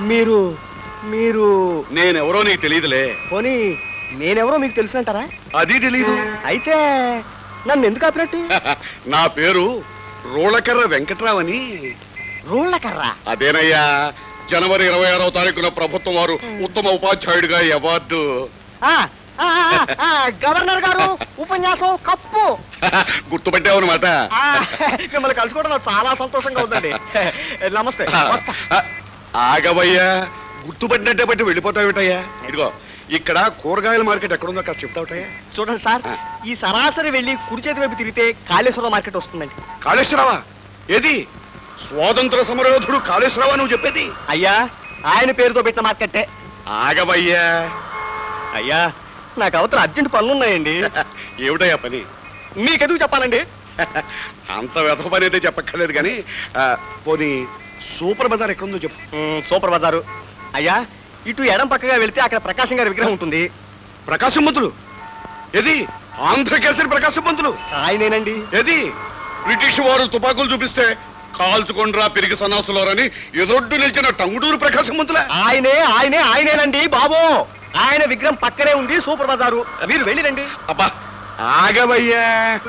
మీరు మీరు నేనెవరో నీకు తెలియదులే పోనీ నేనెవరో మీకు తెలుసునంటారా అది తెలీదు అయితే నన్ను ఎందుకు ఆపినట్టు నా పేరు రోళకర్ర వెంకట్రావు అని రూళ్ళ కర్రా అదేనయ్యా జనవరి ఇరవై ఆరవ తారీఖున ప్రభుత్వం వారు ఉత్తమ ఉపాధ్యాయుడిగా అవార్డు ఆ, ఆ, ఆ, ఆ, గవర్నర్ గారు ఉపన్యాసం కప్పు గుర్తుపట్టావు అనమాట ఆ, మిమ్మల్ని కలుసుకోవడం నాకు చాలా సంతోషంగా ఉందండి నమస్తే వస్తా ఆగవయ్యా గుర్తుపట్టినట్టే బట్టి వెళ్ళిపోతావుటయ్యా ఇదిగో ఇక్కడ కూరగాయల మార్కెట్ ఎక్కడుందో కాస్త చెప్తావుటయ్యా చూడండి సార్ ఆ. ఈ సరాసరి వెళ్ళి కుడి చేతి వైపు తిరిగితే కాళేశ్వరం మార్కెట్ వస్తుందండి కాళేశ్వరవా ఏది స్వాతంత్ర సమరయోధుడు కాళేశ్వరవా నువ్వు చెప్పేది అయ్యా ఆయన పేరుతో పెట్టిన మార్కెట్టే ఆగవయ్యా అయ్యా నాకు అవతల అర్జెంట్ పనులు ఉన్నాయండి ఏమిటయ్యా పని మీకెందుకు చెప్పాలండి అంత వ్యధ పని అయితే చెప్పక్కర్లేదు కానీ ఆ, పోనీ సూపర్ బజార్ ఎక్కడుందో చెప్పు మ్, సూపర్ బజారు అయ్యా ఇటు ఎడం పక్కగా వెళ్తే అక్కడ ప్రకాశం గారి విగ్రహం ఉంటుంది ప్రకాశం పంతులు ఏది ఆంధ్రకేసరి ప్రకాశం పంతులు ఆయనేనండి ఏది బ్రిటిష్ వారు తుపాకులు చూపిస్తే కాల్చుకొండ్రా పెరిగి సన్నాసులోరని ఎదొడ్డు నిలిచిన టంగుడూరు ప్రకాశం పంతుల ఆయనే ఆయనే ఆయనేనండి బాబు ఆయన విగ్రహం పక్కనే ఉంది సూపర్ బజారు మీరు వెళ్ళిరండి అబ్బా ఆగవయ్యా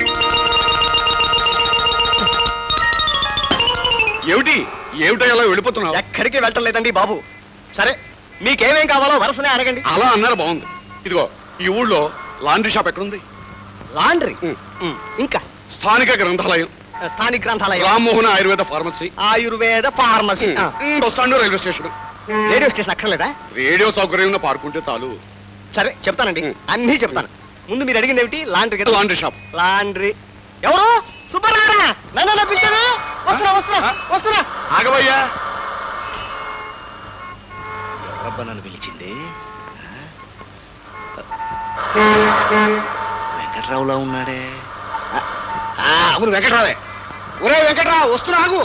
ఏమిటి ఏమిటో అలా వెళ్ళిపోతున్నావు ఎక్కడికి వెళ్ళలేదండి బాబు సరే మీకేమేం కావాలో వరుసనే అడగండి అలా అన్నారు బాగుంది ఇదిగో ఈ ఊళ్ళో లాండ్రీ షాప్ ఎక్కడుంది లాండ్రీ మ్. మ్, ఇంకా స్థానిక గ్రంథాలయం స్థానిక గ్రంథాలయం రామ్మోహన్ ఆయుర్వేద ఫార్మసీ ఆయుర్వేద ఫార్మసీ ఆ, మ్, bus stand railway station radio station అక్కర్లేదా రేడియో సౌకర్యం ఉన్న పార్కుంటే చాలు సరే చెప్తానండి మ్. అన్నీ చెప్తాను ముందు మీరు అడిగింది ఏమిటి లాండ్రీ కదా లాండ్రీ షాప్ లాండ్రీ ఎవరు సుబ్బరారా నన్ను నప్పించారు వస్తున్నా వస్తున్నా వస్తున్నా ఆగవయ్యా ఎవరబ్బా నన్ను పిలిచింది వెంకట్రావులా ఉన్నాడే ఆ, ఆ, అవును వెంకట్రావే ఒరే వెంకట్రావు వస్తున్నా ఆగు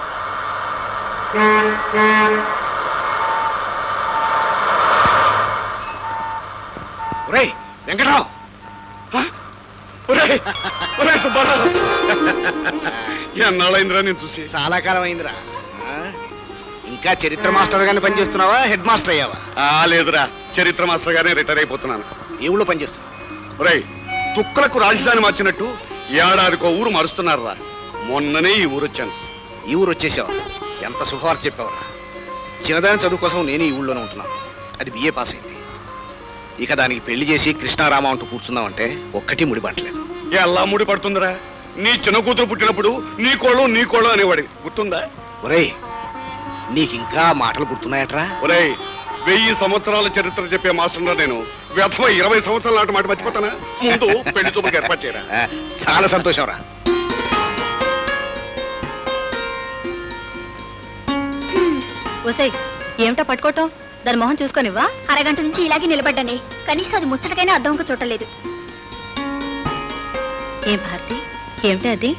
ఒరే వెంకట్రావు ఒరేయ్, ఒరేయ్ సుబ్బారావు. ఎన్నాళ్ళైందిరా నేను చూసి చాలా కాలం అయిందిరా ఆ? ఇంకా చరిత్ర మాస్టర్ గాని పనిచేస్తున్నావా హెడ్ మాస్టర్ అయ్యావా ఆ లేదురా చరిత్ర మాస్టర్ గానే రిటైర్ అయిపోతున్నాను ఏ ఊళ్ళో పనిచేస్తున్నావు ఒరేయ్ తుక్కలకు రాజధాని మార్చినట్టు ఏడాదికో ఊరు మారుస్తున్నారురా మొన్ననే ఈ ఊరు వచ్చాను ఈ ఊరు వచ్చేసావా ఎంత శుభవార్త చెప్పావరా చిన్నదాని చదువు కోసం నేను ఈ ఊళ్ళోనే ఉంటున్నాను అది బిఏ పాస్ అయింది ఇక దానికి పెళ్లి చేసి కృష్ణారామ అంటూ కూర్చున్నామంటే ఒక్కటి ముడిపట్టలేదు ఎలా ముడి పడుతుందిరా నీ చిన్న కూతురు పుట్టినప్పుడు నీ కోళ్ళు నీ కోళ్ళు అనేవాడి గుర్తుందా ఒరేయ్ నీకు ఇంకా మాటలు గుర్తున్నాయట్రా ఒరేయ్ వెయ్యి సంవత్సరాల చరిత్ర చెప్పే మాస్టర్ నేను వ్యథమ ఇరవై సంవత్సరాల నాటి మాట మర్చిపోతానా ముందు పెళ్లి చూపులకు ఏర్పాటు చేయరా ఆ, చాలా సంతోషం రా ఒసేయ్ ఏమిటా పట్టుకోవటం దాని మొహం చూసుకొనివ్వా అరగంట నుంచి ఇలాగే నిలబడ్డానే కనీసం అది ముచ్చటకైనా అర్థంకు చూడలేదు ఏం భారతి ఏమిటి అది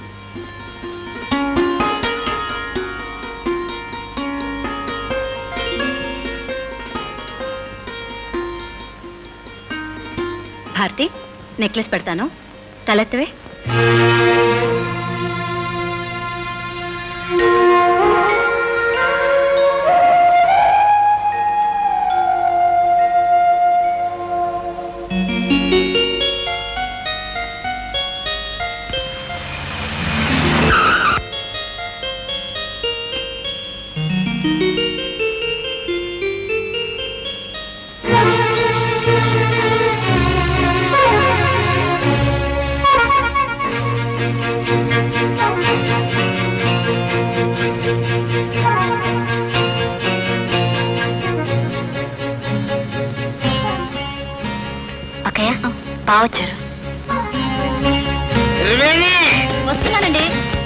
భారతి నెక్లెస్ పెడతాను తలెత్తవే అక్కయ్య బావచ్చారు వస్తున్నానండి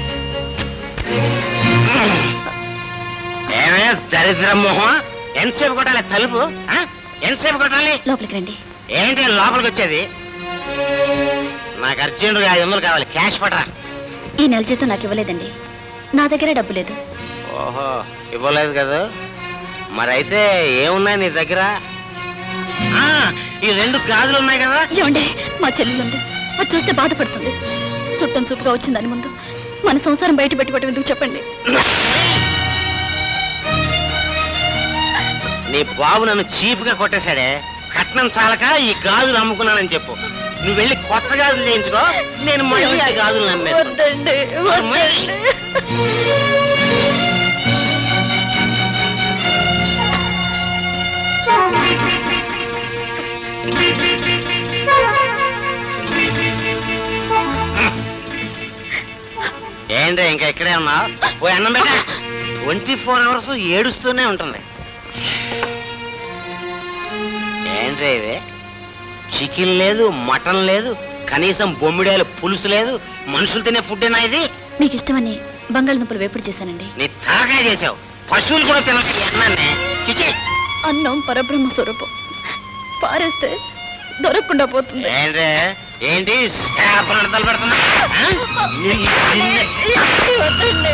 ఏమే దరిద్ర మొహం ఎంతసేపు కొట్టాలి తలుపు ఆ? ఎంతసేపు కొట్టాలి లోపలికి రండి ఏంటి లోపలికి వచ్చేది నాకు అర్జెంటుగా ఐదు వందలు కావాలి క్యాష్ పట్రా ఈ నెల జీతం నాకు ఇవ్వలేదండి నా దగ్గర డబ్బు లేదు ఓహో ఇవ్వలేదు కదా మరైతే ఏమున్నాయి నీ దగ్గర ఆ, ఈ రెండు గాజులు ఉన్నాయి కదా ఏమండి మా చెల్లెలు ఉంది అది చూస్తే బాధపడుతుంది చుట్టం చూపుగా వచ్చిందని ముందు మన సంసారం బయట పెట్టుకోవటం ఎందుకు చెప్పండి నీ బాబు నన్ను చీపుగా కొట్టేశాడే కట్నం చాలక ఈ గాజులు అమ్ముకున్నానని చెప్పు నువ్వు వెళ్ళి కొత్త గాజులు చేయించుకో నేను మళ్ళీ ఆ గాజులు నమ్మేస్తాను వద్దండి వద్దండి ఏంటి ఇంకా ఇక్కడే ఉన్నావు పోయి అన్నం పెట్ట ట్వంటీ ఫోర్ అవర్స్ ఏడుస్తూనే ఉంటుంది ఏంటి ఇది చికెన్ లేదు మటన్ లేదు కనీసం బొమ్మిడేలు పులుసు లేదు మనుషులు తినే ఫుడ్డేనా ఇది మీకు ఇష్టమని బంగాళదుంపలు వేపుడు చేశానండి నీ తలకాయ చేసావు పశువులు కూడా తినక ఈ అన్నాన్ని చిచి అన్నం పరబ్రహ్మ స్వరూపం పారేస్తే దొరకకుండా పోతుంది ఏంటి ఏంటి శాపలు తలపెడుతున్నా ఆ? నిన్ను- నిన్ను- వద్దండి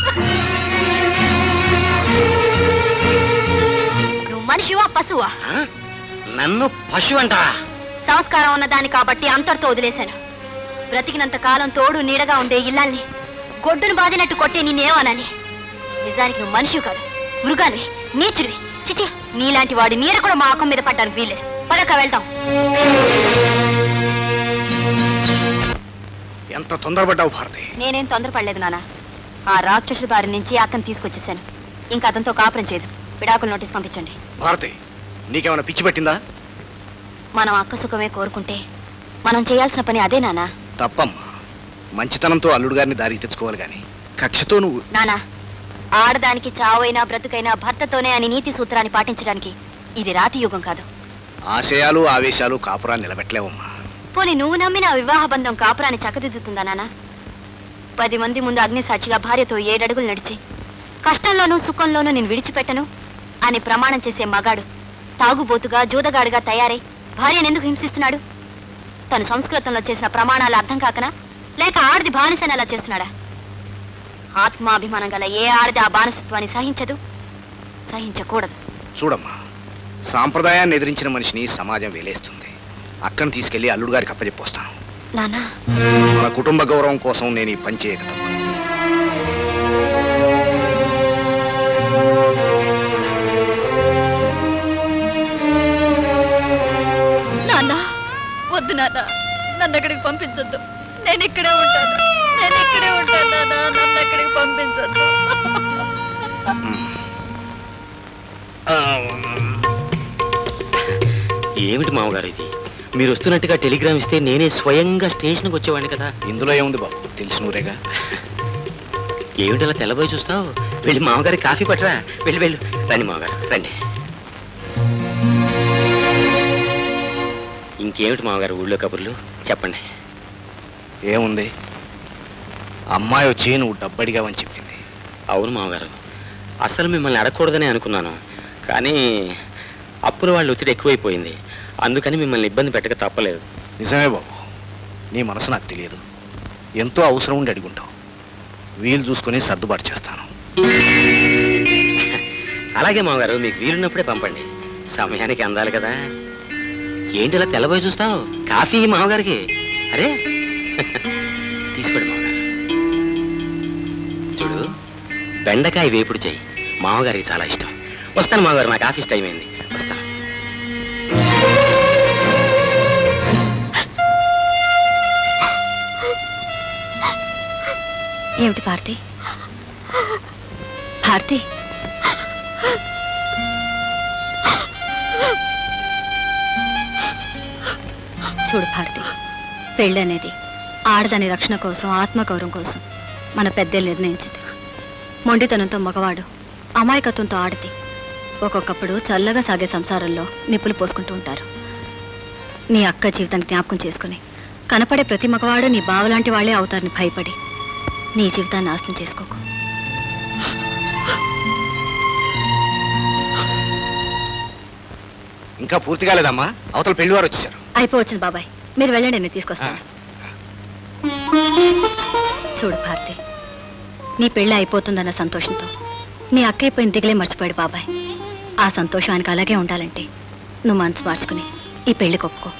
నువ్వు మనిషివా పశువా ఆ? నన్ను పశువు అంటావా సంస్కారం ఉన్నదాన్ని కాబట్టి అంతటితో వదిలేశాను బ్రతికినంత కాలం తోడు నీడగా ఉండే ఇల్లాల్ని గొడ్డును బాదినట్టు కొట్టే నిన్నేమనాలి నిజానికి నువ్వు మనిషివి కాదు మృగానివి నీచుడివి చిచి నీలాంటి వాడి నీడ కూడా మా అక్కం మీద పడ్డానికి వీల్లేదు పదక వెళ్తాం ఎంత తొందరపడ్డావు భారతి నేనేం తొందరపడలేదు నాన్న ఆ రాక్షసుల బారి నుంచి అతను తీసుకొచ్చేసాను ఇంకా అతనితో కాపురం చేయదు విడాకుల నోటీస్ పంపించండి భారతి నీకేమైనా పిచ్చి పట్టిందా మనం అక్క సుఖమే కోరుకుంటే మనం చేయాల్సిన పని అదే నానా తప్పమ్మా మంచితనంతో అల్లుడు గారిని దారికి తెచ్చుకోవాలి గాని కక్షతో నువ్వు నానా ఆడదానికి చావైనా బ్రతుకైనా భర్తతోనే అని నీతి సూత్రాన్ని పాటించడానికి ఇది రాతి యుగం కాదు ఆశయాలు ఆవేశాలు కాపురాలు నిలబెట్టలేవమ్మా పోనీ నువ్వు నమ్మిన ఆ వివాహ బంధం కాపురాన్ని చక్కదిద్దుతుందా నానా పది మంది ముందు అగ్ని సాక్షిగా భార్యతో ఏడడుగులు నడిచి కష్టంలోనూ సుఖంలోనూ నేను విడిచిపెట్టను అని ప్రమాణం చేసే మగాడు తాగుబోతుగా జూదగాడుగా తయారై భార్యను ఎందుకు హింసిస్తున్నాడు తను సంస్కృతంలో చేసిన ప్రమాణాలు అర్థం కాకనా లేక ఆడది బానిసని అలా చేస్తున్నాడా ఆత్మాభిమానం గల ఏ ఆడది ఆ బానిసత్వాన్ని సహించదు సహించకూడదు చూడమ్మా సాంప్రదాయాన్ని ఎదిరించిన మనిషిని సమాజం వేలేస్తుంది అక్కను తీసుకెళ్లి అల్లుడు గారికి అప్పచెప్పొస్తాను నానా మన కుటుంబ గౌరవం కోసం నేను ఈ పని చేయక తప్పదు. నాన్న వద్దు నాన్న నన్ను అక్కడికి పంపించొద్దు నేను ఇక్కడే ఉంటాను నేను ఇక్కడే ఉంటాను నాన్న నన్ను అక్కడికి పంపించొద్దు ఏమిటి మామగారు ఇది మీరు వస్తున్నట్టుగా టెలిగ్రామ్ ఇస్తే నేనే స్వయంగా స్టేషన్కి వచ్చేవాడిని కదా ఇందులో ఏముంది బాబు తెలిసినూరేగా ఏమిటి అలా తెల్లబోయి చూస్తావు వెళ్ళి మామగారికి కాఫీ పట్టరా వెళ్ళి వెళ్ళు రండి మామగారు రండి ఇంకేమిటి మామగారు ఊళ్ళో కబుర్లు చెప్పండి ఏముంది అమ్మాయి వచ్చి నువ్వు డబ్బడిగావని చెప్పింది అవును మామగారు అసలు మిమ్మల్ని అడగకూడదని అనుకున్నాను కానీ అప్పుల వాళ్ళు ఒత్తిడి ఎక్కువైపోయింది అందుకని మిమ్మల్ని ఇబ్బంది పెట్టక తప్పలేదు నిజమే బాబు నీ మనసు నాకు తెలియదు ఎంతో అవసరం ఉండి అడుగుంటావు వీలు చూసుకుని సర్దుబాటు చేస్తాను అలాగే మామగారు మీకు వీలున్నప్పుడే పంపండి సమయానికి అందాలి కదా ఏంటి ఇలా తెల్లబోయి చూస్తావు కాఫీ మామగారికి అరే తీసుకోండి మామగారు చూడు బెండకాయ వేపుడు చెయ్యి మామగారికి చాలా ఇష్టం వస్తాను మామగారు నాకు ఆఫీస్ టైం అయింది వస్తాను ఏమిటి భారతి భారతి చూడు భారతి పెళ్ళి అనేది ఆడదాని రక్షణ కోసం ఆత్మగౌరవం కోసం మన పెద్దలు నిర్ణయించింది మొండితనంతో మగవాడు అమాయకత్వంతో ఆడది ఒక్కొక్కప్పుడు చల్లగా సాగే సంసారంలో నిప్పులు పోసుకుంటూ ఉంటారు నీ అక్క జీవితాన్ని జ్ఞాపకం చేసుకుని కనపడే ప్రతి మగవాడు నీ బావలాంటి వాళ్ళే అవుతారని భయపడి నీ జీవితాన్ని నాశనం చేసుకోకు ఇంకా పూర్తి కాలేదమ్మా అవతల పెళ్లి వారు వచ్చేసారు అయిపోవచ్చింది బాబాయ్ మీరు వెళ్ళండి నేను తీసుకొస్తాను చూడు భారతి నీ పెళ్ళి అయిపోతుందన్న సంతోషంతో నీ అక్క అయిపోయిన దిగులే మర్చిపోయాడు బాబాయ్ ఆ సంతోషం ఆయనకు అలాగే ఉండాలంటే నువ్వు మనసు మార్చుకుని ఈ పెళ్లి ఒప్పుకో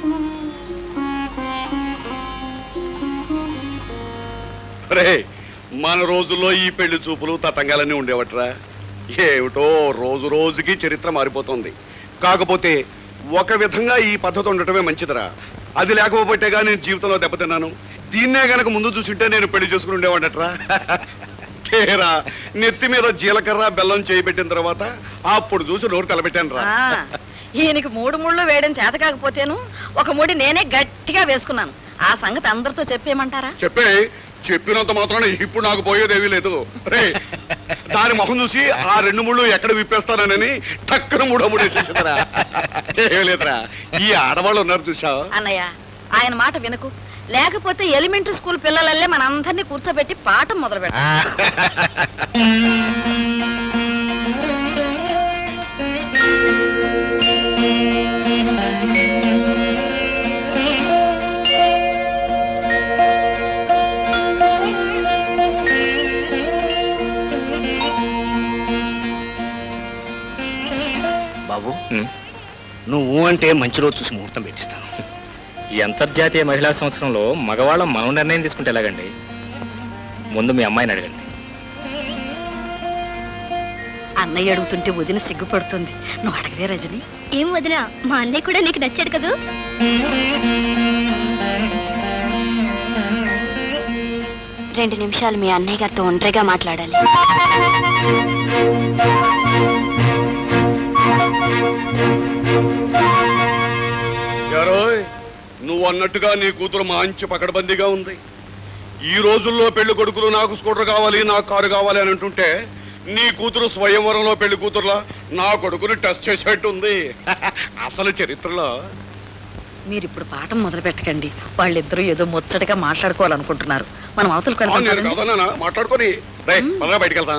రే మన రోజుల్లో ఈ పెళ్లి చూపులు తతంగాలన్నీ ఉండేవట్రా ఏమిటో రోజు రోజుకి చరిత్ర మారిపోతుంది కాకపోతే ఒక విధంగా ఈ పద్ధతి ఉండటమే మంచిదిరా అది లేకపోతేగా నేను జీవితంలో దెబ్బతిన్నాను దీన్నే గనక ముందు చూసింటే నేను పెళ్లి చేసుకుని ఉండేవాడట్రా కేరా నెత్తి మీద జీలకర్ర బెల్లం చేయబెట్టిన తర్వాత అప్పుడు చూసి నోరు తలబెట్టాను రా ఆ, ఈయనకి మూడు ముళ్ళు వేయడం చేత కాకపోతేను ఒక ముడి నేనే గట్టిగా వేసుకున్నాను ఆ సంగతి అందరితో చెప్పేయమంటారా చెప్పే చెప్పినంత మాత్రాన ఇప్పుడు నాకు పోయేదేమీ లేదు రే దాని మొహం చూసి ఆ రెండు ముళ్ళు ఎక్కడ విప్పేస్తానని టక్కున మూడో మూడు వేసేసిందిరా ఏమీ లేదురా ఈ ఆడవాళ్ళు ఉన్నారు చూసావు అన్నయ్య ఆయన మాట వినకు లేకపోతే ఎలిమెంటరీ స్కూల్ పిల్లలల్లే మనందరినీ కూర్చోబెట్టి పాఠం మొదలు పెట్టాలి బాబు ఉమ్. నువ్వు అంటే మంచి రోజు చూసి ముహూర్తం పెట్టిస్తాను ఈ అంతర్జాతీయ మహిళా సంవత్సరంలో మగవాళ్ళం మనం నిర్ణయం తీసుకుంటే ఎలాగండి ముందు మీ అమ్మాయిని అడగండి అన్నయ్య అడుగుతుంటే వదిన సిగ్గుపడుతుంది నువ్వు అడగదే రజని ఏం వదినా మా అన్నయ్య కూడా నీకు నచ్చాడు కదూ రెండు నిమిషాలు మీ అన్నయ్య గారితో ఒంటరిగా మాట్లాడాలి యారోయ్ నువ్వు అన్నట్టుగా నీ కూతురు మంచి పకడ్బందీగా ఉంది ఈ రోజుల్లో పెళ్లి కొడుకులు నాకు స్కూటర్ కావాలి నాకు కారు కావాలి అని అంటుంటే నీ కూతురు స్వయంవరంలో పెళ్లి కూతురులా నా కొడుకుని టెస్ట్ చేసేట్టు ఉంది అసలు చరిత్రలో మీరు ఇప్పుడు పాఠం మొదలు పెట్టకండి వాళ్ళిద్దరూ ఏదో ముచ్చటగా మాట్లాడుకోవాలనుకుంటున్నారు మనం అవతలకు ఆ, నేను వెళ్తాం కాదన్నా మాట్లాడుకొని రే పదరా బయటికి వెళ్తా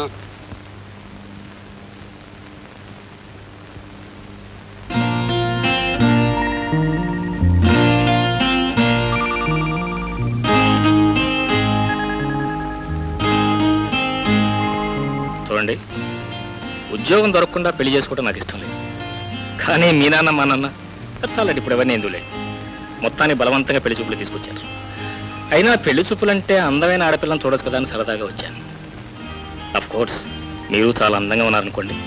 చూడండి ఉద్యోగం దొరకకుండా పెళ్లి చేసుకోవడం నాకు ఇష్టం లేదు కానీ మీ నాన్న మా నాన్న చాలండి ఇప్పుడు ఎవరిని ఎందులే మొత్తాన్ని బలవంతంగా పెళ్లి చూపులు తీసుకొచ్చారు అయినా పెళ్లి చూపులంటే అందమైన ఆడపిల్లని చూడొచ్చు కదా అని సరదాగా వచ్చాను అఫ్ కోర్స్ మీరు చాలా అందంగా ఉన్నారనుకోండి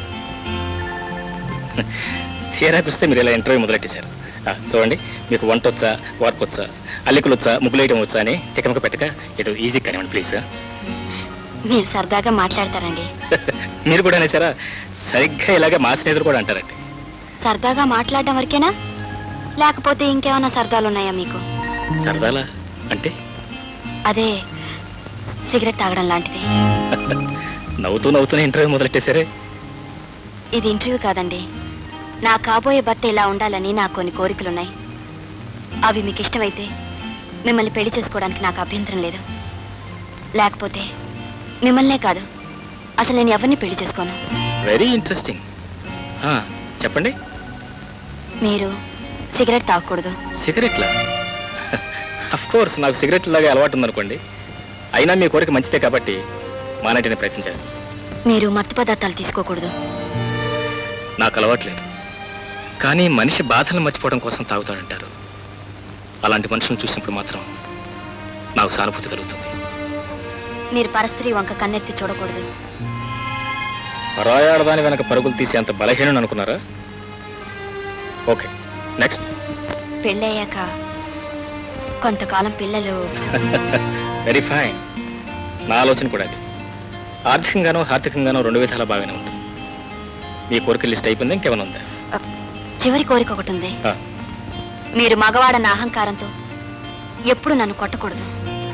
తీరా చూస్తే మీరు ఇలా ఇంటర్వ్యూ మొదలెట్టేశారు ఆ, చూడండి మీకు వంట వచ్చా వార్పు వచ్చా అల్లికలు వచ్చా ముగ్గులేయటం వచ్చా అని తికమక పెట్టక ఇటు ఈజీ కానివ్వండి ప్లీజ్ మీరు సరదాగా మాట్లాడతారండి మీరు కూడా అనేసారా సరిగ్గా ఇలాగే మా స్నేహితులు కూడా అంటారండి సరదాగా మాట్లాడడం వరకేనా లేకపోతే ఇంకేమైనా సరదాలు ఉన్నాయా మీకు సరదాలా అంటే అదే సిగరెట్ తాగడం లాంటిది నవ్వుతూ నవ్వుతూనే ఇంటర్వ్యూ మొదలెట్టేశారే ఇది ఇంటర్వ్యూ కాదండి నా కాబోయే భర్త ఇలా ఉండాలని నాకు కొన్ని కోరికలున్నాయి అవి మీకు ఇష్టమైతే మిమ్మల్ని పెళ్లి చేసుకోవడానికి నాకు అభ్యంతరం లేదు లేకపోతే మిమ్మల్నే కాదు అసలు నేను ఎవరిని పెళ్లి చేసుకోను వెరీ ఇంట్రెస్టింగ్ చెప్పండి మీరు సిగరెట్ తాగకూడదు సిగరెట్లా అఫ్ కోర్స్ నాకు సిగరెట్ లాగా అలవాటు ఉందనుకోండి అయినా మీ కోరిక మంచిదే కాబట్టి మానేటిని ప్రయత్నం చేస్తాను మీరు మత్తు పదార్థాలు తీసుకోకూడదు నాకు అలవాట్లేదు కానీ మనిషి బాధలను మర్చిపోవడం కోసం తాగుతాడంటారు అలాంటి మనుషులను చూసినప్పుడు మాత్రం నాకు సానుభూతి కలుగుతుంది మీరు పరస్త్రీ వంక కన్నెత్తి చూడకూడదు పరాయాడదాని వెనక పరుగులు తీసే అంత బలహీనం అనుకున్నారా ఓకే నెక్స్ట్ పెళ్ళయ్యాక కొంతకాలం పిల్లలు వెరీ ఫైన్ నా ఆలోచన కూడా అది ఆర్థికంగానో ఆర్థికంగానో రెండు విధాలా బాగానే ఉంటుంది మీ కోరిక లిస్ట్ అయిపోయింది ఇంకేమైనా ఉందా చివరి కోరిక ఒకటి ఉంది ఆ. మీరు మగవాడన్న అహంకారంతో ఎప్పుడు నన్ను కొట్టకూడదు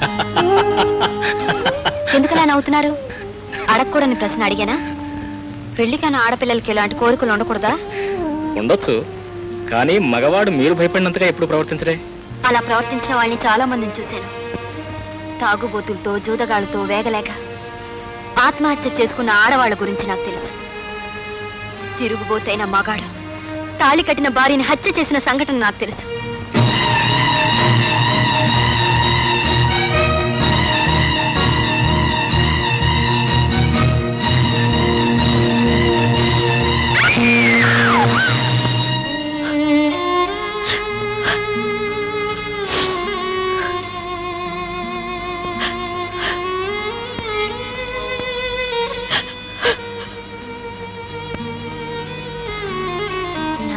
ఎందుకలా నవ్వుతున్నారు అడగకూడని ప్రశ్న అడిగానా పెళ్లికైన ఆడపిల్లలకి ఇలాంటి కోరికలు ఉండకూడదా ఉండొచ్చు కానీ మగవాడు మీరు భయపడినంతగా ఎప్పుడు ప్రవర్తించడే అలా ప్రవర్తించిన వాళ్ళని చాలా మందిని చూశాను తాగుబోతులతో జూదగాళ్ళతో వేగలేక ఆత్మహత్య చేసుకున్న ఆడవాళ్ళ గురించి నాకు తెలుసు తిరుగుబోతైన మగాడు తాళి కట్టిన భార్యని హత్య చేసిన సంఘటన నాకు తెలుసు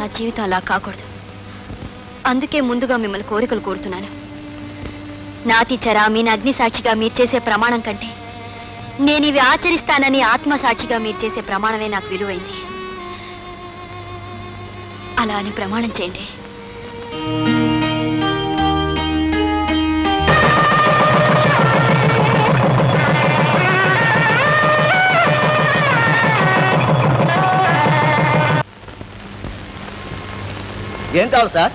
నా జీవితం అలా కాకూడదు అందుకే ముందుగా మిమ్మల్ని కోరికలు కోరుతున్నాను నాతి చరా మీ అగ్ని సాక్షిగా మీరు చేసే ప్రమాణం కంటే నేను ఇవి ఆచరిస్తానని ఆత్మ సాక్షిగా మీరు చేసే ప్రమాణమే నాకు విలువైంది అలా అని ప్రమాణం చేయండి ఏం కావాలి సార్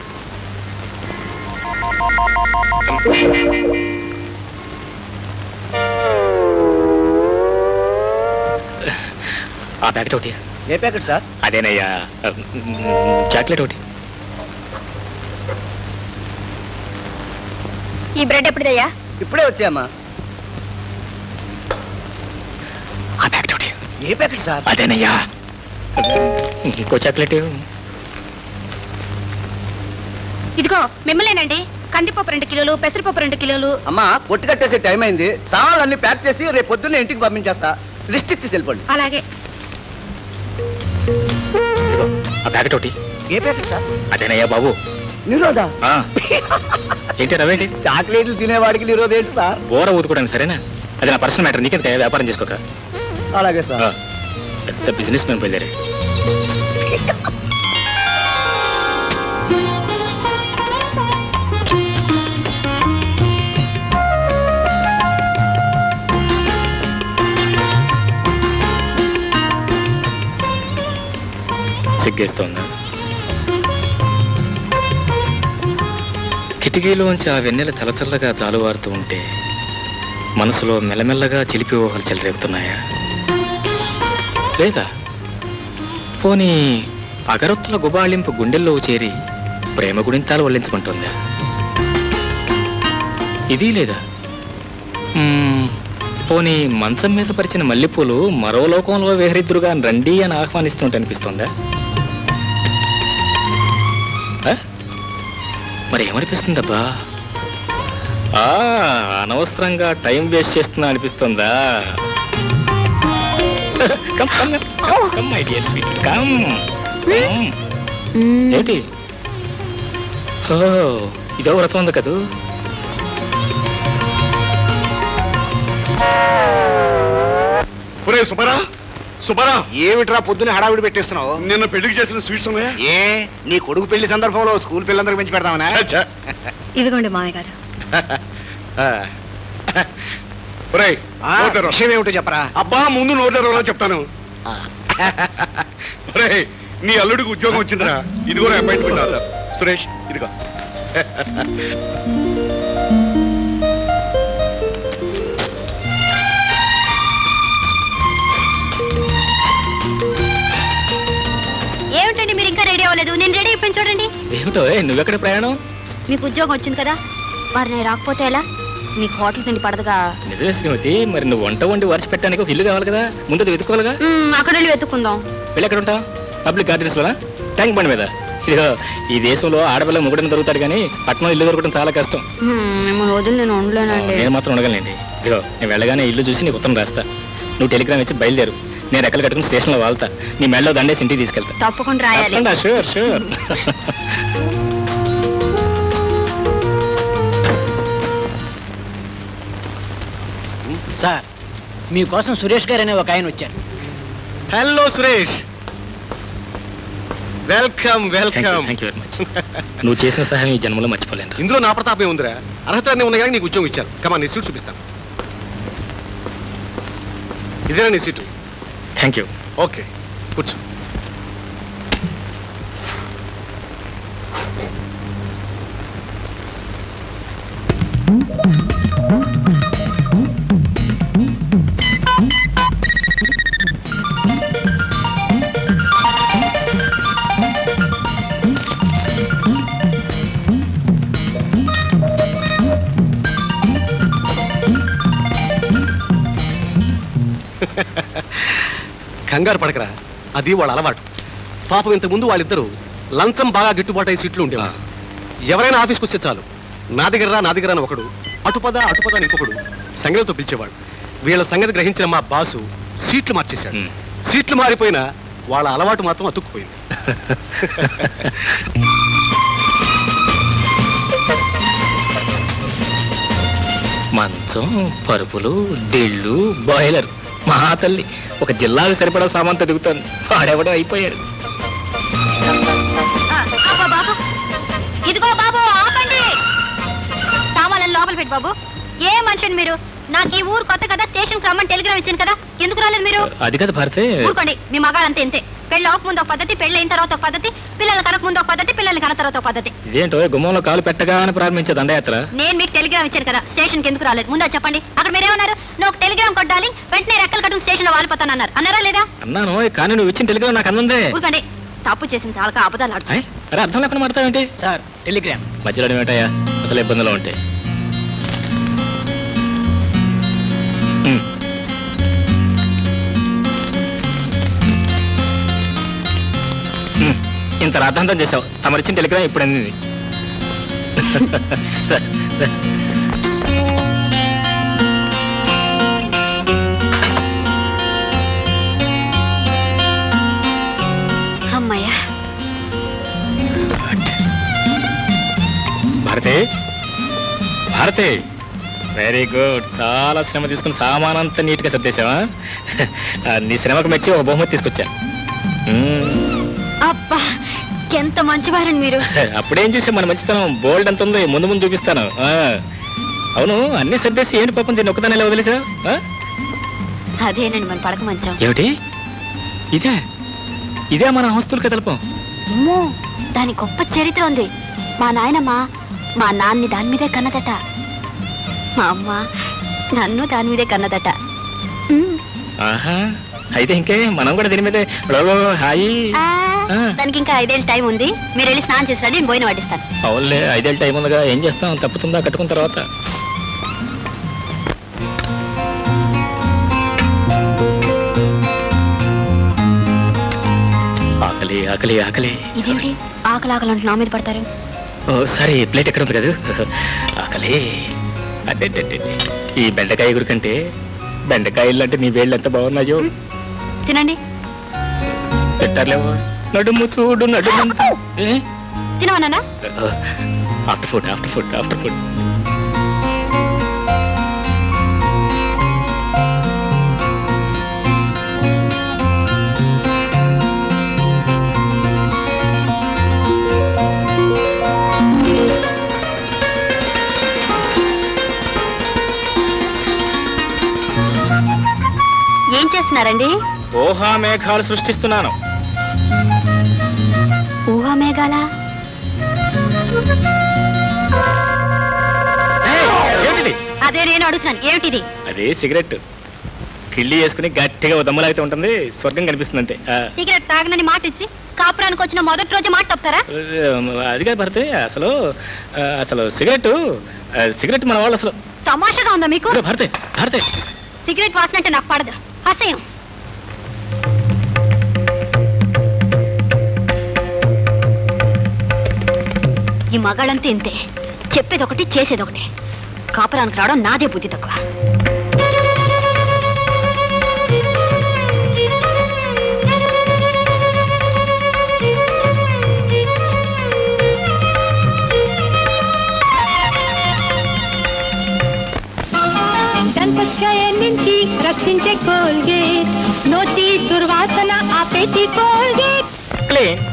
ఆ ప్యాకెట్ ఒకటి ఏ ప్యాకెట్ సార్ అదేనయ్యా చాక్లెట్ ఒకటి ఈ బ్రెడ్ ఎప్పుడుదయ్యా ఇప్పుడే వచ్చాయమ్మా ఆ ప్యాకెట్ ఒకటి ఏ ప్యాకెట్ సార్ అదేనయ్యా ఇంకో చాక్లెట్ ఇదిగో మిమ్మల్నేనండి కందిపప్పు రెండు కిలోలు పెసరపప్పు రెండు కిలోలు అమ్మా కొట్టు కట్టేసే టైం అయింది సామాన్లు అన్ని ప్యాక్ చేసి రేపు పొద్దున్నే ఇంటికి పంపించేస్తా లిస్ట్ ఇచ్చి వెళ్ళిపోండి అలాగే ఇదిగో, ఆ ప్యాకెట్ ఒకటి ఏ ప్యాకెట్ సార్ అదేనయ్యా బాబు నిరోధా ఆ. ఏంటి నవ్వేంటి చాక్లెట్లు తినేవాడికి నిరోధ ఏంటి సార్ బోర ఊదుకోవడానికి సరేనా అది నా పర్సనల్ మ్యాటర్ నీకెందుకు వ్యాపారం చేసుకోక అలాగే ఆ, సార్ పెద్ద బిజినెస్ మ్యాన్ బయలుదేరే సిగ్గేస్తోందా కిటికీలోంచి ఆ వెన్నెల చలచల్లగా జాలువారుతూ ఉంటే మనసులో మెల్లమెల్లగా చిలిపి ఊహలు చెలరేగుతున్నాయా లేదా పోనీ అగరొత్తుల గుబాళింపు గుండెల్లో చేరి ప్రేమ గుణింతాలు వల్లించుకుంటుందా ఇది లేదా మ్మ్, పోనీ మంచం మీద పరిచిన మల్లెపూలు మరో లోకంలో వేహరిద్దురుగా రండి అని ఆహ్వానిస్తుంటే అనిపిస్తుందా ఆ? మరి ఏమనిపిస్తుందబ్బా ఆ, అనవసరంగా టైం వేస్ట్ చేస్తున్నా అనిపిస్తుందా come come come my dear sweet come ఏంటి ఓ ఇదో వ్రతం ఉంది కదూ ఒరే సుబ్బరా సుబ్బరా ఏమిట్రా పొద్దున్న హడావిడి పెట్టేస్తున్నావు నిన్న పెళ్లికి చేసిన స్వీట్స్ ఉన్నాయా ఏ నీ కొడుకు పెళ్లి సందర్భంలో స్కూల్ పిల్లలందరికి పెంచి పెడతామనా ఛ, ఇదిగోండి మామయ్య గారు ఆ. ఒరేయ్, ఆ, నోట్ తెరవ. విషయం ఏమిటో చెప్పరా అబ్బా ముందు నోట్ తెరవరా చెప్తాను ఒరేయ్, నీ అల్లుడికి ఉద్యోగం వచ్చిందిరా ఇదిగో అపాయింట్మెంట్ ఆర్డర్ సురేష్ ఇదిగో ఏమిటండి మీరు ఇంకా రెడీ అవ్వలేదు నేను రెడీ అయిపోయింది చూడండి ఏమిటో ఏ, నువ్వెక్కడ ప్రయాణం మీకు ఉద్యోగం వచ్చింది కదా మరి నేను రాకపోతే ఎలా మీకు హోటల్ తిండి పడదుగా నిజమే శ్రీమతి మరి నువ్వు వంట వండి వరిచి పెట్టడానికి ఒక ఇల్లు కావాలి కదా ముందు అది వెతుక్కోవాలిగా మ్మ్, అక్కడ వెళ్ళి వెతుక్కుందాం వెళ్ళి ఎక్కడ ఉంటావు పబ్లిక్ గార్డెన్స్ వల్ల ట్యాంక్ బండి మీద ఇదిగో ఈ దేశంలో ఆడపిల్ల ముగ్గుడిని దొరుకుతాడు కానీ పట్టణం ఇల్లు దొరకడం చాలా కష్టం మ్మ్, మిమ్మల్ని వదిలి నేను ఉండలేనండి నేను మాత్రం ఉండగలండి ఇదిగో నేను వెళ్ళగానే ఇల్లు చూసి నీకు ఉత్తరం రాస్తా నువ్వు టెలిగ్రామ్ ఇచ్చి బయలుదేరు నేను రెక్కలు కట్టుకుని స్టేషన్లో వాళ్తా నీ మెడలో దండేసి ఇంటికి తీసుకెళ్తా తప్పకుండా రాయాలి షూర్ షూర్ సార్ మీకోసం సురేష్ గారు అనే ఒక ఆయన వచ్చారు hello Suresh welcome welcome thank you very much నువ్వు చేసిన సహాయం ఈ జన్మలో మర్చిపోలేను ఇందులో నా ప్రతాపం ఉందిరా అర్హత అన్నీ ఉన్నాయి కానీ నీకు ఉద్యోగం ఇచ్చాను కమా నీ సీట్ చూపిస్తాను ఇదేనా నీ సీటు థ్యాంక్ యూ ఓకే కూర్చో కంగారు పడకరా అది వాళ్ళ అలవాటు పాపం ఇంతకుముందు వాళ్ళిద్దరూ లంచం బాగా గిట్టుబాటు అయ్యే సీట్లు ఉండేవారు ఎవరైనా ఆఫీస్కి వస్తే చాలు నా దగ్గర రా నా దగ్గర అని ఒకడు అటుపద అటుపద అని ఇంకొకడు సంగతితో పిలిచేవాడు వీళ్ళ సంగతి గ్రహించిన మా బాసు సీట్లు మార్చేశాడు Hmm. సీట్లు మారిపోయినా వాళ్ళ అలవాటు మాత్రం అతుక్కుపోయింది మంచం పరుపులు డిళ్ళు బాయిలర్ మా తల్లి ఒక జిల్లాకు సరిపడా సామాన్ తిరుగుతాను వాడెవడో అయిపోయాడు ఆ, అబ్బా బాబు ఇదిగో బాబు ఆపండి సామాన్లను లోపల పెట్టి బాబు ఏ మనిషిని మీరు నాకు ఈ ఊరు కొత్త కదా స్టేషన్ రమ్మని టెలిగ్రామ్ ఇచ్చాను కదా ఎందుకు రాలేదు మీరు అది కదా భారతే ఊరుకోండి మీ మగాళ్ళంతా ఇంతే పెళ్ళి అవ్వక ముందు ఒక పద్ధతి పెళ్ళి అయిన తర్వాత ఒక పద్ధతి పిల్లలు కనక ముందు ఒక పద్ధతి పిల్లల్ని కన తర్వాత ఒక పద్ధతి ఇదేంటో గుమ్మంలో కాలు పెట్టగానే ప్రారంభించే దండయాత్ర నేను మీకు టెలిగ్రామ్ ఇచ్చాను కదా స్టేషన్కి ఎందుకు రాలేదు ముందు అది చెప్పండి అక్కడ మీరేమన్నారు నువ్వు ఒక టెలిగ్రామ్ కొట్టాలి వెంటనే రెక్కలు కట్టుకుని స్టేషన్ లో వాలిపోతాను అన్నారు అన్నారా లేదా అన్నాను కానీ నువ్వు ఇచ్చిన టెలిగ్రామ్ నాకు అందందే ఊరుకోండి తప్పు చేసిన చాలా అబద్ధాలు ఆడుతాయి ఆయ్, అరే అర్థం లేకుండా మాడతావేంటి సార్ టెలిగ్రామ్ మధ్యలో ఏమిటయ్యా అసలు ఇబ్బందులు ఉంటాయి ఉమ్. ఉమ్, ఇంత రాద్ధాంతం చేసావు తమరిచ్చిన టెలిగ్రామ్ ఇప్పుడు అందింది అమ్మయ్యా భారతే భారతే వెరీ గుడ్ చాలా శ్రమ తీసుకుని సామానంతా నీట్గా సర్దేశావా ఆ, నీ శ్రమకు మెచ్చి ఒక బహుమతి తీసుకొచ్చా మ్మ్. అబ్బా ఎంత మంచివారండి మీరు అప్పుడేం చూసా మన మంచితనం బోల్డ్ ఎంత ఉంది ముందు ముందు చూపిస్తాను ఆ. అవును అన్ని సర్దేసి ఏంటి పాపం దీన్ని ఒక్కదాని ఇలా వదిలేసా అదేనండి మన పడక మంచం ఏమిటి ఇదే ఇదే మన హస్తులు కదలపం అమ్మో దాని గొప్ప చరిత్ర ఉంది మా నాయనమ్మ మా నాన్ని దాని మీదే కన్నదట మా అమ్మ నన్ను దాని మీదే కన్నదట ఉమ్. ఆహా అయితే ఇంకే మనం కూడా దీని మీదే లో, హాయి ఆ, ఆ. దానికి ఇంకా ఐదేళ్ళు టైం ఉంది మీరు వెళ్ళి స్నానం చేసి రండి నేను పోయిన పట్టిస్తాను అవునులే ఐదేళ్ళ టైం ఉందిగా ఏం చేస్తాం తప్పుతుందా కట్టుకున్న తర్వాత ఆకలి ఆకలి ఆకలి ఇదేంటి ఆకలి ఆకలి అంటూ నా మీద పడతారు ఓ సారీ ప్లేట్ ఎక్కడ ఉంది కదా ఆకలి అడ్డే ఈ బెండకాయ ఎగురు కంటే బెండకాయలు అంటే నీ వేళ్ళు ఎంత బాగున్నాయో తినండి పెట్టారులేవో నడుము చూడు నడుము తినవన్నానా after food after food after food ఏం చేస్తున్నారండి ఊహా మేఘాలు సృష్టిస్తున్నాను ఊహా మేఘాల ఏయ్, ఏమిటిది అదే నేను అడుగుతున్నాను ఏమిటిది అదే సిగరెట్ కిళ్ళి వేసుకుని గట్టిగా ఓ దమ్ములాగితే ఉంటుంది స్వర్గం కనిపిస్తుంది అంతే ఆ, సిగరెట్ తాగనని మాట ఇచ్చి కాపురానికి వచ్చిన మొదటి రోజు మాట తప్పుతారా అది కాదు భర్తే అసలు ఆ, అసలు సిగరెట్ ఆ, సిగరెట్ మన వాళ్ళు అసలు తమాషాగా ఉందా మీకు ఇదిగో భర్తే భర్తే సిగరెట్ వాసన అంటే నాకు పడదు అసహ్యం ఈ మగాళ్ళంతా ఇంతే చెప్పేది ఒకటి చేసేది ఒకటి కాపురానికి రావడం నాదే బుద్ధి తక్కువ దంతక్షయం నుంచి రక్షించే కోల్గేట్ నోటి దుర్వాసన ఆపేటి కోల్గేట్ క్లీన్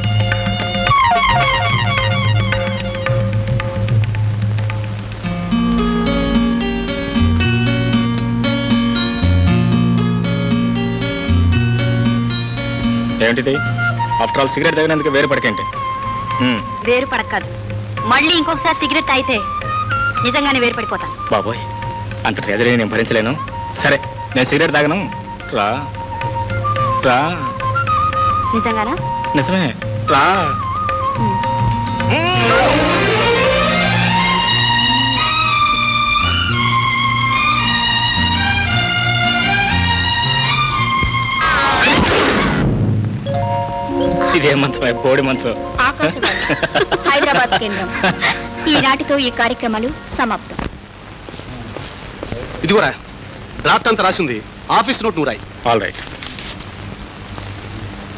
ఏంటిది ఆఫ్టర్ ఆల్ సిగరెట్ తగినందుకు వేరు పడకండి వేరు పడక్కదు మళ్ళీ ఇంకొకసారి సిగరెట్ తాగితే నిజంగానే వేరు పడిపోతాను బాబోయ్ అంత ట్రెజరీ నేను భరించలేను సరే నేను సిగరెట్ తాగను రా రా నిజంగానా నిజమే రా ఇదే మంచం కోడి మంచం ఆకాశవాణి హైదరాబాద్ కేంద్రం ఈనాటితో ఈ కార్యక్రమాలు సమాప్తం ఇదిగోరా డ్రాఫ్ట్ అంతా రాసింది ఆఫీస్ నోట్ నువ్వు రాయి ఆల్ రైట్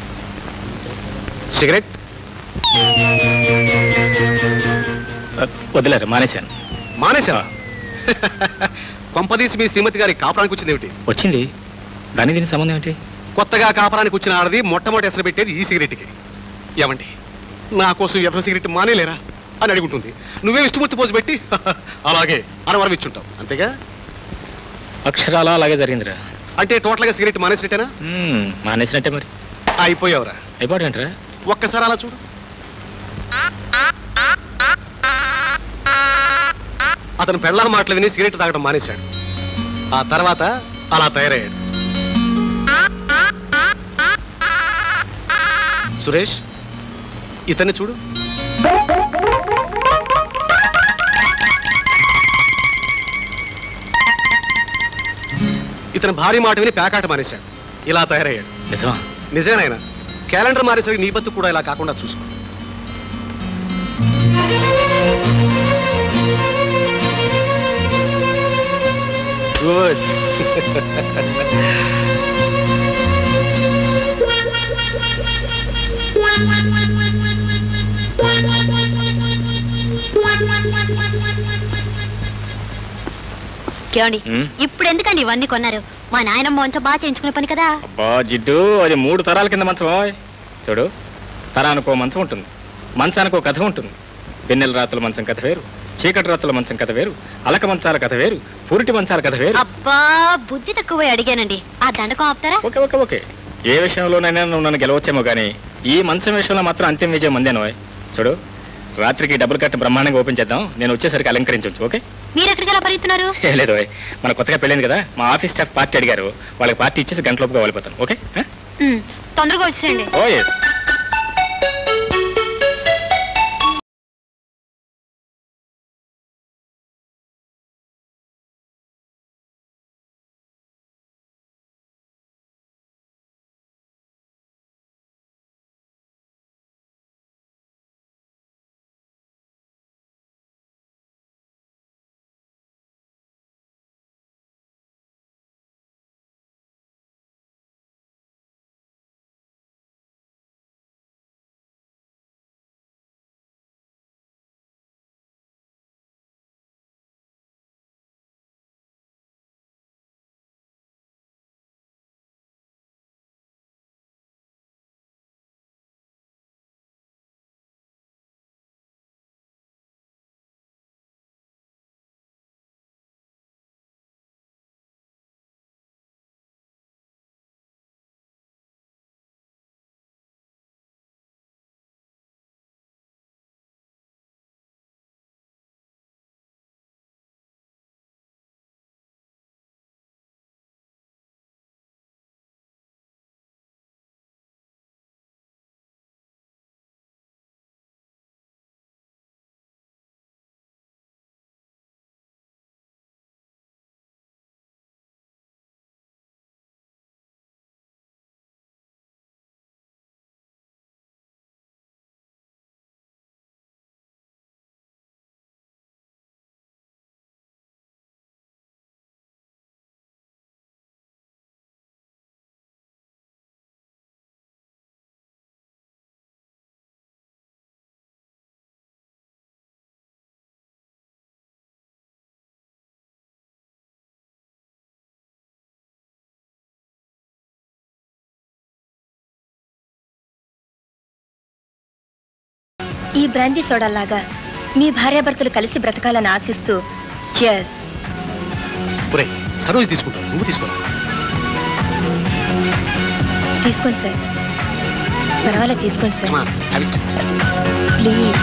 సిగరెట్ వదిలేరు మానేశాను మానేశావా కొంపదీసి మీ శ్రీమతి గారి కాపురానికి వచ్చింది ఏమిటి వచ్చింది దాని దీని సంబంధం ఏంటి కొత్తగా కాపురానికి వచ్చిన ఆడది మొట్టమొదటి ఎసరు పెట్టేది ఈ సిగరెట్కి ఏమండి నా కోసం ఎర్ర సిగరెట్ మానేలేరా అని అడుగుంటుంది నువ్వే ఇష్టమూర్తి పోజు పెట్టి అలాగే అనవరం ఇచ్చుంటావు అంతేగా అక్షరాలా అలాగే జరిగిందిరా అంటే టోటల్గా సిగరెట్ మానేసినట్టేనా మ్మ్, మానేసినట్టే మరి అయిపోయావురా అయిపోయాడంటరా ఒక్కసారి అలా చూడు అతను పెళ్ళాల మాటలు విని సిగరెట్ తాగడం మానేశాడు ఆ తర్వాత అలా తయారయ్యాడు సురేష్ ఇతన్ని చూడు ఇతని భారీ మాట విని పేకాట మానేశాడు ఇలా తయారయ్యాడు నిజమా నిజమేనాయన క్యాలెండర్ మారేసరికి నీ బతుకు కూడా ఇలా కాకుండా చూసుకో గుడ్ ఏమండి ఉమ్. ఇప్పుడు ఎందుకండి ఇవన్నీ కొన్నారు మా నాయనమ్మ వంచ బాగా చేయించుకునే పని కదా అబ్బా జిడ్డు అది మూడు తరాల కింద మంచం ఓయ్. చూడు తరానికో మంచం ఉంటుంది మంచానికో కథ ఉంటుంది వెన్నెల రాత్రుల మంచం కథ వేరు చీకటి రాత్రుల మంచం కథ వేరు అలక మంచాల కథ వేరు పురిటి మంచాల కథ వేరు అబ్బా బుద్ధి తక్కువ అడిగానండి ఆ దండకం ఆపుతారా ఓకే ఓకే ఓకే ఏ విషయంలోనైనా నువ్వు నన్ను గెలవచ్చేమో కానీ ఈ మంచం విషయంలో మాత్రం అంతిమ విజయం మందేనో చూడు రాత్రికి డబ్బులు కట్టి బ్రహ్మాండంగా ఓపెన్ చేద్దాం నేను వచ్చేసరికి అలంకరించవచ్చు ఓకే మీరు ఎక్కడికి ఎలా పరిగెత్తున్నారు ఏం లేదు ఓయ్. మన కొత్తగా పెళ్ళింది కదా మా ఆఫీస్ స్టాఫ్ పార్టీ అడిగారు వాళ్ళకి పార్టీ ఇచ్చేసి గంటలోపుగా వెళ్ళిపోతాను ఓకే ఆ? ఉమ్, తొందరగా వచ్చేయండి ఓ yes. ఈ బ్రాందీ సోడాలాగా మీ భార్యాభర్తలు కలిసి బ్రతకాలని ఆశిస్తూ చియర్స్ ఒరేయ్ సరోజ్ తీసుకుంటావు నువ్వు తీసుకో తీసుకోండి సార్ పర్వాలేదు తీసుకోండి sir Come on, have it. Please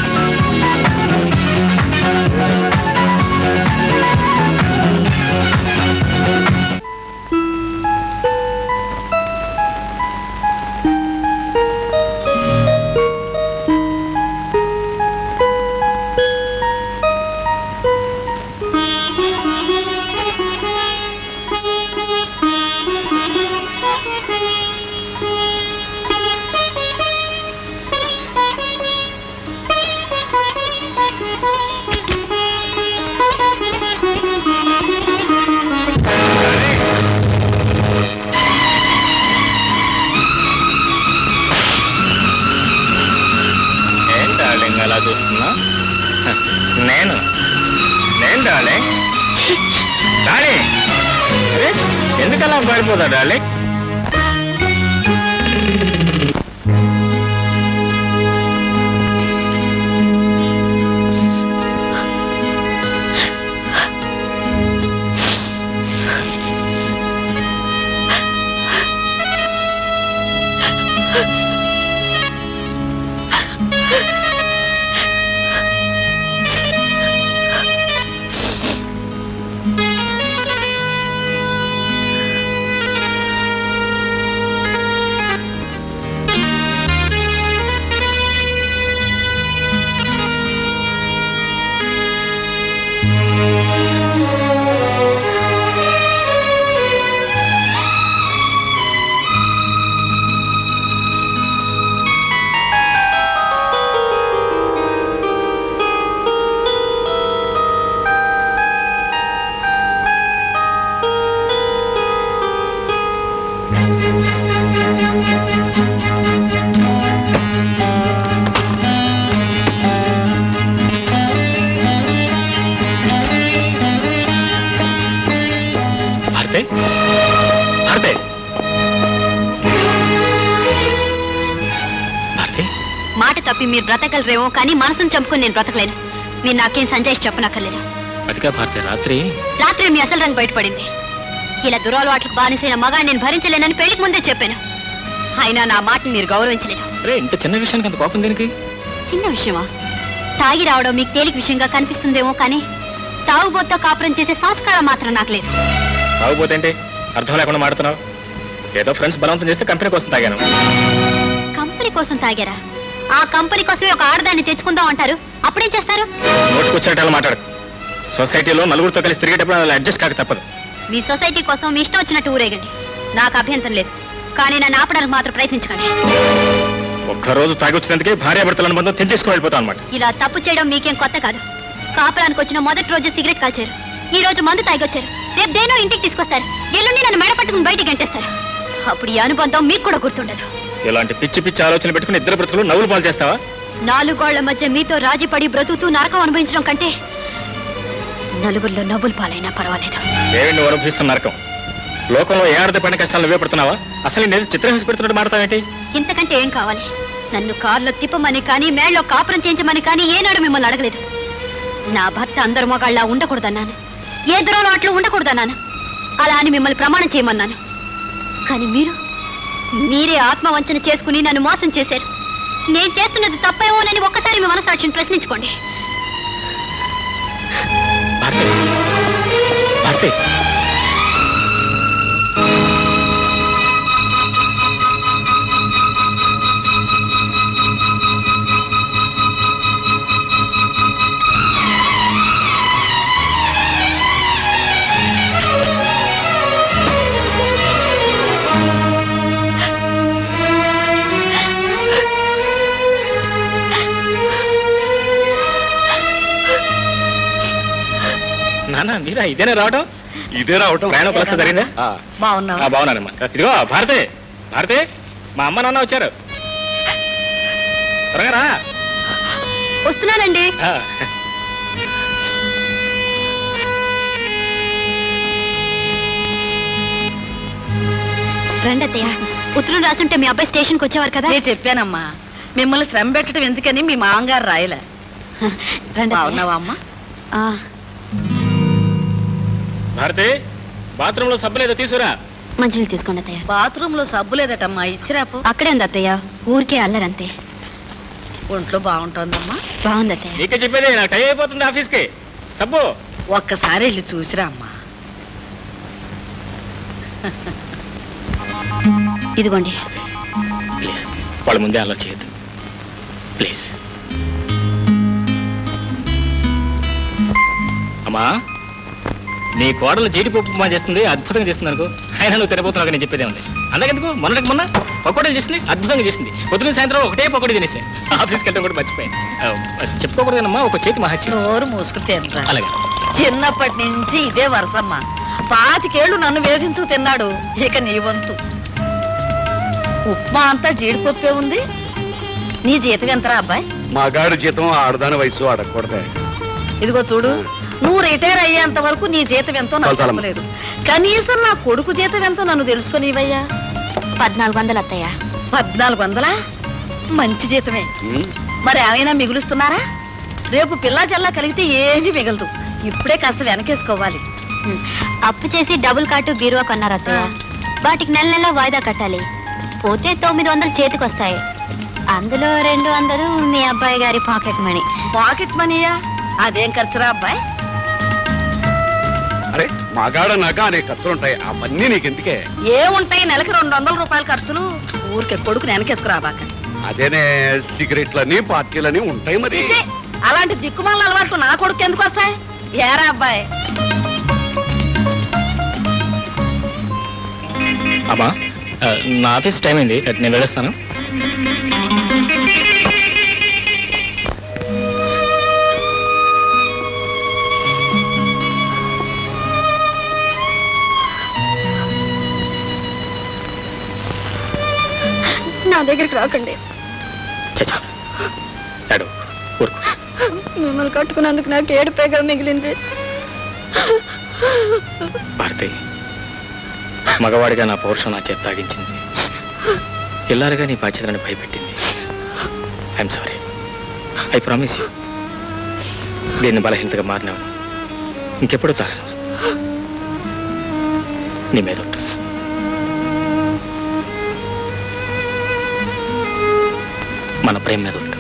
Thank you. ఏం అలా చూస్తున్నా హ, నేను నేను డాలే డాలే అరే, ఎందుకు అలా పారిపోతా డాలే భారతే భారతే భారతే మాట తప్పి మీరు బ్రతకగలరేమో కానీ మనసును చంపుకొని నేను బ్రతకలేను మీరు నాకేం సంజయ్ చెప్పనక్కర్లేదు అదిగా భారతే రాత్రి రాత్రి మీ అసలు రంగు బయటపడింది ఇలా దురలవాట్లకు బానిసైన మగాన్ని నేను భరించలేనని పెళ్లికి ముందే చెప్పాను అయినా నా మాటని మీరు గౌరవించలేదు అరే ఇంత చిన్న విషయానికి అంత కోపం దేనికి చిన్న విషయమా తాగి రావడం మీకు తేలిక విషయంగా కనిపిస్తుందేమో కానీ తాగుబోత్తో కాపురం చేసే సంస్కారం మాత్రం నాకు లేదు తాగుపోతే ఏంటి అర్థం లేకుండా మాడుతున్నావు ఏదో ఫ్రెండ్స్ బలవంతం చేస్తే కంపెనీ కోసం తాగాను కంపెనీ కోసం తాగారా ఆ కంపెనీ కోసమే ఒక ఆడదాన్ని తెచ్చుకుందాం అంటారు అప్పుడేం చేస్తారు నోటికి వచ్చినట్టు మాట్లాడు సొసైటీలో నలుగురితో కలిసి తిరిగేటప్పుడు అలా అడ్జస్ట్ కాక తప్పదు మీ సొసైటీ కోసం మీ ఇష్టం వచ్చినట్టు ఊరేగండి నాకు అభ్యంతరం లేదు కానీ నన్ను ఆపడానికి మాత్రం ప్రయత్నించకండి ఒక్కరోజు తాగొచ్చినందుకే భార్యాభర్తల అనుబంధం తెంచేసుకుని వెళ్ళిపోతాం అనమాట ఇలా తప్పు చేయడం మీకేం కొత్త కాదు కాపురానికి వచ్చిన మొదటి రోజు సిగరెట్ కాల్చారు ఈ రోజు మందు తాగొచ్చారు రేపు దేనో ఇంటికి తీసుకొస్తారు ఎల్లుండి నన్ను మెడ పట్టుకుని బయటికి గంటేస్తారు అప్పుడు ఈ అనుబంధం మీకు కూడా గుర్తుండదు ఇలాంటి పిచ్చి పిచ్చి ఆలోచనలు పెట్టుకుని ఇద్దరు బ్రతుకులు నవ్వులు పాలు చేస్తావా నాలుగోళ్ల మధ్య మీతో రాజీ పడి బ్రతుకుతూ నరకం అనుభవించడం కంటే నలుగురిలో నవ్వులు పాలైనా పర్వాలేదు ఏమి నువ్వు అనుభవిస్తున్న నరకం లోకంలో ఏ ఆడది పడిన కష్టాలు నువ్వే పడుతున్నావా అసలు నేను చిత్రహింస పెడుతున్నట్టు మాడతావేంటి ఇంతకంటే ఏం కావాలి నన్ను కారులో తిప్పమని కానీ మేళ్ళలో కాపురం చేయించమని కానీ ఏనాడు మిమ్మల్ని అడగలేదు నా భర్త అందరు మగాళ్ళ ఉండకూడదన్నాను ఏ దూరంలో అట్లు ఉండకూడదన్నాను అలా అని మిమ్మల్ని ప్రమాణం చేయమన్నాను కానీ మీరు మీరే ఆత్మవంచన చేసుకుని నన్ను మోసం చేశారు నేను చేస్తున్నది తప్పేమోనని ఒక్కసారి మీ మనసాక్షిని ప్రశ్నించుకోండి భారతి భారతి నాన్న మీరా ఇదేనా రావడం ఇదే రావటం ప్రయాణం కలిసి జరిగిందా ఆ, బాగున్నావా ఆ, బాగున్నానమ్మా ఇదిగో భారతి భారతి మా అమ్మ నాన్న వచ్చారు త్వరగా రా వస్తున్నానండి ఆ, రండి అత్తయ్య ఉత్తరం రాసుంటే మీ అబ్బాయి స్టేషన్కి వచ్చేవారు కదా నేను చెప్పానమ్మా మిమ్మల్ని శ్రమ పెట్టడం ఎందుకని మీ మామగారు రాయలే రండి అత్తయ్య. బాగున్నావా అమ్మా ఆ, భారతి బాత్రూంలో సబ్బులేదో తీసుకురా మంచినీళ్ళు తీసుకోండి అత్తయ్య బాత్రూమ్ లో సబ్బు లేదటమ్మా ఇచ్చిరాపు అక్కడే ఉంది అత్తయ్య ఊరికే అల్లరంతే ఒంట్లో బాగుంటుందమ్మా బాగుంది అత్తయ్య నీకే చెప్పేది నాకు టైం అయిపోతుంది ఆఫీస్కి సబ్బు ఒక్కసారి వెళ్ళి చూసిరా అమ్మా ఇదిగోండి ప్లీజ్ వాళ్ళ ముందే అలా చేయొద్దు ప్లీజ్ అమ్మా నీ కోడలు జీడిపప్పు ఉప్మా చేస్తుంది అద్భుతంగా చేస్తుంది అనుకో అయినా నువ్వు తినబోతున్నావు నేను చెప్పేదే ఉంది అందుకెందుకు మొన్నటికి మొన్న పకోడీలు చేసింది అద్భుతంగా చేసింది పొద్దున సాయంత్రం ఒకటే పకోడీ తినేసే ఆఫీస్కి వెళ్తే కూడా మర్చిపోయాను ఆ, అది చెప్పుకోకూడదమ్మా ఒక చేతి మహత్యం నోరు మూసుకు తినరా అలాగే చిన్నప్పటి నుంచి ఇదే వరసమ్మా పాతికేళ్లు నన్ను వేధించు తిన్నాడు ఇక నీ వంతు ఉప్మా అంతా జీడిపప్పే ఉంది నీ జీతం ఎంతరా అబ్బాయి మగాడి జీతం ఆడదాని వయసు అడగకూడదే ఇదిగో చూడు నువ్వు రిటైర్ అయ్యేంత వరకు నీ జీతం ఎంతో నాకు చాలు, చాలమ్మ. చెప్పలేదు కనీసం నా కొడుకు జీతం ఎంతో నన్ను తెలుసుకునివయ్యా పద్నాలుగు వందలు అత్తయ్య పద్నాలుగు వందలా మంచి జీతమే ఉమ్, మరి ఏమైనా మిగులుస్తున్నారా రేపు పిల్ల జల్లా కలిగితే ఏమీ మిగలదు ఇప్పుడే కాస్త వెనకేసుకోవాలి హ్మ్. అప్పు చేసి డబుల్ కాటు బీరువా కొన్నారు అత్తయ్య వాటికి నెల నెల వాయిదా కట్టాలి పోతే తొమ్మిది వందలు చేతికి వస్తాయి అందులో రెండు వందలు మీ అబ్బాయి గారి పాకెట్ మనీ పాకెట్ మనీయా అదేం ఖర్చురా అబ్బాయి అరే మగాడ నగ అనే ఖర్చులుంటాయి అవన్నీ నీకెందుకే ఏముంటాయి నెలకి రెండు వందల రూపాయల ఖర్చులు ఊరికే కొడుకు వెనకేసుకురాబాక అదేనే సిగరెట్లని పార్టీలని ఉంటాయి మరి ఛీ, అలాంటి దిక్కుమాల అలవాట్లు నా కొడుకు ఎందుకు వస్తాయి ఏరా అబ్బాయి అమ్మా ఆ, నా ఆఫీస్ టైం అయింది నేను వెళ్ళొస్తాను నా దగ్గరికి రాకండి చచ్చా ఏడు ఊరుకో మిమ్మల్ని కట్టుకున్నందుకు నాకు ఏడుపేగా మిగిలింది భారతి మగవాడిగా నా పౌరుషం నా చేత తాగించింది ఇల్లాలుగా నీ బాధ్యతలను భయపెట్టింది I'm sorry I promise you దీన్ని బలహీనతగా మారినావు ఇంకెప్పుడు తా నీ మీద ఉంటా మన ప్రేమ మీద ఉంటా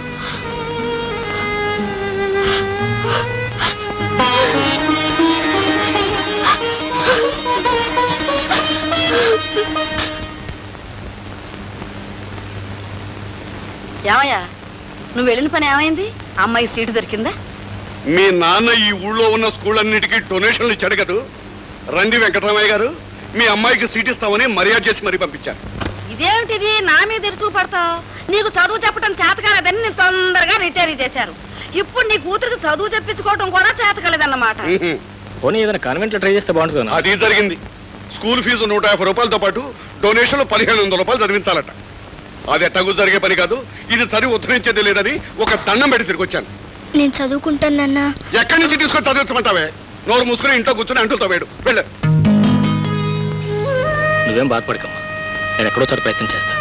ఏమయ్యా నువ్వు వెళ్ళిన పని ఏమైంది అమ్మాయి సీటు దొరికిందా మీ నాన్న ఈ ఊళ్ళో ఉన్న స్కూల్ అన్నిటికీ డొనేషన్లు ఇచ్చాడు కదూ రండి వెంకటరామయ్య గారు మీ అమ్మాయికి సీట్ ఇస్తామని మర్యాద చేసి మరీ పంపించారు ఇదేమిటిది నా మీద ఇరుచు పడతావు నీకు చదువు చెప్పడం చేత కాలేదని నేను తొందరగా రిటైర్ చేశారు ఇప్పుడు నీ కూతురికి చదువు చెప్పించుకోవడం కూడా చేత కాలేదన్నమాట ఉహుం. పోనీ ఏదైనా కాన్వెంట్లో ట్రై చేస్తే బాగుంటుంది కదా అది జరిగింది స్కూల్ ఫీజు నూట యాభై రూపాయలతో పాటు డొనేషన్లు పదిహేను వందల రూపాయలు చదివించాలట అది ఎట్టగు జరిగే పని కాదు ఇది చదివి ఉద్ధరించేది లేదని ఒక దండం పెట్టి తిరిగి వచ్చాను నేను చదువుకుంటానన్నా ఎక్కడి నుంచి తీసుకొని చదివించమంటావే నోరు మూసుకుని ఇంట్లో కూర్చుని అంటులతో వేడు వెళ్ళు నువ్వేం బాధపడకమ్మా నేను ఎక్కడో చోట ప్రయత్నం చేస్తాను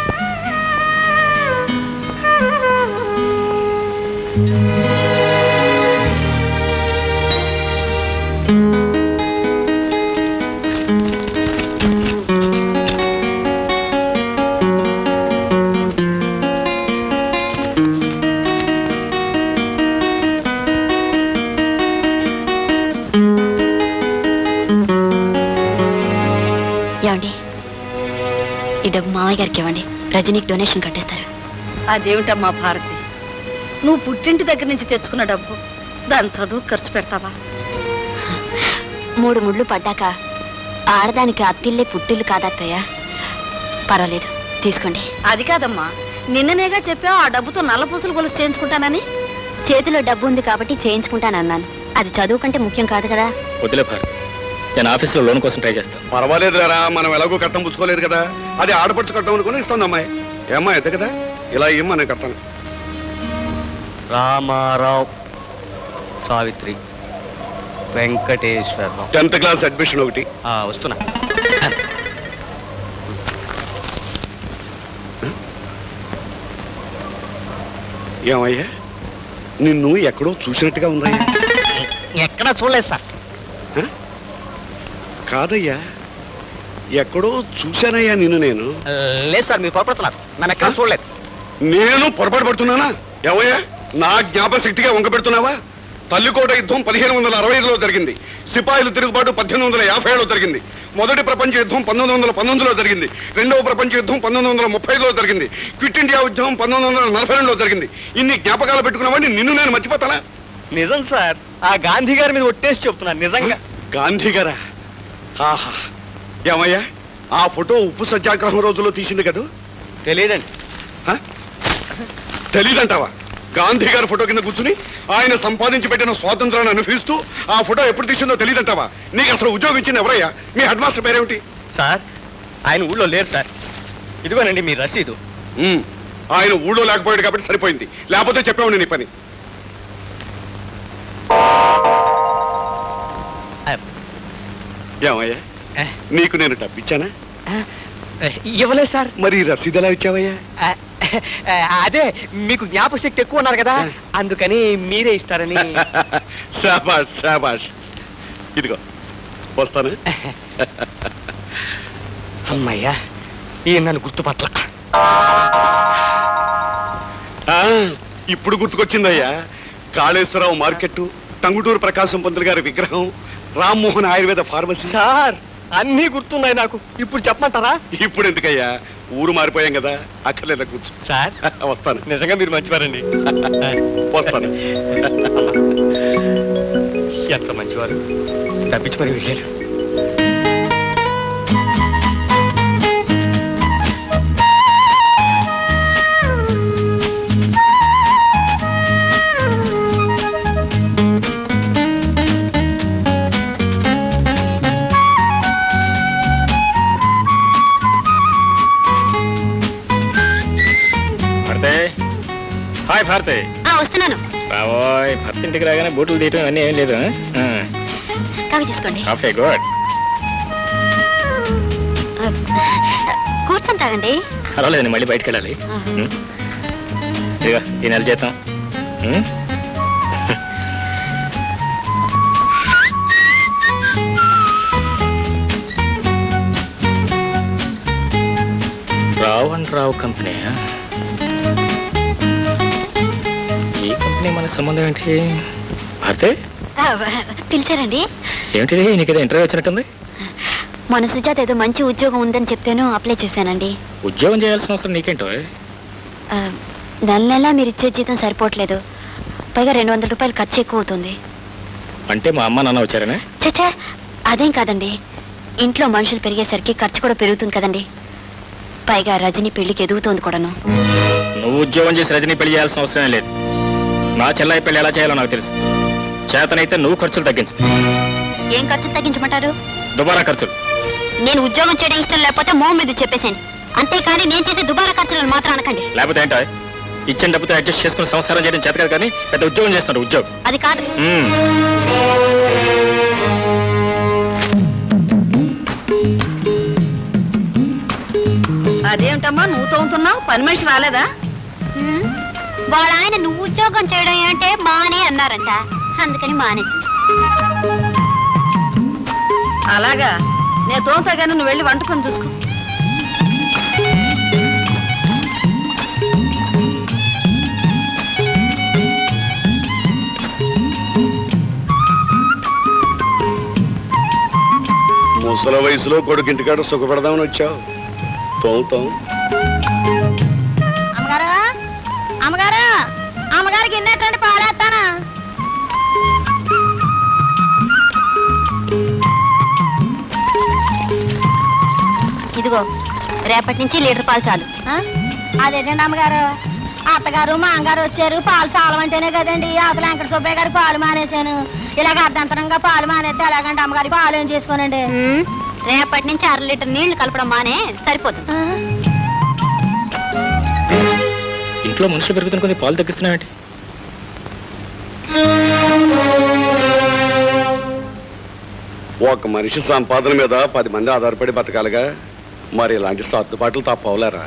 ఏమండి ఈ డబ్బు మామయ్య గారికి ఇవ్వండి రజనీకి డొనేషన్ కట్టేస్తారు అదేమిటమ్మా భారతి నువ్వు పుట్టింటి దగ్గర నుంచి తెచ్చుకున్న డబ్బు దాని చదువు ఖర్చు పెడతావా మూడు ముళ్ళు పడ్డాక ఆడదానికి అత్తిల్లే పుట్టిల్లు కాదత్తయ్య పర్వాలేదు తీసుకోండి అది కాదమ్మా నిన్ననేగా చెప్పావు ఆ డబ్బుతో నల్ల పూసలు గొలుసు చేయించుకుంటానని చేతిలో డబ్బు ఉంది కాబట్టి చేయించుకుంటానన్నాను అది చదువు కంటే ముఖ్యం కాదు కదా వదిలే భారతి నేను ఆఫీస్లో లోన్ కోసం ట్రై చేస్తాను పర్వాలేదు రా మనం ఎలాగో కట్టం పుచ్చుకోలేదు కదా అది ఆడపడుచు కట్టం అనుకుని ఇస్తుంది అమ్మాయి ఏమ్మా ఎద్ద కదా ఇలా ఏమ్మా నేను కట్టాను Ramarao Savitri Venkateswararao tenth class admission ఒకటి ఆ, వస్తున్నా ఏమయ్యా నిన్ను ఎక్కడో చూసినట్టుగా ఉందయ్యా ఎక్కడ చూడలేదు సార్ కాదయ్యా ఎక్కడో చూశానయ్యా నిన్ను నేను లేదు సార్ మీరు పొరపడుతున్నారు నన్ను ఎక్కడ చూడలేదు నేను పొరపాటు పడుతున్నానా ఏమయ్యా నా జ్ఞాపశక్తిగా వంక పెడుతున్నావా తల్లికోట యుద్ధం పదిహేను వందల అరవై ఐదులో జరిగింది సిపాయిలు తిరుగుబాటు పద్దెనిమిది వందల యాభై ఏడులో జరిగింది మొదటి ప్రపంచ యుద్ధం పంతొమ్మిది వందల పంతొమ్మిదిలో జరిగింది రెండవ ప్రపంచ యుద్ధం పంతొమ్మిది వందల ముప్పై ఐదులో జరిగింది క్విట్ ఇండియా ఉద్యమం పంతొమ్మిది వందల నలభై రెండులో జరిగింది ఇన్ని జ్ఞాపకాలు పెట్టుకున్నావని నిన్ను నేను మర్చిపోతానా నిజం సార్ ఆ గాంధీ గారి మీద ఒట్టేసి చెప్తున్నాను నిజంగా గాంధీ గారా ఆహా ఏమయ్యా ఆ ఫోటో ఉప్పు సత్యాగ్రహం రోజుల్లో తీసింది కదా తెలియదండి హ? తెలీదంటావా గాంధీ గారి ఫోటో కింద కూర్చుని ఆయన సంపాదించి పెట్టిన స్వాతంత్రాన్ని అనుభవిస్తూ ఆ ఫోటో ఎప్పుడు తీసిందో తెలియదంటావా నీకు అసలు ఉద్యోగం ఇచ్చింది ఎవరయ్యా మీ హెడ్ మాస్టర్ పేరేమిటి సార్ ఆయన ఊళ్ళో లేరు సార్ ఇదిగోనండి మీ రసీదు ఉమ్, ఆయన ఊళ్ళో లేకపోయాడు కాబట్టి సరిపోయింది లేకపోతే చెప్పేవాడు నీ పని ఏమయ్యా నీకు నేను డబ్బిచ్చానా ఇవ్వలేదు సార్ మరి ఈ రసీదు ఎలా ఇచ్చావయ్యా అదే మీకు జ్ఞాపక శక్తి ఎక్కువ ఉన్నారు కదా అందుకని మీరే ఇస్తారని శాబాష్ శాబాష్ ఇదిగో వస్తాను అమ్మయ్యా ఈ నన్ను గుర్తుపట్ల ఆ, ఇప్పుడు గుర్తుకొచ్చిందయ్యా కాళేశ్వరరావు మార్కెట్ టంగుటూరు ప్రకాశం పంతులు గారి విగ్రహం రామ్మోహన్ ఆయుర్వేద ఫార్మసీ సార్ అన్నీ గుర్తున్నాయి నాకు ఇప్పుడు చెప్పమంటారా ఇప్పుడు ఎందుకయ్యా ఊరు మారిపోయాం కదా అక్కర్లేదా కూర్చో సార్ వస్తాను నిజంగా మీరు మంచివారండి వస్తాను ఎంత మంచివారు తప్పించి మరి వెళ్ళారు భారతే హాయ్ భారతే ఆ వస్తున్నాను రావోయ్ భర్త ఇంటికి రాగానే బూట్లు తీయటం అన్నీ ఏం లేదు ఆ? కాఫీ తీసుకోండి కాఫీ గుడ్ కూర్చొని తాగండి పర్వాలేదు మళ్ళీ బయటకు వెళ్ళాలి ఆహా. ఉం? ఇదిగో ఈ నెల జీతం ఉం? రావు అండ్ రావు కంపెనీ ఈ కంపెనీ మన సంబంధం ఏంటి భారతే ఆ, పిలిచారండి ఏమిటిది నీకు ఏదో ఇంటర్వ్యూ వచ్చినట్టుంది మన సుజాత ఏదో మంచి ఉద్యోగం ఉందని చెప్తేను అప్లై చేశానండి ఉద్యోగం చేయాల్సిన అవసరం నీకేంటో ఆ, నెల నెలా మీరు ఇచ్చే జీతం సరిపోవట్లేదు పైగా రెండు వందల రూపాయలు ఖర్చు ఎక్కువ అవుతుంది అంటే మా అమ్మ నాన్న వచ్చారనే చచ్చా అదేం కాదండి ఇంట్లో మనుషులు పెరిగేసరికి ఖర్చు కూడా పెరుగుతుంది కదండి పైగా రజని పెళ్లికి ఎదుగుతోంది కూడాను నువ్వు ఉద్యోగం చేసి రజనీ పెళ్లి చేయాల్సిన అవసరమే లేదు నా చెల్లాయి పెళ్లి ఎలా చేయాలో నాకు తెలుసు చేతనైతే నువ్వు ఖర్చులు తగ్గించు ఏం ఖర్చు తగ్గించమంటారు దుబారా ఖర్చులు నేను ఉద్యోగం చేయడం ఇష్టం లేకపోతే మోహం మీద చెప్పేసాను అంతేకాని నేను చేసే దుబారా ఖర్చులను మాత్రం అనకండి లేకపోతే ఏంటో ఇచ్చిన డబ్బుతో అడ్జస్ట్ చేసుకుని సంసారం చేయడం చేత కాదు కానీ పెద్ద ఉద్యోగం చేస్తున్నారు ఉద్యోగం అది కాదు మ్మ్. అదేమిటమ్మా నువ్వు తోముతున్నావు పని మనిషి రాలేదా ఉమ్, వాళ్ళ ఆయన నువ్వు ఉద్యోగం చేయడం ఏంటే మానే అన్నారంట అందుకని మానేసి అలాగా నేను తోముతా కానీ నువ్వు వెళ్ళి వంట పని చూసుకో ముసల వయసులో కొడుకింటికాడ సుఖపడదామని వచ్చావు తోముతాం అమ్మగారు అమ్మగారు అమ్మగారికి ఎన్నటువంటి పాలేస్తానా ఇదిగో రేపటి నుంచి లీటర్ పాలు చాలు అదేంటండి అమ్మగారు అత్తగారు మా అమ్మగారు వచ్చారు పాలు చాలమంటేనే కదండి అవతల వెంకట సుబ్బయ్య గారు పాలు మానేశాను ఇలాగ అర్ధంతరంగా పాలు మానేస్తే ఎలాగంటే అమ్మగారి పాలు ఏం చేసుకోనండి రేపటి నుంచి అర లీటర్ నీళ్లు కలపడం మానే సరిపోతుంది ఇంట్లో మనుషులు పెరుగుతున్న కొన్ని పాలు తగ్గిస్తున్నావేంటి ఒక మనిషి సంపాదన మీద పది మంది ఆధారపడి బతకాలిగా మరి ఇలాంటి సర్దుబాట్లు తప్పవులేరా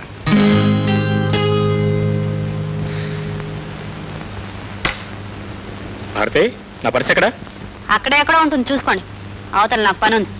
భారతి నా పరిస్థితి ఎక్కడ అక్కడే ఎక్కడో ఉంటుంది చూసుకోండి అవతల నాకు పని ఉంది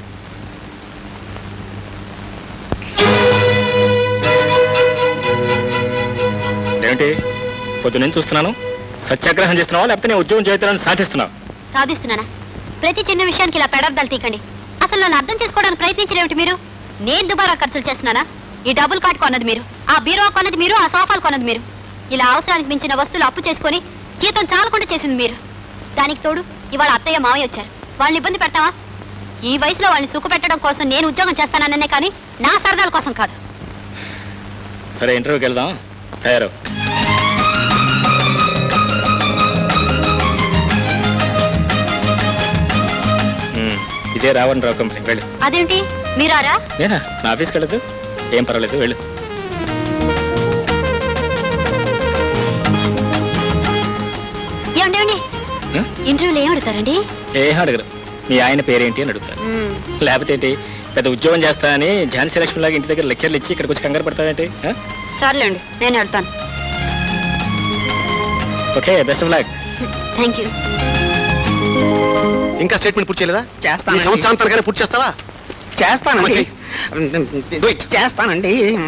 ఏమిటి పొద్దున్నే చూస్తున్నాను సత్యాగ్రహం చేస్తున్నావా లేకపోతే నేను ఉద్యోగం చేస్తానని సాధిస్తున్నావు సాధిస్తున్నానా ప్రతి చిన్న విషయానికి ఇలా పెడర్థాలు తీకండి అసలు నన్ను అర్థం చేసుకోవడానికి ప్రయత్నించలేమిటి మీరు నేను దుబారా ఖర్చులు చేస్తున్నానా ఈ డబుల్ కార్డ్ కొన్నది మీరు ఆ బీరో కొన్నది మీరు ఆ సోఫాలు కొన్నది మీరు ఇలా అవసరానికి మించిన వస్తువులు అప్పు చేసుకొని జీతం చాలకుండా చేసింది మీరు దానికి తోడు ఇవాళ అత్తయ్య మావయ్య వచ్చారు వాళ్ళని ఇబ్బంది పెడతావా ఈ వయసులో వాళ్ళని సుఖ పెట్టడం కోసం నేను ఉద్యోగం చేస్తానన్నే కానీ నా సరదాల కోసం కాదు సరే ఇంటర్వ్యూకి వెళ్దాం తయారు మ్మ్. ఇదే రావణ్ రావు కంపెనీ వెళ్ళు అదేంటి మీరారా నేనా నా ఆఫీస్కి వెళ్ళదు ఏం పర్వాలేదు వెళ్ళు ఏమండి ఏమండి ఆ? ఇంటర్వ్యూలో ఏం అడుగుతారండి ఏ అడగరు మీ ఆయన పేరేంటి అని అడుగుతారు లేకపోతే ఏంటి పెద్ద ఉద్యోగం చేస్తా అని ఝాన్సీ లక్ష్మి లాగా ఇంటి దగ్గర లెక్చర్లు ఇచ్చి ఇక్కడికి వచ్చి కంగారు పడతావేంటి ఆ? సర్లేండి నేను అడుగుతాను okay best of luck thank you ఇంకా స్టేట్మెంట్ పూర్తి చేయలేదా చేస్తానండి. ఈ సంవత్సరాంతరగానే పూర్తి చేస్తావా చేస్తానండి Do it. చేస్తానండి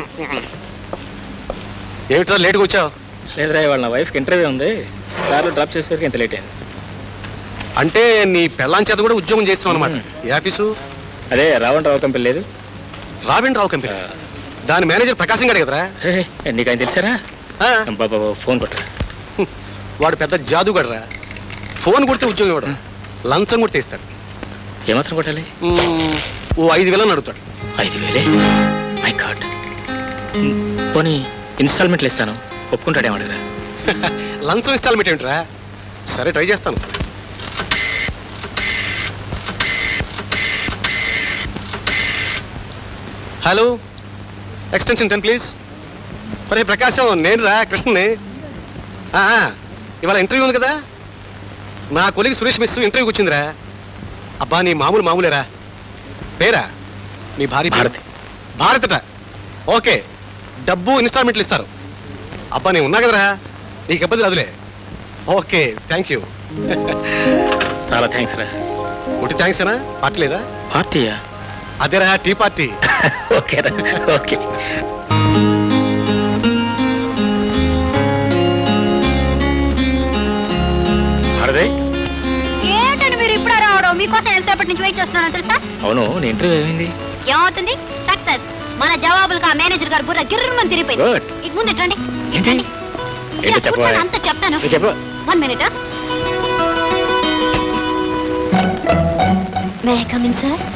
ఏమిట్రా లేట్గా వచ్చావు లేదురా ఇవాళ నా వైఫ్కి ఇంటర్వ్యూ ఉంది దారిలో డ్రాప్ చేసేసరికి ఇంత లేట్ అయింది అంటే నీ పెళ్ళాం చేత కూడా ఉద్యోగం చేస్తావు అనమాట మ్మ్. ఏ ఆఫీసు అదే రావణ్ రావు కంపెనీ లేదు రాబిన్ రావు కంపెనీ దాని మేనేజర్ ప్రకాశం గారు కదరా హే, నీకు ఆయన తెలిసారా ఆ, బాబా ఫోన్ కొట్టరా వాడు పెద్ద జాదుగడరా ఫోన్ కొడితే ఉద్యోగం ఇవ్వడం లంచం కొడితే ఇస్తాడు ఏమాత్రం కొట్టాలి మ్మ్, ఓ ఐదు వేలని అడుగుతాడు ఐదు వేలే మై కార్డ్ పోనీ ఇన్స్టాల్మెంట్లు ఇస్తాను ఒప్పుకుంటాడేమో అడగరా లంచం ఇన్స్టాల్మెంట్ ఏమిట్రా సరే ట్రై చేస్తాను హలో ఎక్స్టెన్షన్ టెన్ ప్లీజ్ ఒరే ప్రకాశం నేను రా కృష్ణని ఆ, ఆ, ఇవాళ ఇంటర్వ్యూ ఉంది కదా నా కొలిగి సురేష్ మిస్ ఇంటర్వ్యూకి వచ్చిందిరా అబ్బా నీ మామూలు మామూలేరా పేరా నీ భార్య పేరు? భారతి. భారతట ఓకే డబ్బు ఇన్స్టాల్మెంట్లు ఇస్తారు అబ్బా నేను ఉన్నా కదరా నీకు ఇబ్బంది రాదులే ఓకే థ్యాంక్ యూ చాలా థ్యాంక్స్ రా ఒకటి థ్యాంక్స్ అనా పార్టీ లేదా పార్టీయా అదేరా టీ పార్టీ ఓకే రా ఓకే భారతి ఏంటండి మీరు ఇప్పుడు రావడం మీకోసం ఎంతసేపటి నుంచి వెయిట్ చేస్తున్నాను తెలుసా అవును నీ ఇంటర్వ్యూ ఏమైంది ఏమవుతుంది సక్సెస్ మన జవాబులకు ఆ మేనేజర్ గారు బుర్ర గిర్రమని తిరిగిపోయింది గుడ్ ఇక ముందు ఎట్లండి ఏంటి ఏంటో చెప్పవా అంత చెప్తాను నువ్వు చెప్పు one minute may come in sir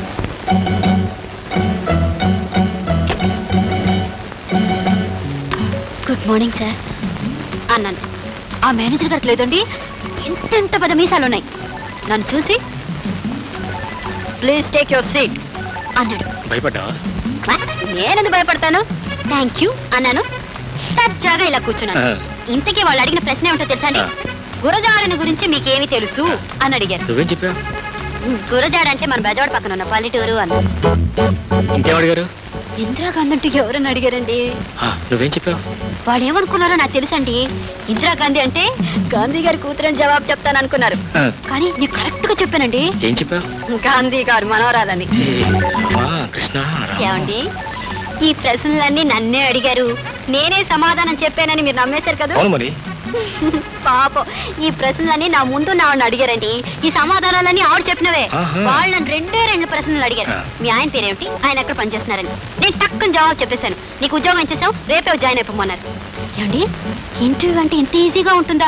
good morning sir అన్నాను ఆ మేనేజర్ గారికి లేదండి ఇంత ఇంత పెద్ద మీసాలు ఉన్నాయి నన్ను చూసి ప్లీజ్ టేక్ యువర్ సీట్ అన్నాడు భయపడ్డావా "వా, నేనెందుకు భయపడతాను థ్యాంక్ యూ అన్నాను సజ్జాగా ఇలా కూర్చున్నాను ఆ. ఇంతకీ వాళ్ళు అడిగిన ప్రశ్న ఏమిటో తెలుసా అండి ఆ. గురజాడని గురించి మీకేమి తెలుసు అని అడిగారు నువ్వేం చెప్పావు గురజాడ అంటే మన బెజవాడ పక్కన ఉన్న పల్లెటూరు అని ఇంకేం అడిగారు ఇందిరాగాంధీ అంటే ఎవరని అడిగారండి ఆ, నువ్వేం చెప్పావు వాళ్ళు ఏమనుకున్నారో నాకు తెలుసండి ఇందిరాగాంధీ అంటే గాంధీ గారి కూతురని జవాబు చెప్తాను అనుకున్నారు ఆ, కానీ నేను కరెక్ట్ గా చెప్పానండి ఏం చెప్పావు గాంధీ గారు మనవరాలని ఏ, రామా, కృష్ణ రామా. ఏమండి ఈ ప్రశ్నలన్నీ నన్నే అడిగారు నేనే సమాధానం చెప్పానని మీరు నమ్మేశారు కదా అవును మరి పాపం ఈ ప్రశ్నలన్నీ నా ముందు నాన్న అడిగారండి ఈ సమాధానాలన్నీ ఆవిడ చెప్పినవే ఆహా. వాళ్ళని రెండే రెండు ప్రశ్నలు అడిగారు ఆ. మీ ఆయన పేరేమిటి ఆయన ఎక్కడ పనిచేస్తున్నారని నేను టక్కుని జవాబు చెప్పేశాను నీకు ఉద్యోగం ఇచ్చేసావు రేపే జాయిన్ అయిపోమన్నారు ఏమండి ఇంటర్వ్యూ అంటే ఇంత ఈజీగా ఉంటుందా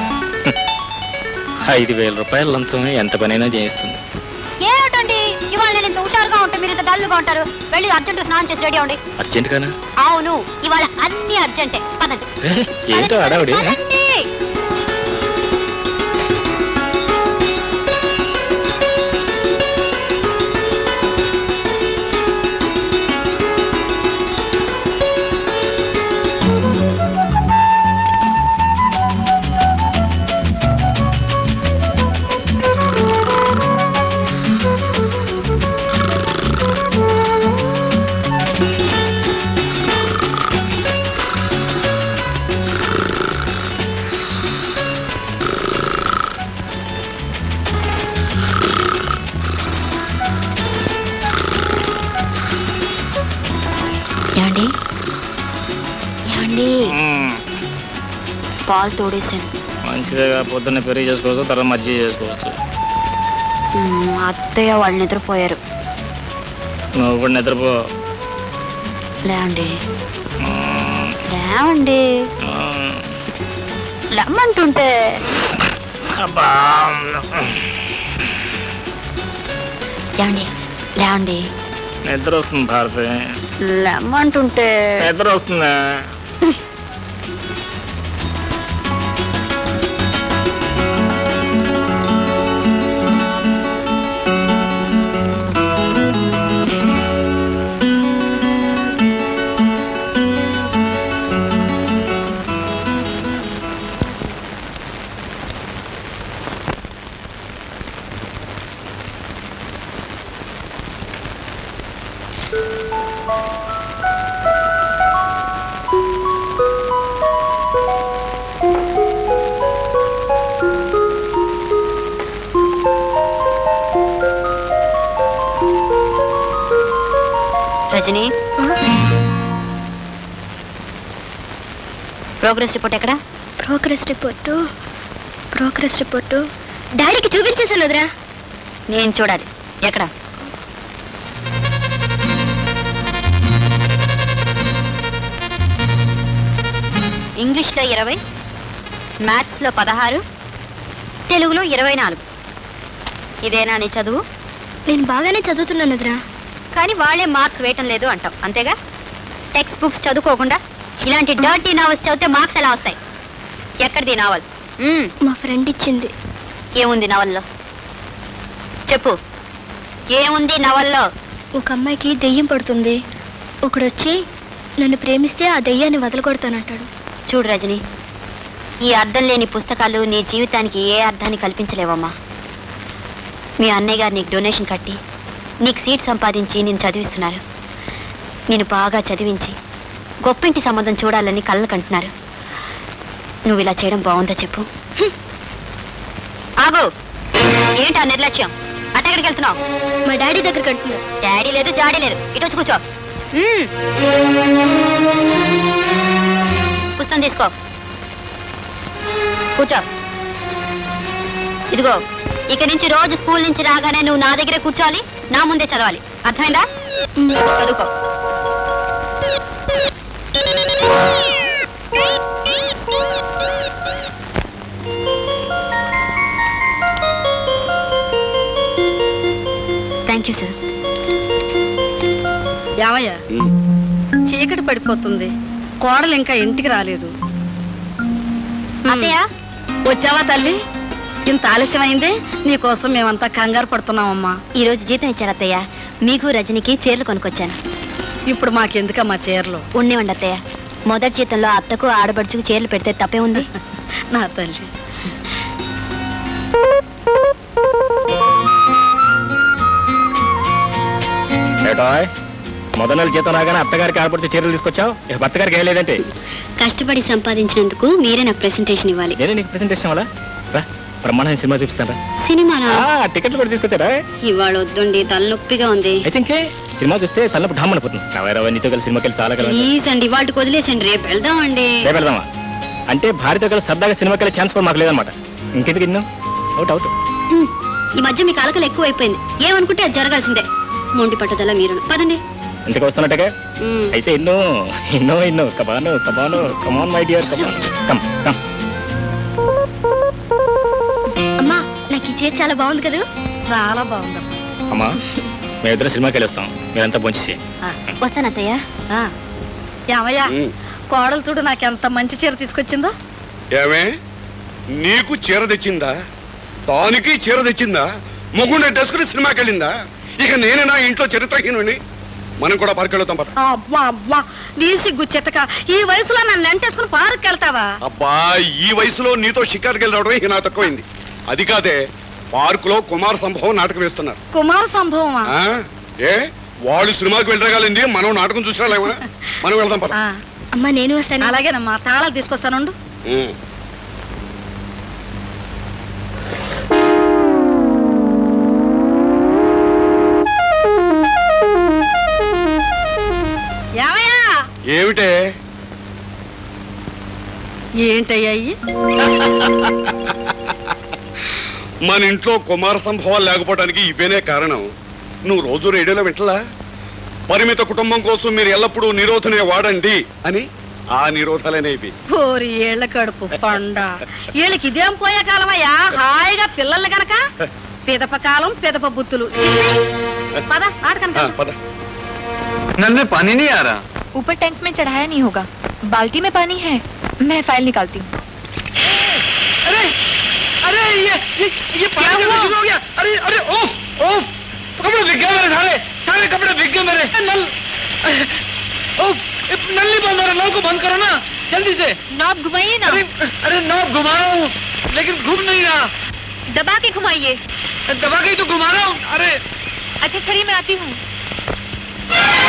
ఐదు వేల రూపాయల లంచం ఎంత పనైనా చేయిస్తుంది ఏమిటండి ఇవాళ నేను ఇంత హుషారుగా ఉంటే మీరు ఇంత డల్గా ఉంటారు వెళ్ళి అర్జెంట్ స్నానం చేసి రెడీ అవ్వండి అర్జెంట్ గానా అవును ఇవాళ అన్ని అర్జెంటే పదండి ఏ, ఏంటో అడావిడి పదండి. ఏమండి ఏమండి పాలు తోడేసాను మంచిదేగా పొద్దున్న పెరిగి చేసుకోవచ్చు తర్వాత మజ్జిగ చేసుకోవచ్చు మ్మ్, అత్తయ్య వాళ్ళు నిద్రపోయారు నువ్వు కూడా నిద్రపో లేవండి మ్మ్. లేవండి మ్మ్. లమ్మంటుంటే అబ్బా. లేవండి లేవండి నిద్ర వస్తుంది భారతి లమ్మంటుంటే నిద్ర వస్తుందా రజనీ ప్రోగ్రెస్ రిపోర్ట్ ఎక్కడా ప్రోగ్రెస్ రిపోర్టు ప్రోగ్రెస్ రిపోర్టు డాడీకి చూపించేసాను వదిరా నేను చూడాలి ఎక్కడ ఇంగ్లీష్లో ఇరవై మ్యాథ్స్లో పదహారు తెలుగులో ఇరవై నాలుగు ఇదేనా నీ చదువు నేను బాగానే చదువుతున్నాను వదిరా కానీ వాళ్ళే మార్క్స్ వేయటం లేదు అంటాం అంతేగా టెక్స్ట్ బుక్స్ చదువుకోకుండా ఇలాంటి డర్టీ నావల్స్ చదివితే మార్క్స్ ఎలా వస్తాయి ఎక్కడిది నావల్ మ్మ్. మా ఫ్రెండ్ ఇచ్చింది ఏముంది నవల్లో చెప్పు ఏముంది నవల్లో ఒక అమ్మాయికి దెయ్యం పడుతుంది ఒకడొచ్చి నన్ను ప్రేమిస్తే ఆ దెయ్యాన్ని వదలగొడతానంటాడు చూడు రజని ఈ అర్థం లేని పుస్తకాలు నీ జీవితానికి ఏ అర్థాన్ని కల్పించలేవమ్మా మీ అన్నయ్య గారు నీకు డొనేషన్ కట్టి నీకు సీట్ సంపాదించి నేను చదివిస్తున్నారు నేను బాగా చదివించి గొప్పింటి సంబంధం చూడాలని కళ్ళను కంటున్నారు నువ్వు ఇలా చేయడం బాగుందా చెప్పు హ్మ్. ఆగు ఏంటి ఆ నిర్లక్ష్యం అట్టెక్కడికి వెళ్తున్నావు మా డాడీ దగ్గరికి అంటున్నా డాడీ లేదు జాడీ లేదు ఇటు వచ్చి కూర్చో మ్మ్. పుస్తకం తీసుకో కూర్చో ఇదిగో ఇక నుంచి రోజు స్కూల్ నుంచి రాగానే నువ్వు నా దగ్గరే కూర్చోవాలి నా ముందే చదవాలి అర్థమైందా చదువుకో థ్యాంక్ యూ సార్ ఏమయ్యా చీకటి పడిపోతుంది కోడలు ఇంకా ఇంటికి రాలేదు అత్తయ్య వచ్చావా తల్లి ఇంత ఆలస్యమైంది నీకోసం మేమంతా కంగారు పడుతున్నామమ్మా ఈ రోజు జీతం ఇచ్చారు అత్తయ్య మీకు రజనికి చీరలు కొనుక్కొచ్చాను ఇప్పుడు మాకెందుకమ్మా చీరలు ఉండేవండి అత్తయ్య మొదటి జీతంలో అత్తకు ఆడబడుచుకు చీరలు పెడితే తప్పే ఉంది నా తల్లి ఏటోయ్ మొదటి నెల జీతం రాగానే అత్తగారికి ఆడపడిచి చీరలు తీసుకొచ్చావు ఇక భర్త గారికి ఏం లేదంటే కష్టపడి సంపాదించినందుకు మీరే నాకు ప్రెసెంటేషన్ ఇవ్వాలి నేనే నీకు ప్రెసెంటేషన్ వల్ల రా బ్రహ్మాండ సినిమా చూపిస్తాను సినిమానా రా టికెట్లు కూడా తీసుకొచ్చారా ఇవాళ వద్దండి తలనొప్పిగా ఉంది అయితే ఇంకే సినిమా చూస్తే తలనొప్పి ఢామ్ అనుకుంటున్నాను నా వేరే నీతో కలిసి సినిమాకి వెళ్ళి చాలా కలిసి ప్లీజ్ అండి వాటికి వదిలేసండి రేపు వెళ్దామండి రేపు వెళ్దామా అంటే భార్యతో కలిసి సరదాగా సినిమాకి వెళ్ళే ఛాన్స్ కూడా మాకు లేదనమాట ఇంకెందుకు ఇన్ను అవుట్ అవుట్ హ్మ్. ఈ మధ్య మీ కలకలు ఎక్కువ అయిపోయింది ఏమనుకుంటే అది జరగాల్సిందే మొండి పట్టుదల మీరు పదండి ఇంటికి వస్తున్నట్టుగా హ్మ్. అయితే ఇన్నో ఇన్నో ఇన్నో కబాను కబాను come on my dear come on come come అమ్మా నాకు ఈ చీర చాలా బాగుంది కదా చాలా బాగుందమ్మా అమ్మా మేమిద్దరం సినిమాకి వెళ్ళి వస్తాం మీరంతా పొంచేసి వస్తాను అత్తయ్య ఆ, ఏమయ్యా ఉమ్. కోడలు చూడు నాకు ఎంత మంచి చీర తీసుకొచ్చిందో ఏమే నీకు చీర తెచ్చిందా దానికి చీర తెచ్చిందా మొగుండే డెస్కుని సినిమాకి వెళ్ళిందా ఇక నేనేనా ఇంట్లో చరిత్రహీనుని మనం కూడా పార్క్ వెళ్తాం పద అబ్బా అబ్బా నీ సిగ్గు చిత్తక ఈ వయసులో నన్ను వెంటేసుకుని పార్క్ వెళ్తావా అబ్బా ఈ వయసులో నీతో షికార్కి వెళ్ళవడమే ఇక నా తక్కువైంది అది కాదే పార్కులో కుమార సంభవం నాటకం వేస్తున్నారు కుమార సంభవమా ఆ? ఏ వాళ్ళు సినిమాకి వెళ్ళగలింది మనం నాటకం చూసినా లేవా మనం వెళ్దాం పద ఆ, అమ్మా నేను వస్తాను అలాగేనమ్మా తాళాలు తీసుకొస్తానుండు ఉమ్. ఏమయ్యా ఏమిటే ఏంటయ్యా ఇయ్యి? మన ఇంట్లో కుమార సంభవాలు లేకపోవడానికి ఇవేనే కారణం నువ్వు రోజు రేడియోలో వింటలా పరిమిత కుటుంబం కోసం మీరు ఎల్లప్పుడూ నిరోధనే వాడండి అని ఆ నిరోధాలనేవి ఓరి ఏళ్ళ కడుపు పండ వీళ్ళకి ఇదేం పోయే కాలమయ్యా హాయిగా పిల్లలు గనక పిదప కాలం పిదప బుద్ధులు చిన్ని, పద ఆడకనక ఆ, పద नल में पानी नहीं आ रहा ऊपर टैंक में चढ़ाया नहीं होगा बाल्टी में पानी है मैं फाइल निकालती हूँ अरे अरे ये ये ये पानी कैसे शुरू हो गया अरे अरे ओफ ओफ कपड़े भीग गए मेरे सारे सारे कपड़े भीग गए मेरे नल ओफ ये नल नहीं बंद हो रहा नल को बंद करो ना जल्दी से नॉब घुमाइए ना अरे अरे नॉब घुमाओ लेकिन घूम नहीं रहा दबा के घुमाइए दबा के ही तो घुमा रहा हूँ अरे अच्छा खड़ी मैं आती हूँ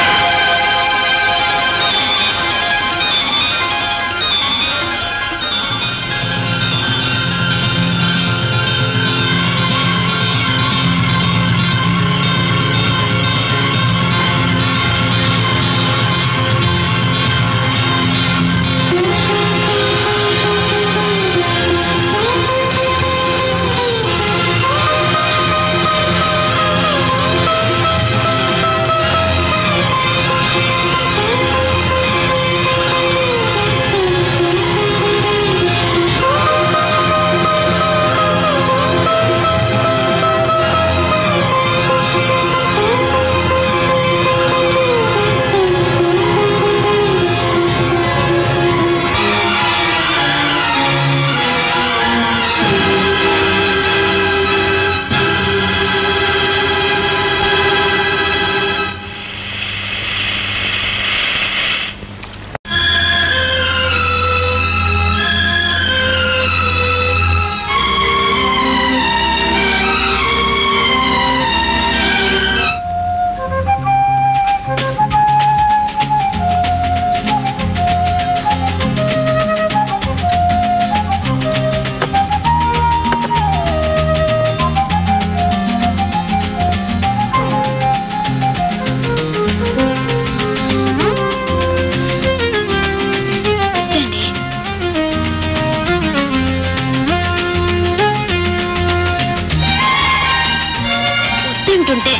వద్దంటుంటే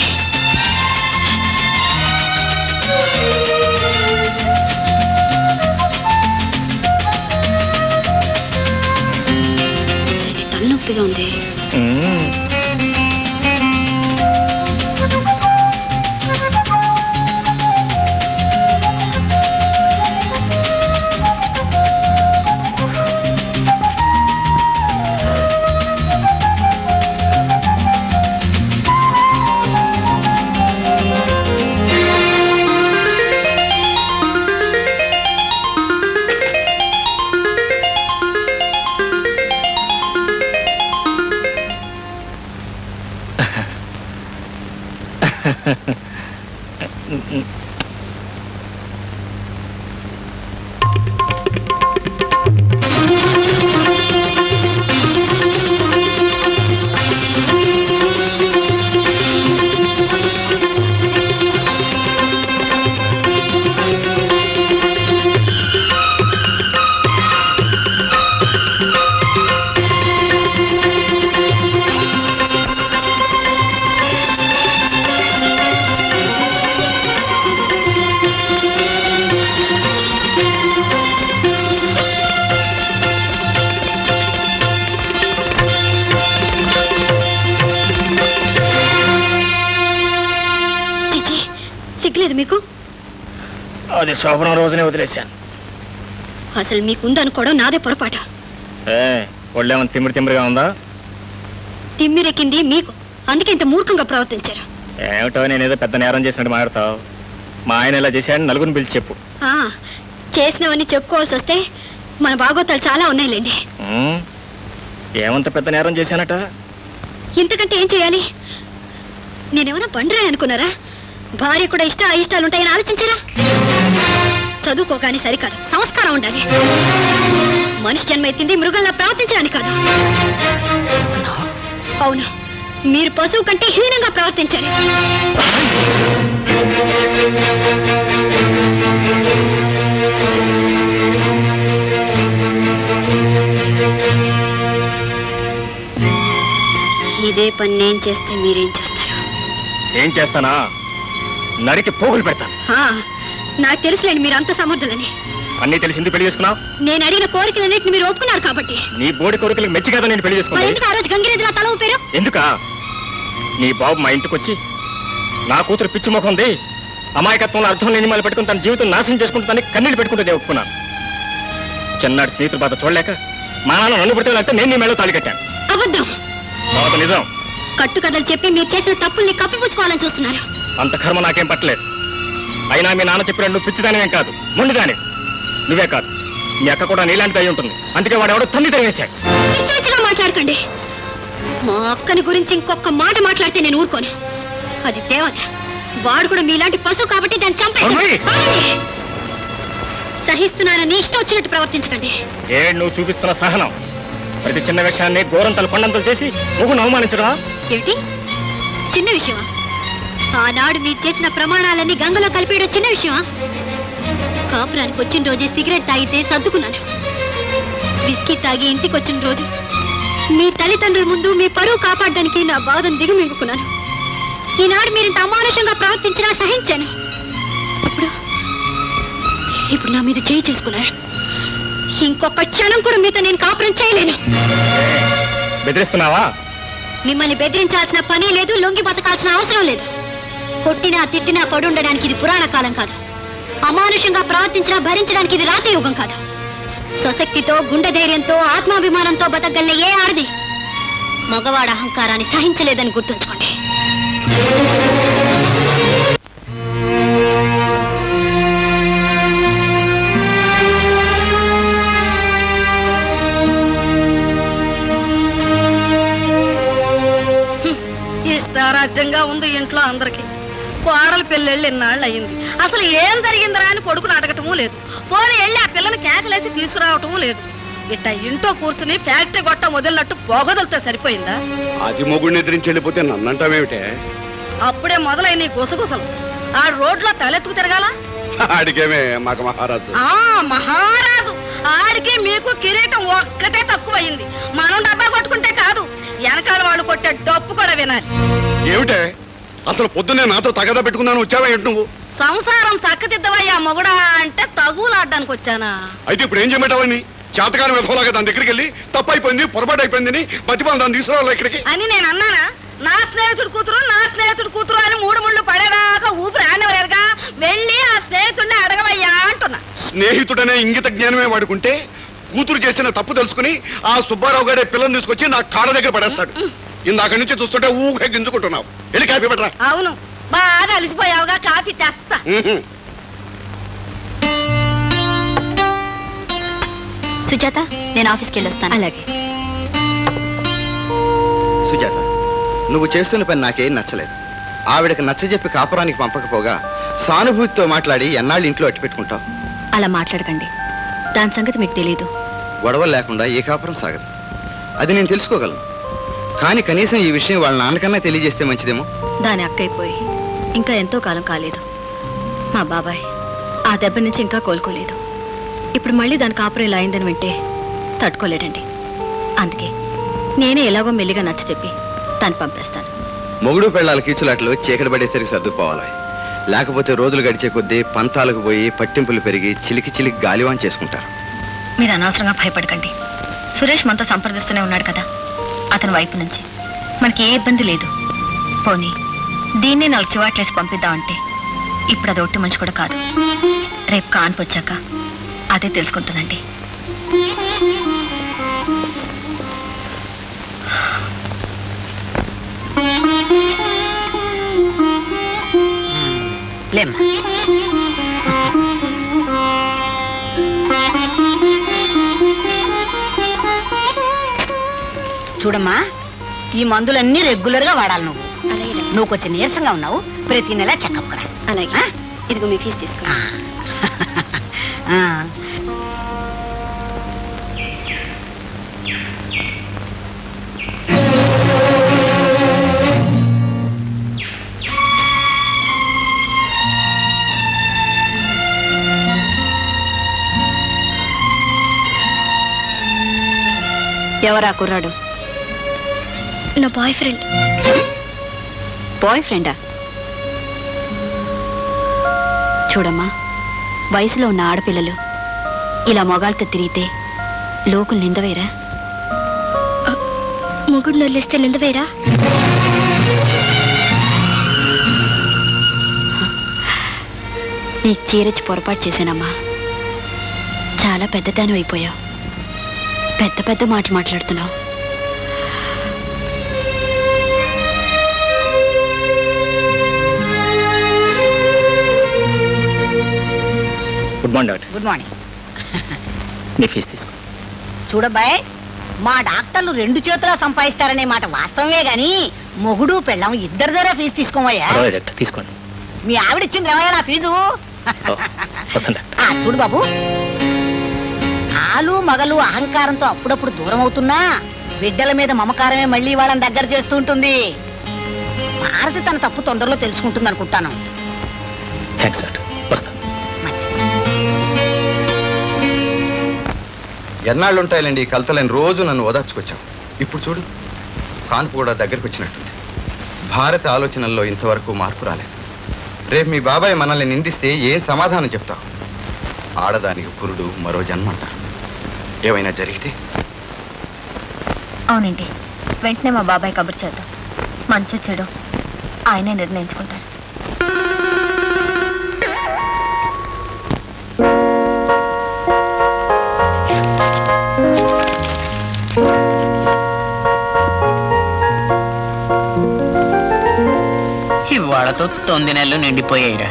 తలనొప్పిగా ఉంది చిచి సిగ్గులేదు మీకు అది శోభనం రోజునే వదిలేశాను అసలు మీకుందనుకోవడం నాదే పొరపాటు ఏ ఒళ్ళేమన్నా తిమ్మిడి తిమ్మిడిగా ఉందా తిమ్మిరెక్కింది మీకు అందుకే ఇంత మూర్ఖంగా ప్రవర్తించారు ఏమిటో నేనేదో పెద్ద నేరం చేసినట్టు మాట్లాడతావు మా ఆయన ఇలా చేశాడని నలుగురిని పిలిచి చెప్పు ఆ, చేసినవన్నీ చెప్పుకోవాల్సి వస్తే మన బాగోతాలు చాలా ఉన్నాయిలేండి ఉమ్, ఏమంత పెద్ద నేరం చేశానట ఇంతకంటే ఏం చేయాలి నేనేమైనా బండరాయి అనుకున్నారా భార్య కూడా ఇష్ట అయిష్టాలు ఉంటాయని ఆలోచించారా చదువుకోగాని సరికాదు సంస్కారం ఉండాలి మనిషి జన్మ ఎత్తింది మృగంలా ప్రవర్తించడానికి కాదు అవును మీరు పశువు కంటే హీనంగా ప్రవర్తించారు ఇదే పని నేను చేస్తే మీరేం చేస్తారు ఏం చేస్తానా నరికి పోగులు పెడతాను ఆ, నాకు తెలుసులేండి మీరు అంత సమర్థులని అన్నీ తెలిసి ఎందుకు పెళ్లి చేసుకున్నావు నేను అడిగిన కోరికలన్నింటిని మీరు ఒప్పుకున్నారు కాబట్టి నీ బోడి కొడుకులకు మెచ్చి కదా నేను పెళ్లి మరి చేసుకున్నాను ఎందుకు ఆ రోజు గంగిరెద్దులా తల ఊపారు ఎందుకా నీ బాబు మా ఇంటికి వచ్చి నా కూతురు పిచ్చి ముఖం ఉంది అమాయకత్వంలో అర్థం లేని మళ్ళీ పెట్టుకుని తన జీవితం నాశనం చేసుకుంటుందని కన్నీళ్ళు పెట్టుకుంటే నేను ఒప్పుకున్నాను చిన్నాడు స్నేహితుల బాధ చూడలేక మా నాన్న నన్ను పెడితే నేను నీ మేలో తాళి కట్టాను అబద్ధం బాబు నిజం కట్టు కథలు చెప్పి మీరు చేసిన తప్పుల్ని కప్పిపుచ్చుకోవాలని చూస్తున్నారు అంత కర్మ నాకేం పట్టలేదు అయినా మీ నాన్న చెప్పినట్టు నువ్వు పిచ్చిదానివేం కాదు మొండిదాని నువ్వే కాదు మీ అక్క కూడా నీలాంటిది అయి ఉంటుంది అందుకే వాడు ఎవడో తన్ని తెరవేశాడు పిచ్చి పిచ్చిగా మాట్లాడకండి మా అక్కని గురించి ఇంకొక మాట మాట్లాడితే నేను ఊరుకోను అది దేవత వాడు కూడా మీలాంటి పశువు కాబట్టి దాన్ని చంపే అమ్మాయి! సహిస్తున్నానని ఇష్టం వచ్చినట్టు ప్రవర్తించకండి ఏ నువ్వు చూపిస్తున్న సహనం ప్రతి చిన్న విషయాన్ని గోరంతలు కొండంతలు చేసి నువ్వు అవమానించడా ఏమిటి చిన్న విషయమా ఆనాడు మీరు చేసిన ప్రమాణాలన్నీ గంగలో కలిపేయడం చిన్న విషయమా కాపురానికి వచ్చిన రోజే సిగరెట్ తాగితే సర్దుకున్నాను బిస్కీ తాగి ఇంటికి వచ్చిన రోజు మీ తల్లిదండ్రుల ముందు మీ పరువు కాపాడడానికి నా బాధను దిగుమింగుకున్నాను ఈనాడు మీరు ఇంత అమానుషంగా ప్రవర్తించినా సహించాను ఇప్పుడు ఇప్పుడు నా మీద చేయి చేసుకున్నారు ఇంకొక క్షణం కూడా మీతో నేను కాపురం చేయలేను బెదిరిస్తున్నావా మిమ్మల్ని బెదిరించాల్సిన పని లేదు లొంగి బతకాల్సిన అవసరం లేదు కొట్టినా తిట్టినా పడి ఉండడానికి ఇది పురాణ కాలం కాదు అమానుషంగా ప్రవర్తించినా భరించడానికి ఇది రాతి యుగం కాదు స్వశక్తితో గుండె ధైర్యంతో ఆత్మాభిమానంతో బతకగలిగే ఏ ఆడది మగవాడ అహంకారాన్ని సహించలేదని గుర్తుంచుకోండి ఇష్టారాజ్యంగా ఉంది ఇంట్లో అందరికి కోడలు పెళ్ళెళ్ళి ఎన్నాళ్ళు అయింది అసలు ఏం జరిగిందిరా అని కొడుకుని అడగటమూ లేదు పోనీ వెళ్ళి ఆ పిల్లని కేకలేసి తీసుకురావటమూ లేదు ఇట్ట ఇంట్లో కూర్చుని ఫ్యాక్టరీ గొట్ట వదిలినట్టు పొగదలితే సరిపోయిందా అది మొగుడిని ఎదిరించి వెళ్ళిపోతే నన్నంటావేమిటే అప్పుడే మొదలైన ఈ గుసగుసలు ఆ రోడ్లో తలెత్తుకు తిరగాల అడిగేమే మాకు మహారాజు ఆ మహారాజు ఆడికి మీకు కిరీటం ఒక్కటే తక్కువయింది మనం డబ్బా కొట్టుకుంటే కాదు వెనకాల వాళ్ళు కొట్టే డప్పు కూడా వినాలి ఏమిటే అసలు పొద్దున్నే నాతో తగదా పెట్టుకున్నాను వచ్చావా ఏంటి నువ్వు సంసారం చక్కదిద్దవయ్యా మొగుడా అంటే తగులాడడానికి వచ్చానా అయితే ఇప్పుడు ఏం చేయమంటావని చేతకాని విధవలాగా దాని దగ్గరికి వెళ్ళి తప్పు అయిపోయింది పొరపాటు అయిపోయిందని బతిపాలు దాన్ని తీసుకురావాలి ఇక్కడికి అని నేను అన్నానా నా స్నేహితుడు కూతురు నా స్నేహితుడు కూతురు అని మూడు ముళ్ళు పడేదాకా ఊపిరి ఆడవలేరుగా వెళ్ళి ఆ స్నేహితుడిని అడగవయ్యా అంటున్నా స్నేహితుడనే ఇంగిత జ్ఞానమే వాడుకుంటే కూతురు చేసిన తప్పు తెలుసుకుని ఆ సుబ్బారావు గారే పిల్లని తీసుకొచ్చి నా కాళ్ళ దగ్గర పడేస్తాడు ఇందాక నుంచి చూస్తుంటే ఊహే గింజుకుంటున్నావు వెళ్ళి కాఫీ పెట్టరా అవును బాగా అలసిపోయావుగా కాఫీ తెస్తా ఉహుం. సుజాత నేను ఆఫీస్కి వెళ్ళొస్తాను అలాగే సుజాత నువ్వు చేస్తున్న పని నాకేం నచ్చలేదు ఆవిడకి నచ్చజెప్పి కాపురానికి పంపకపోగా సానుభూతితో మాట్లాడి ఎన్నాళ్ళు ఇంట్లో అట్టి పెట్టుకుంటావు అలా మాట్లాడకండి దాని సంగతి మీకు తెలియదు గొడవలు లేకుండా ఏ కాపురం సాగదు అది నేను తెలుసుకోగలను కానీ కనీసం ఈ విషయం వాళ్ళ నాన్నకన్నా తెలియజేస్తే మంచిదేమో దాని అక్కైపోయి ఇంకా ఎంతో కాలం కాలేదు మా బాబాయ్ ఆ దెబ్బ నుంచి ఇంకా కోలుకోలేదు ఇప్పుడు మళ్ళీ దాని కాపురం ఇలా అయిందని వింటే తట్టుకోలేడండి అందుకే నేనే ఎలాగో మెల్లిగా నచ్చ చెప్పి దాన్ని పంపేస్తాను మొగుడు పెళ్ళాల కీచులాట్లు చీకటి పడేసరికి సర్దుకోవాలి లేకపోతే రోజులు గడిచే కొద్దీ పంతాలకు పోయి పట్టింపులు పెరిగి చిలికి చిలికి గాలివాన్ చేసుకుంటారు మీరు అనవసరంగా భయపడకండి సురేష్ మనతో సంప్రదిస్తూనే ఉన్నాడు కదా అతని వైపు నుంచి మనకి ఏ ఇబ్బంది లేదు పోనీ దీన్నే నాలుగు చివాట్లేసి పంపిద్దామంటే ఇప్పుడు అది ఒట్టి మనిషి కూడా కాదు రేపు కాన్పు వచ్చాక అదే తెలుసుకుంటుందండి లేమ్మా చూడమ్మా ఈ మందులన్నీ రెగ్యులర్ గా వాడాలి నువ్వు నువ్వు కొంచెం నీరసంగా ఉన్నావు ప్రతి నెల చెకప్ రా అలాగే ఇదిగో మీ ఫీజు తీసుకో ఆ. ఎవరా కుర్రాడు నా బాయ్ ఫ్రెండ్ బాయ్ ఫ్రెండా చూడమ్మా వయసులో ఉన్న ఆడపిల్లలు ఇలా మొగాళ్ళతో తిరిగితే లోకులు నిందవేరా మొగుడు వదిలేస్తే నిందవేరా నీ చీరచి పొరపాటు చేశానమ్మా చాలా పెద్దదాని అయిపోయావు పెద్ద పెద్ద మాటలు మాట్లాడుతున్నావు good morning doctor good morning నీ ఫీజు తీసుకో చూడబ్బాయ్ మా డాక్టర్లు రెండు చేతులా సంపాదిస్తారనే మాట వాస్తవమే గాని మొగుడు పెళ్ళం ఇద్దరి దగ్గర ఫీజు తీసుకోమయ్యా పర్వాలేదు డాక్టర్ తీసుకోండి మీ ఆవిడ ఇచ్చింది ఏమయ్యా నా ఫీజు వస్తుందా ఆ, చూడు బాబు ఆలు మగలు అహంకారంతో అప్పుడప్పుడు దూరం అవుతున్నా బిడ్డల మీద మమకారమే మళ్ళీ వాళ్ళని దగ్గర చేస్తూ ఉంటుంది భారతి తన తప్పు తొందరలో తెలుసుకుంటుంది అనుకుంటాను థ్యాంక్స్ డాక్టర్ వస్తా ఎన్నాళ్ళు ఉంటాయిలేండి ఈ కలతలని రోజు నన్ను ఓదార్చుకొచ్చావు ఇప్పుడు చూడు కాన్పు కూడా దగ్గరికి వచ్చినట్టుంది భారత ఆలోచనల్లో ఇంతవరకు మార్పు రాలేదు రేపు మీ బాబాయ్ మనల్ని నిందిస్తే ఏం సమాధానం చెప్తావు ఆడదానికి పురుడు మరో జన్మ అంటారు ఏమైనా జరిగితే అవునండి వెంటనే మా బాబాయ్ కబుర్ చేద్దాం మంచి చెడు ఆయనే నిర్ణయించుకుంటారు ఇవాళతో తొమ్మిది నెలలు నిండిపోయాయిరా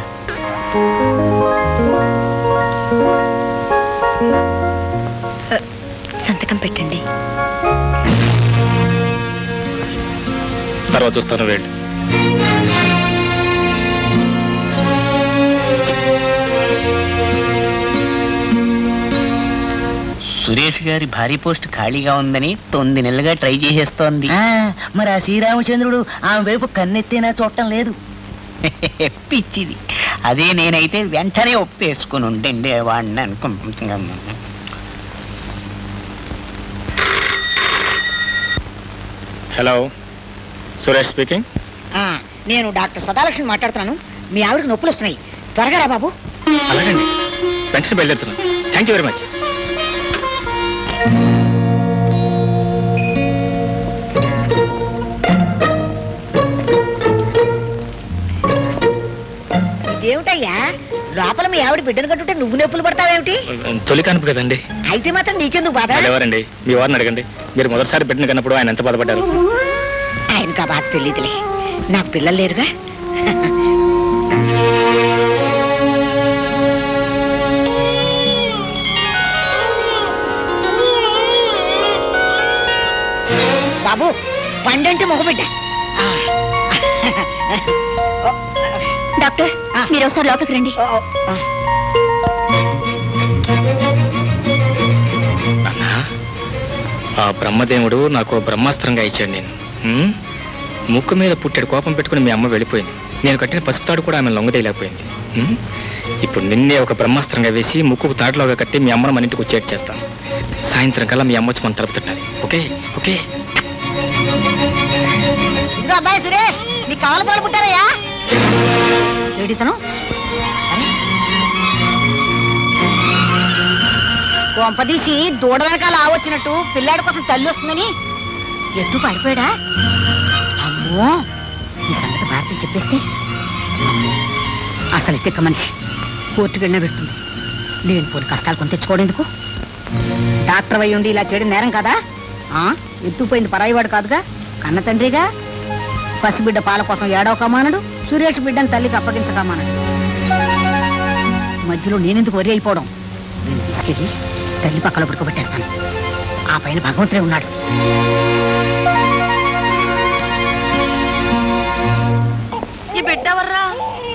సంతకం పెట్టండి తర్వాత చూస్తాను వెళ్ళు సురేష్ గారి భారీ పోస్ట్ ఖాళీగా ఉందని తొమ్మిది నెలలుగా ట్రై చేసేస్తోంది మరి ఆ శ్రీరామచంద్రుడు ఆమె వైపు కన్నెత్తేనా చూడటం లేదు పిచ్చిది అదే నేనైతే వెంటనే ఒప్పేసుకుని ఉండండి వాడిని అనుకుంటున్నాను హలో సురేష్ స్పీకింగ్ ఆ, నేను డాక్టర్ సదాలక్ష్మి మాట్లాడుతున్నాను మీ ఆవిడకి నొప్పులు వస్తున్నాయి త్వరగా రా బాబు అలాగండి వెంటనే బయలుదేరుతున్నాను థ్యాంక్ యూ వెరీ మచ్ ఇదేమిటయ్యా లోపల మీ ఆవిడ బిడ్డను కట్టుంటే నువ్వు నొప్పులు పడతావేమిటి తొలి కానుపు కదండి అయితే మాత్రం నీకెందుకు బాధ ఎవరండి మీ వారిని అడగండి మీరు మొదటిసారి బిడ్డను కన్నప్పుడు ఆయన ఎంత బాధపడ్డారు ఆయనకు ఆ బాధ తెలియదులే నాకు పిల్లలు లేరుగా బాబు పండంటే మగబిడ్డ డాక్టర్ మీరు ఒకసారి లోపలికి రండి అన్నా ఆ బ్రహ్మదేవుడు నాకు బ్రహ్మాస్త్రంగా ఇచ్చాడు నేను ఉమ్? ముక్కు మీద పుట్టెడు కోపం పెట్టుకుని మీ అమ్మ వెళ్ళిపోయింది నేను కట్టిన పసుపు తాడు కూడా ఆమె లొంగదేయలేకపోయింది ఉమ్? ఇప్పుడు నిన్నే ఒక బ్రహ్మాస్త్రంగా వేసి ముక్కుకు తాడులోగా కట్టి మీ అమ్మను మన ఇంటికి వచ్చేట్టు చేస్తాను సాయంత్రం కల్లా మీ అమ్మ వచ్చి మన తలుపు తట్టాలి ఓకే ఓకే ఇదిగో అబ్బాయి సురేష్ నీకు కావాలి పాలు పుట్టారయ్యా ఏడితను కొంపదీసి దూడ వెనకాల ఆవొచ్చినట్టు పిల్లాడి కోసం తల్లి వస్తుందని ఎత్తు పడిపోయాడా అమ్మో ఈ సంగతి భారతి చెప్పేస్తే అసలు తిక్క మనిషి కోర్టుకు వెళ్ళినా పెడుతుంది లేనిపోని కష్టాలు కొని తెచ్చుకోవడం ఎందుకు డాక్టర్ అయి ఉండి ఇలా చేయడం నేరం కదా ఆ ఎత్తుపోయింది పరాయివాడు కాదుగా కన్న తండ్రిగా పసిబిడ్డ పాల కోసం ఏడవకమానడు సురేష్ బిడ్డను తల్లికి అప్పగించకమానడు మధ్యలో నేనెందుకు వరి అయిపోవడం నేను తీసుకెళ్ళి తల్లి పక్కలో పడుకోబెట్టేస్తాను ఆ పైన భగవంతుడే ఉన్నాడు ఈ బిడ్డ ఎవర్రా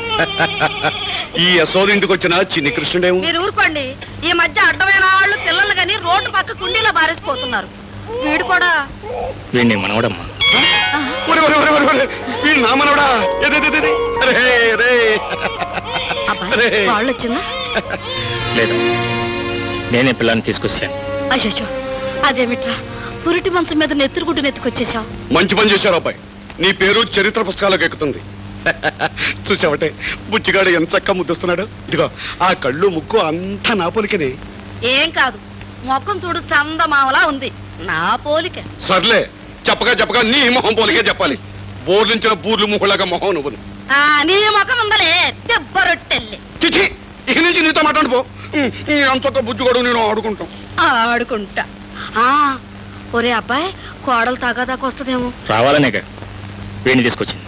ఈ యశోదింటికి వచ్చిన చిన్ని కృష్ణుడేమో మీరు ఊరుకోండి ఈ మధ్య అడ్డమైన వాళ్ళు పిల్లలు గాని రోడ్డు పక్క కుండీలో బారేసిపోతున్నారు వీడు కూడా వీడిని మనవడమ్మా ఒరే, ఒరే, ఒరే, ఒరే, ఒరే. వీడు నా మనవడా ఏదే, ఏదే, ఏదే. అరే, అరే. అరే. వాళ్ళు వచ్చిందా లేదు నేనే పిల్లాన్ని తీసుకొచ్చాను అయ్యో అదేమిట్రా పురిటి మంచం మీద నెత్తురుగుడ్డు నెత్తుకొచ్చేసావు మంచి పని చేశారు అబ్బాయి నీ పేరు చరిత్ర పుస్తకాలకు ఎక్కుతుంది చూసావటే బుచ్చిగాడు ఎంత చక్క ముద్దుస్తున్నాడు ఇదిగో ఆ కళ్ళు ముక్కు అంతా నా పోలికనే ఏం కాదు మొక్కం చూడు చందమామలా ఉంది నా పోలిక సర్లే చెప్పగా చెప్పగా నీ మొహం పోలికే చెప్పాలి బోర్లించిన బూర్లు ముహులాగా మొహం నువ్వు ఆ నీ ముఖం ఉందలే దెబ్బ రొట్టెల్లి చిచి ఇక నుంచి నీతో మాట్లాడు పో ఉమ్, ఈ అంతొక్క బుజ్జుగాడు నేను ఆడుకుంటాం ఆడుకుంటా ఆ ఒరే అబ్బాయి కోడలు తాగాదాకా వస్తుందేమో రావాలనేగా వీడిని తీసుకొచ్చింది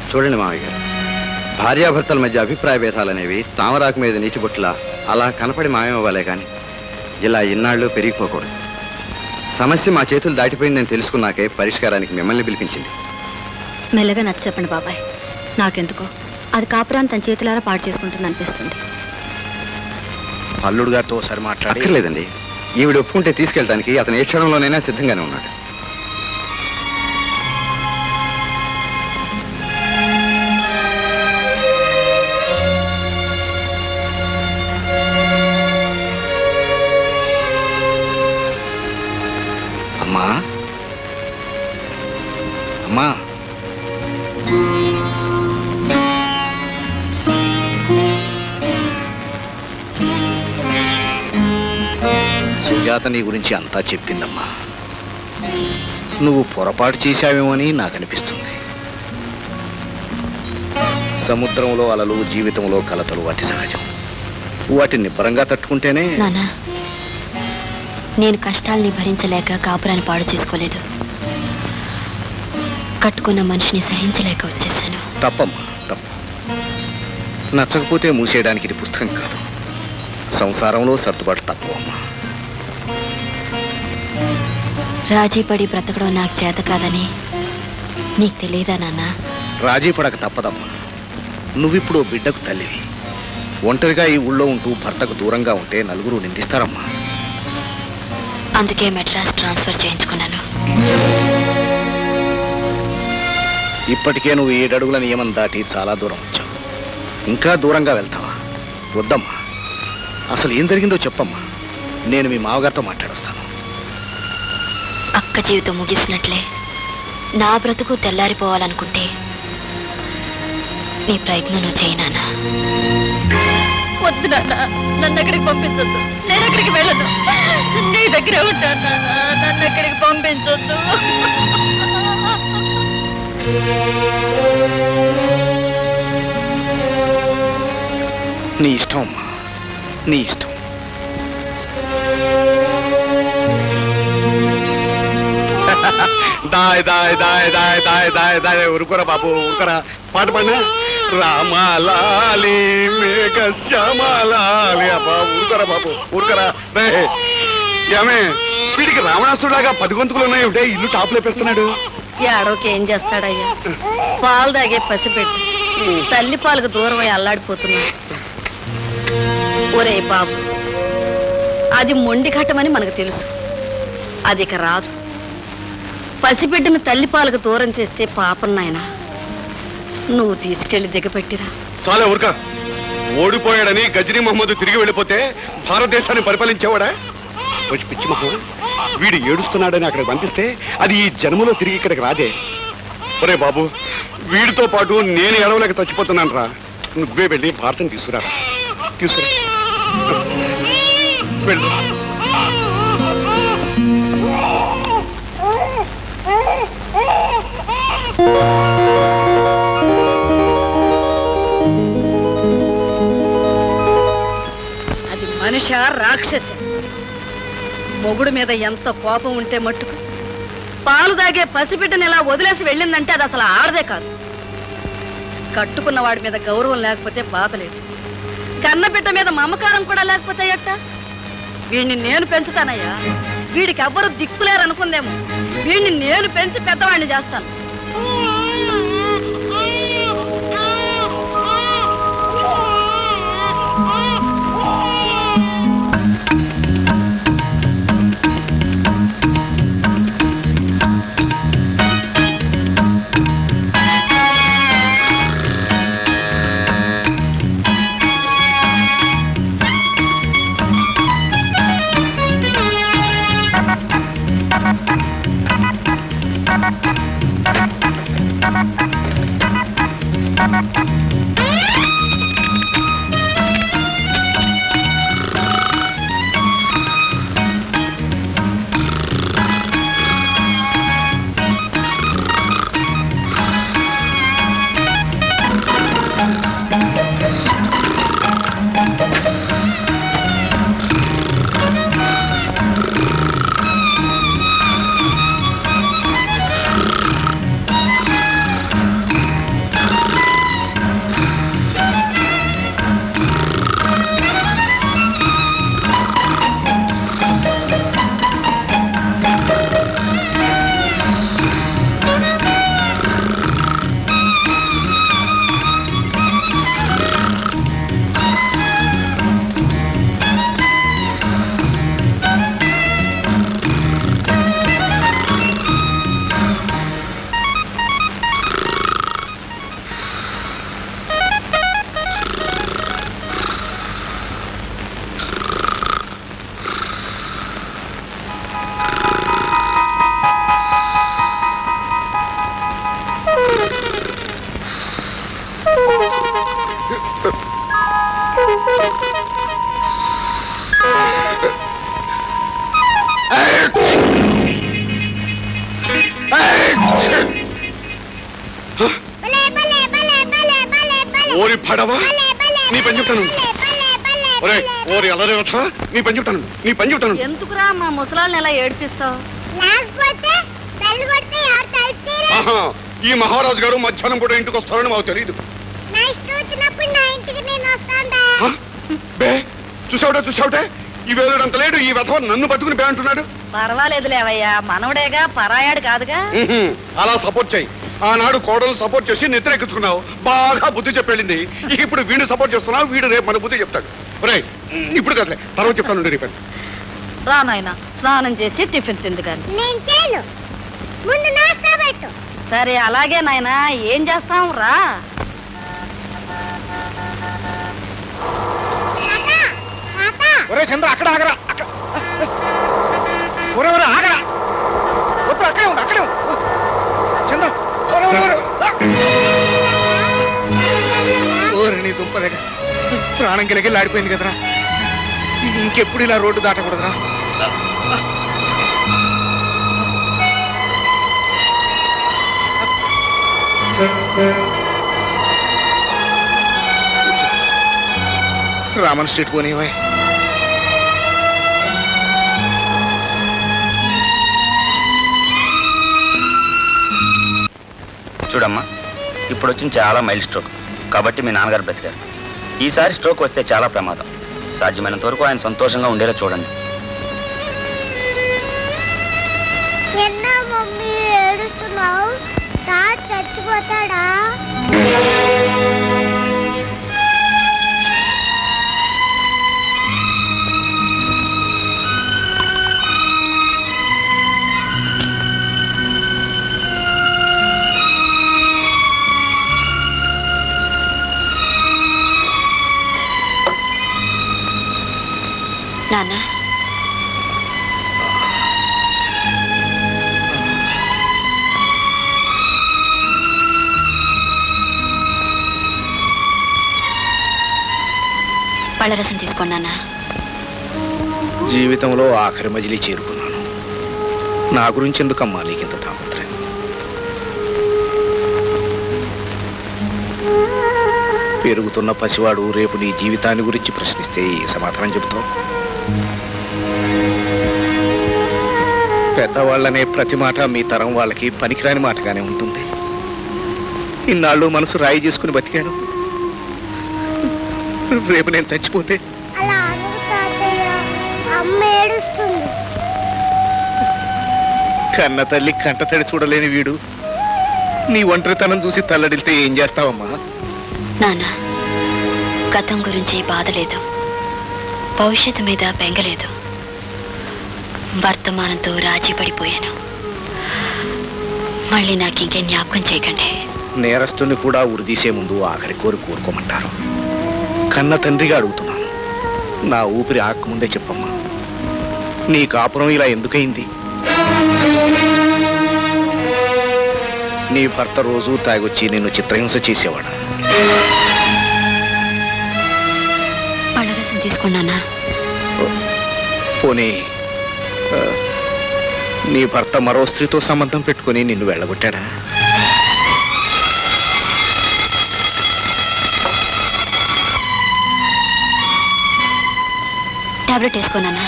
చూడండి మామయ్య గారు భార్యాభర్తల మధ్య అభిప్రాయ భేదాలు అనేవి తామరాకు మీద నీటిబుట్ల అలా కనపడి మాయమవ్వాలే కానీ ఇలా ఇన్నాళ్ళు పెరిగిపోకూడదు సమస్య మా చేతులు దాటిపోయిందని తెలుసుకున్నాకే పరిష్కారానికి మిమ్మల్ని పిలిపించింది మెల్లగా నచ్చ చెప్పండి బాబాయ్ నాకెందుకో అది కాపురాన్ని తన చేతులారా పాడు చేసుకుంటుంది అనిపిస్తుంది అల్లుడు గారితో ఒకసారి మాట్లాడి అక్కర్లేదండి ఈవిడ ఒప్పుకుంటే తీసుకెళ్ళడానికి అతను ఏ క్షణంలోనైనా సిద్ధంగానే ఉన్నాడు అమ్మా అమ్మా సుజాత నీ గురించి అంతా చెప్పిందమ్మా నువ్వు పొరపాటు చేశావేమని నాకు అనిపిస్తుంది సముద్రంలో అలలు జీవితంలో కలతలు అతి సహజం వాటిని నిబ్బరంగా తట్టుకుంటేనే నానా నేను కష్టాల్ని భరించలేక కాపురాన్ని పాడు చేసుకోలేదు కట్టుకున్న మనిషిని సహించలేక వచ్చేసాను తప్పమ్మా తప్పు నచ్చకపోతే మూసేయడానికి ఇది పుస్తకం కాదు సంసారంలో సర్దుబాటు తప్పవమ్మా రాజీ పడి బ్రతకడం నాకు చేత కాదని నీకు తెలియదా నాన్న రాజీ పడక తప్పదమ్మా నువ్విప్పుడు ఓ బిడ్డకు తల్లివి ఒంటరిగా ఈ ఊళ్ళో ఉంటూ భర్తకు దూరంగా ఉంటే నలుగురు నిందిస్తారమ్మా అందుకే మెడ్రాస్ ట్రాన్స్ఫర్ చేయించుకున్నాను ఇప్పటికే నువ్వు ఏడడుగుల నియమం దాటి చాలా దూరం వచ్చావు ఇంకా దూరంగా వెళ్తావా వద్దమ్మా అసలు ఏం జరిగిందో చెప్పమ్మా నేను మీ మామగారితో మాట్లాడొస్తాను అక్క జీవితం ముగిసినట్లే నా బ్రతుకు తెల్లారిపోవాలనుకుంటే నీ ప్రయత్నం నువ్వు చేయి నాన్న వద్దు నాన్న నన్ను ఎక్కడికి పంపించొద్దు నేను ఎక్కడికి వెళ్ళను నీ దగ్గరే ఉంటాను నాన్న నన్ను ఎక్కడికి పంపించొద్దు నీ ఇష్టం అమ్మా నీ ఇష్టం దాయ్ దాయ్ దాయ్ దాయ్ దాయ్ దాయ్ దాయ్ ఊరుకోరా బాబు ఊరుకోరా పాట పాడినా రామాలాలి మేఘ శ్యామాలాలి అబ్బా ఊరుకోరా బాబు ఊరుకోరా రే ఏమే వీడికి రావణాసుడులాగా పది గొంతుకులు ఉన్నాయి ఒకటే ఇల్లు టాప్ లేపేస్తున్నాడు ఏడోకి ఏం చేస్తాడయ్యా పాలు తాగే పసిపెట్టి తల్లి పాలకు దూరం అయి అల్లాడిపోతున్నా ఒరే బాబు అది మొండి ఘట్టమని మనకు తెలుసు అది ఇక రాదు పసిబిడ్డను తల్లి పాలకు దూరం చేస్తే పాపం నాయనా నువ్వు తీసుకెళ్లి దిగపెట్టిరా చాలే ఊరుక ఓడిపోయాడని గజనీ మహమ్మద్ తిరిగి వెళ్ళిపోతే భారతదేశాన్ని పరిపాలించేవాడా వచ్చి పిచ్చి మహా వీడు ఏడుస్తున్నాడని అక్కడికి పంపిస్తే అది ఈ జన్మలో తిరిగి ఇక్కడికి రాదే ఒరే బాబు వీడితో పాటు నేను ఎడవలేక చచ్చిపోతున్నాను రా నువ్వే వెళ్ళి భారతం తీసుకురా తీసుకురా వెళ్ళు అది మనిష రాక్షస మొగుడు మీద ఎంత కోపం ఉంటే మట్టుకు పాలు తాగే పసిబిడ్డని ఇలా వదిలేసి వెళ్ళిందంటే అది అసలు ఆడదే కాదు కట్టుకున్న వాడి మీద గౌరవం లేకపోతే బాధ లేదు కన్నబిడ్డ మీద మమకారం కూడా లేకపోతే ఎట్ట వీడిని నేను పెంచుతానయ్యా వీడికి ఎవ్వరు దిక్కులేరు అనుకుందేమో వీడిని నేను పెంచి పెద్దవాడిని చేస్తాను ఆ పడవా నీ పని చెప్తాను ఒరే ఓరి అలరే వస్తా నీ పని చెప్తాను నీ పని చెప్తాను ఎందుకురా మా ముసలాళ్ళని ఎలా ఏడిపిస్తావు లేకపోతే బెల్ కొడితే ఎవరు తలుపుతారు ఆహా ఈ మహారాజు గారు మధ్యాహ్నం కూడా ఇంటికి వస్తారని మాకు తెలియదు నా ఇష్టం వచ్చినప్పుడు నా ఇంటికి నేను వస్తాను బే చూసావుటే చూసావుటే ఈ వేలుడంత లేడు ఈ వెధవ నన్ను పట్టుకుని బే అంటున్నాడు పర్వాలేదులేవయ్యా మనవడేగా పరాయాడు కాదుగా ఉహుం, అలా సపోర్ట్ చేయి ఆనాడు కోడలు సపోర్ట్ చేసి నిద్ర ఎక్కించుకున్నావు బాగా బుద్ధి చెప్పెళ్ళింది ఇక ఇప్పుడు వీడిని సపోర్ట్ చేస్తున్నావు వీడు రేపు మన బుద్ధి చెప్తాడు ఒరేయ్ ఇప్పుడు కదలే తర్వాత చెప్తాను రేపు రా నాయనా స్నానం చేసి టిఫిన్ తింది కానీ నేను చేయను ముందు నాస్తా పెట్టు సరే అలాగే నాయనా ఏం చేస్తాం రా ఒరే చంద్ర అక్కడ ఆగరా అక్కడ. ఒరే ఒరే ఆగరా వద్దు అక్కడే ఉంది అక్కడే ఉంది చంద్ర ఒరే ఒరే ఒరే ఆ! ఓరి నీ దుంప దగ్గర ప్రాణం గిలగిల్లి ఆడిపోయింది కదరా ఇంకెప్పుడు ఇలా రోడ్డు దాటకూడదురా రామన్ స్ట్రీట్ పోనీవే చూడమ్మా ఇప్పుడు వచ్చిన చాలా మైల్ స్ట్రోక్ కాబట్టి మీ నాన్నగారు బ్రతికారు ఈసారి స్ట్రోక్ వస్తే చాలా ప్రమాదం సాధ్యమైనంత వరకు ఆయన సంతోషంగా ఉండేలా చూడండి ఎన్న మమ్మీ ఏడుస్తున్నావు తాత చచ్చిపోతాడా నాన్న పళ్ళరసం తీసుకోండి నాన్న జీవితంలో ఆఖరి మజిలీ చేరుకున్నాను నా గురించి ఎందుకమ్మా నీకింత తాపత్రయం పెరుగుతున్న పసివాడు రేపు నీ జీవితాన్ని గురించి ప్రశ్నిస్తే ఏ సమాధానం చెబుతావు పెద్దవాళ్ళనే ప్రతి మాట మీ తరం వాళ్ళకి పనికిరాని మాటగానే ఉంటుంది ఇన్నాళ్ళు మనసు రాయి చేసుకుని బతికాను రేపు నేను చచ్చిపోతే అలా అనకు తాతయ్య అమ్మ ఏడుస్తుంది కన్న తల్లి కంటతడి చూడలేని వీడు నీ ఒంటరితనం చూసి తల్లడిల్తే ఏం చేస్తావమ్మా నాన్న గతం గురించి బాధ లేదు భవిష్యత్తు మీద బెంగలేదు వర్తమానంతో రాజీ పడిపోయాను మళ్ళీ నాకు ఇంకే జ్ఞాపకం చేయకండి నేరస్తుని కూడా ఉరిదీసే ముందు ఆఖరి కోరి కోరుకోమంటారు కన్న తండ్రిగా అడుగుతున్నాను నా ఊపిరి ఆకముందే చెప్పమ్మా నీ కాపురం ఇలా ఎందుకయింది నీ భర్త రోజు తాగొచ్చి నిన్ను చిత్రహింస చేసేవాడు పళ్ళరసం తీసుకున్నానా పోనీ ఆ, నీ భర్త మరో స్త్రీతో సంబంధం పెట్టుకుని నిన్ను వెళ్ళగొట్టాడా టాబ్లెట్ వేసుకోనానా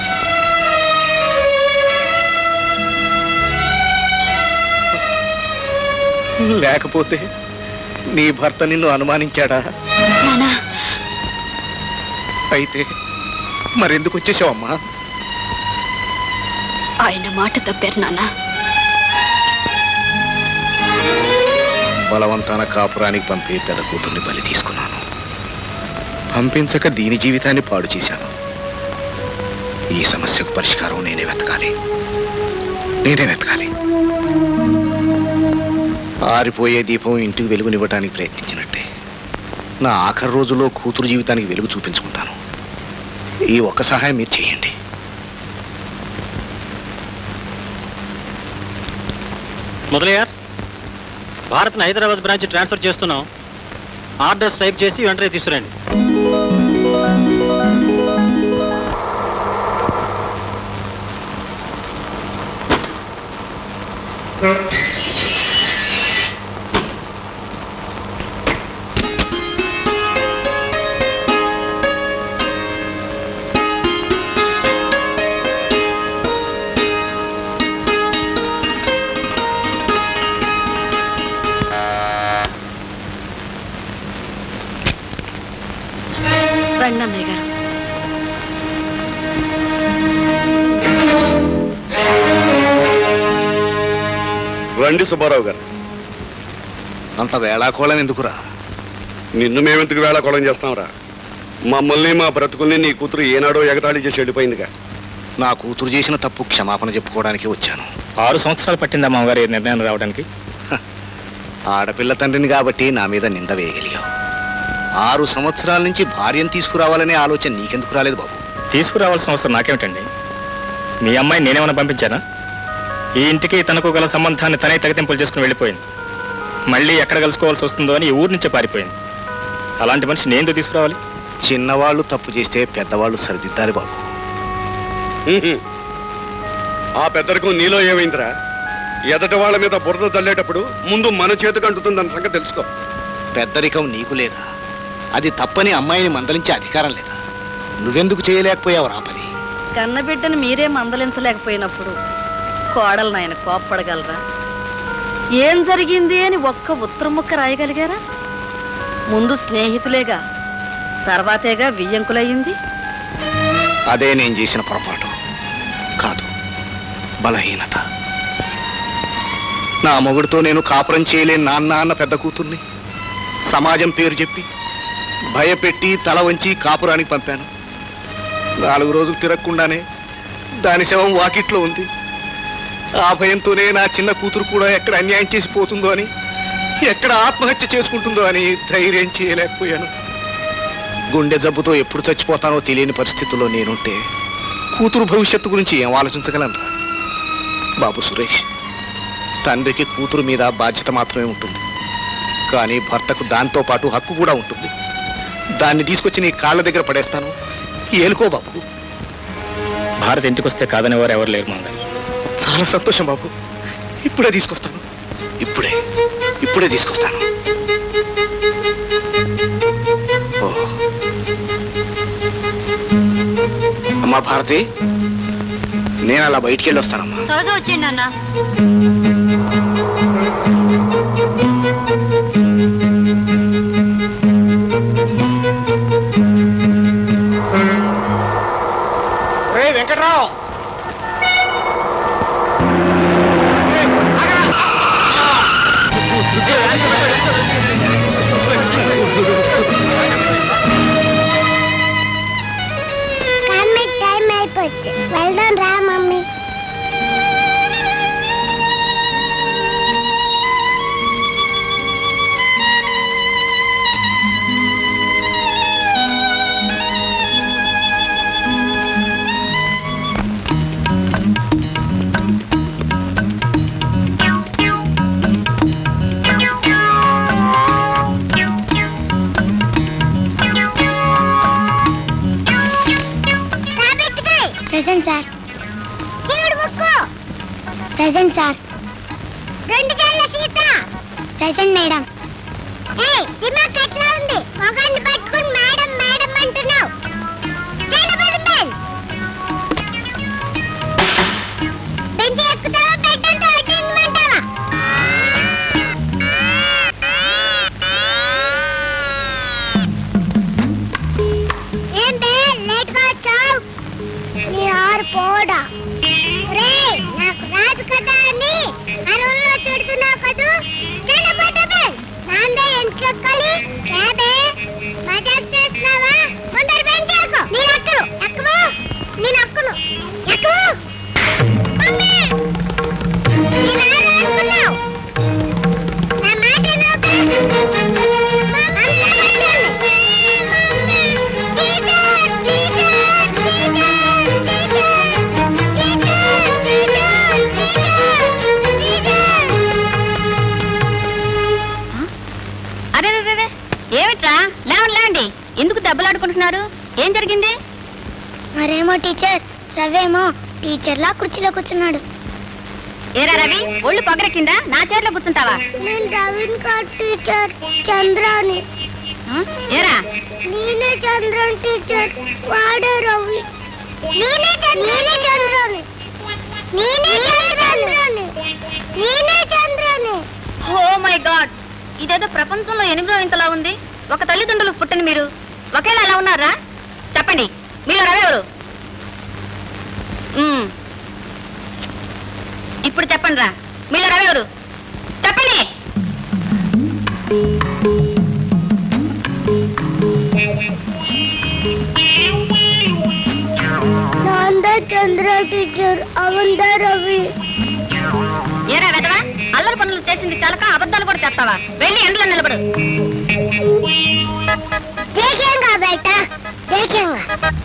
లేకపోతే నీ భర్త నిన్ను అనుమానించాడా నానా అయితే మరెందుకు వచ్చేసావమ్మా ఆయన మాట తప్పారు నాన్నా బలవంతాన కాపురానికి పంపి పెద్ద కూతుర్ని బలి తీసుకున్నాను పంపించక దీని జీవితాన్ని పాడు చేశాను ఈ సమస్యకు పరిష్కారం నేనే వెతకాలి నేనే వెతకాలి ఆరిపోయే దీపం ఇంటికి వెలుగునివ్వడానికి ప్రయత్నించినట్టే నా ఆఖరి రోజుల్లో కూతురు జీవితానికి వెలుగు చూపించుకుంటాను ఈ ఒక్క సహాయం మీరు చేయండి మొదలయ్యార్ భారత్ని హైదరాబాద్ బ్రాంచ్ ట్రాన్స్ఫర్ చేస్తున్నాం ఆర్డర్స్ టైప్ చేసి వెంటనే తీసుకురండి రండి సుబ్బారావు గారు అంత వేళాకోళం ఎందుకురా నిన్ను మేమెందుకు వేళాకోళం చేస్తాంరా మమ్మల్ని మా బ్రతుకుల్ని నీ కూతురు ఏనాడో ఎగతాళి చేసి వెళ్ళిపోయిందిగా నా కూతురు చేసిన తప్పు క్షమాపణ చెప్పుకోవడానికి వచ్చాను ఆరు సంవత్సరాలు పట్టిందా మామగారు ఈ నిర్ణయం రావడానికి ఆడపిల్ల తండ్రిని కాబట్టి నా మీద నింద వేయగలిగావు ఆరు సంవత్సరాల నుంచి భార్యను తీసుకురావాలనే ఆలోచన నీకెందుకు రాలేదు బాబు తీసుకురావాల్సిన అవసరం నాకేమిటండి మీ అమ్మాయి నేనేమైనా పంపించానా ఈ ఇంటికి తనకు గల సంబంధాన్ని తనే తగతింపులు చేసుకుని వెళ్ళిపోయింది మళ్ళీ ఎక్కడ కలుసుకోవాల్సి వస్తుందో అని ఈ ఊరి నుంచే పారిపోయింది అలాంటి మనిషి నేను ఎందుకు తీసుకురావాలి చిన్నవాళ్ళు తప్పు చేస్తే పెద్దవాళ్ళు సరిదిద్దాలి బాబు ఉహుం. ఆ పెద్దరికం నీలో ఏమైందిరా ఎదటి వాళ్ళ మీద బురద చల్లేటప్పుడు ముందు మన చేతికి అంటుతుందన్న సంగతి తెలుసుకో పెద్దరికం నీకు లేదా అది తప్పని అమ్మాయిని మందలించే అధికారం లేదా నువ్వెందుకు చేయలేకపోయావు రా పని కన్నబిడ్డను మీరే మందలించలేకపోయినప్పుడు కోడలను ఆయన కోప్పడగలరా ఏం జరిగింది అని ఒక్క ఉత్తరం ముక్క రాయగలిగారా ముందు స్నేహితులేగా తర్వాతేగా వియ్యంకులయ్యింది అదే నేను చేసిన పొరపాటు కాదు బలహీనత నా మొగుడితో నేను కాపురం చేయలేని నాన్న అన్న పెద్ద కూతుర్ని సమాజం పేరు చెప్పి భయపెట్టి తల వంచి కాపురానికి పంపాను నాలుగు రోజులు తిరగకుండానే దాని శవం వాకిట్లో ఉంది ఆ భయంతోనే నా చిన్న కూతురు కూడా ఎక్కడ అన్యాయం చేసి పోతుందో అని ఎక్కడ ఆత్మహత్య చేసుకుంటుందో అని ధైర్యం చేయలేకపోయాను గుండె జబ్బుతో ఎప్పుడు చచ్చిపోతానో తెలియని పరిస్థితుల్లో నేనుంటే కూతురు భవిష్యత్తు గురించి ఏం ఆలోచించగలను బాబు సురేష్ తండ్రికి కూతురు మీద బాధ్యత మాత్రమే ఉంటుంది కానీ భర్తకు దాంతో పాటు హక్కు కూడా ఉంటుంది దాన్ని తీసుకొచ్చి నీ కాళ్ళ దగ్గర పడేస్తాను ఏలుకో బాబు భారత్ ఇంటికి వస్తే కాదని వారు ఎవరు లేరు మామగారు చాలా సంతోషం బాబు ఇప్పుడే తీసుకొస్తాను ఇప్పుడే ఇప్పుడే తీసుకొస్తాను ఓ. అమ్మా భారతి నేను అలా బయటికి వెళ్ళి వస్తానమ్మా త్వరగా వచ్చేయండి అన్న రే వెంకట్రావు మమ్మీ టైం అయిపోవచ్చు వెళ్దాం రా మమ్మీ ప్రెసెంట్ సార్ చీడు ముక్కు ప్రెసెంట్ సార్ రెండు జల్ల సీత ప్రెసెంట్ మేడం ఏయ్ దిమాగ్ ఎట్లా ఉంది మగాన్ని పట్టుకుని మేడం మేడం అంటున్నావు నిలబడు బెన్. బెంచ్ ఎక్కుతావా పెట్టంతో అడ్డించమంటావా ఏం బే లేట్ గా వచ్చావు నీ ఆరు పోడా రే నాకు రాదు కదా అని అరువులో తిడుతున్నావు కదూ చిన్నపోతే నాందే ఎంచుకోవాలి రాబే మజాక్ చేస్తున్నావా ముందర బెంచ్ ఎక్కు నీ ఎక్కను ఎక్కువ నేను ఎక్కను ఎక్కువ మమ్మీ నేను ఆరు అనుకున్నావు నా మాట వినోకే? మమ్మీ, టీచర్, టీచర్, అరే రే, రే, రే. ఏమిట్రా లేవండి లేవండి ఎందుకు దెబ్బలాడుకుంటున్నారు ఏం జరిగింది మరేమో టీచర్ రవేమో టీచర్లా కుర్చీలో కూర్చున్నాడు ఏరా రవి ఒళ్ళు పొగరెక్కిందా నా చేతిలో కూర్చుంటావా నేను రవిన్ కాదు టీచర్ చంద్రాని ఏరా నేనే చంద్రన్ టీచర్ వాడే రవి నేనే నేనే చంద్రాని నేనే చంద్రాని నేనే చంద్రాని ఓ మై గాడ్ ఇదేదో ప్రపంచంలో ఎనిమిదో ఇంతలా ఉంది ఒక తల్లిదండ్రులకు పుట్టిన మీరు ఒకేలా ఎలా ఉన్నారా చెప్పండి మీరు రవెవరు మ్మ్. ఇప్పుడు చెప్పండి రా మీలో రవెవరు చంద్ర టీచర్ అవందా రవి ఏరా వెదవా అల్లరి పనులు చేసింది చాలక అబద్ధాలు కూడా చెప్తావా వెళ్ళి ఎండలో నిలబడు దేఖేంగా బేటా దేఖేంగా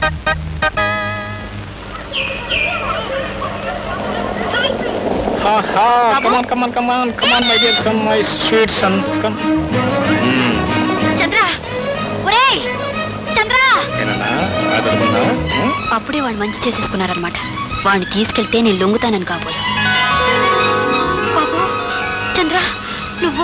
Ha ha, come on, come on, come on, come on, my dear son, my sweet son, come. చంద్ర ఒరేయ్ చంద్ర ఏనన్నా రాజనుకున్నా అప్పుడే వాళ్ళు మంచి చేసేసుకున్నారనమాట వాడిని తీసుకెళ్తే నేను లొంగుతానని కాబోలు బాబు చంద్ర నువ్వు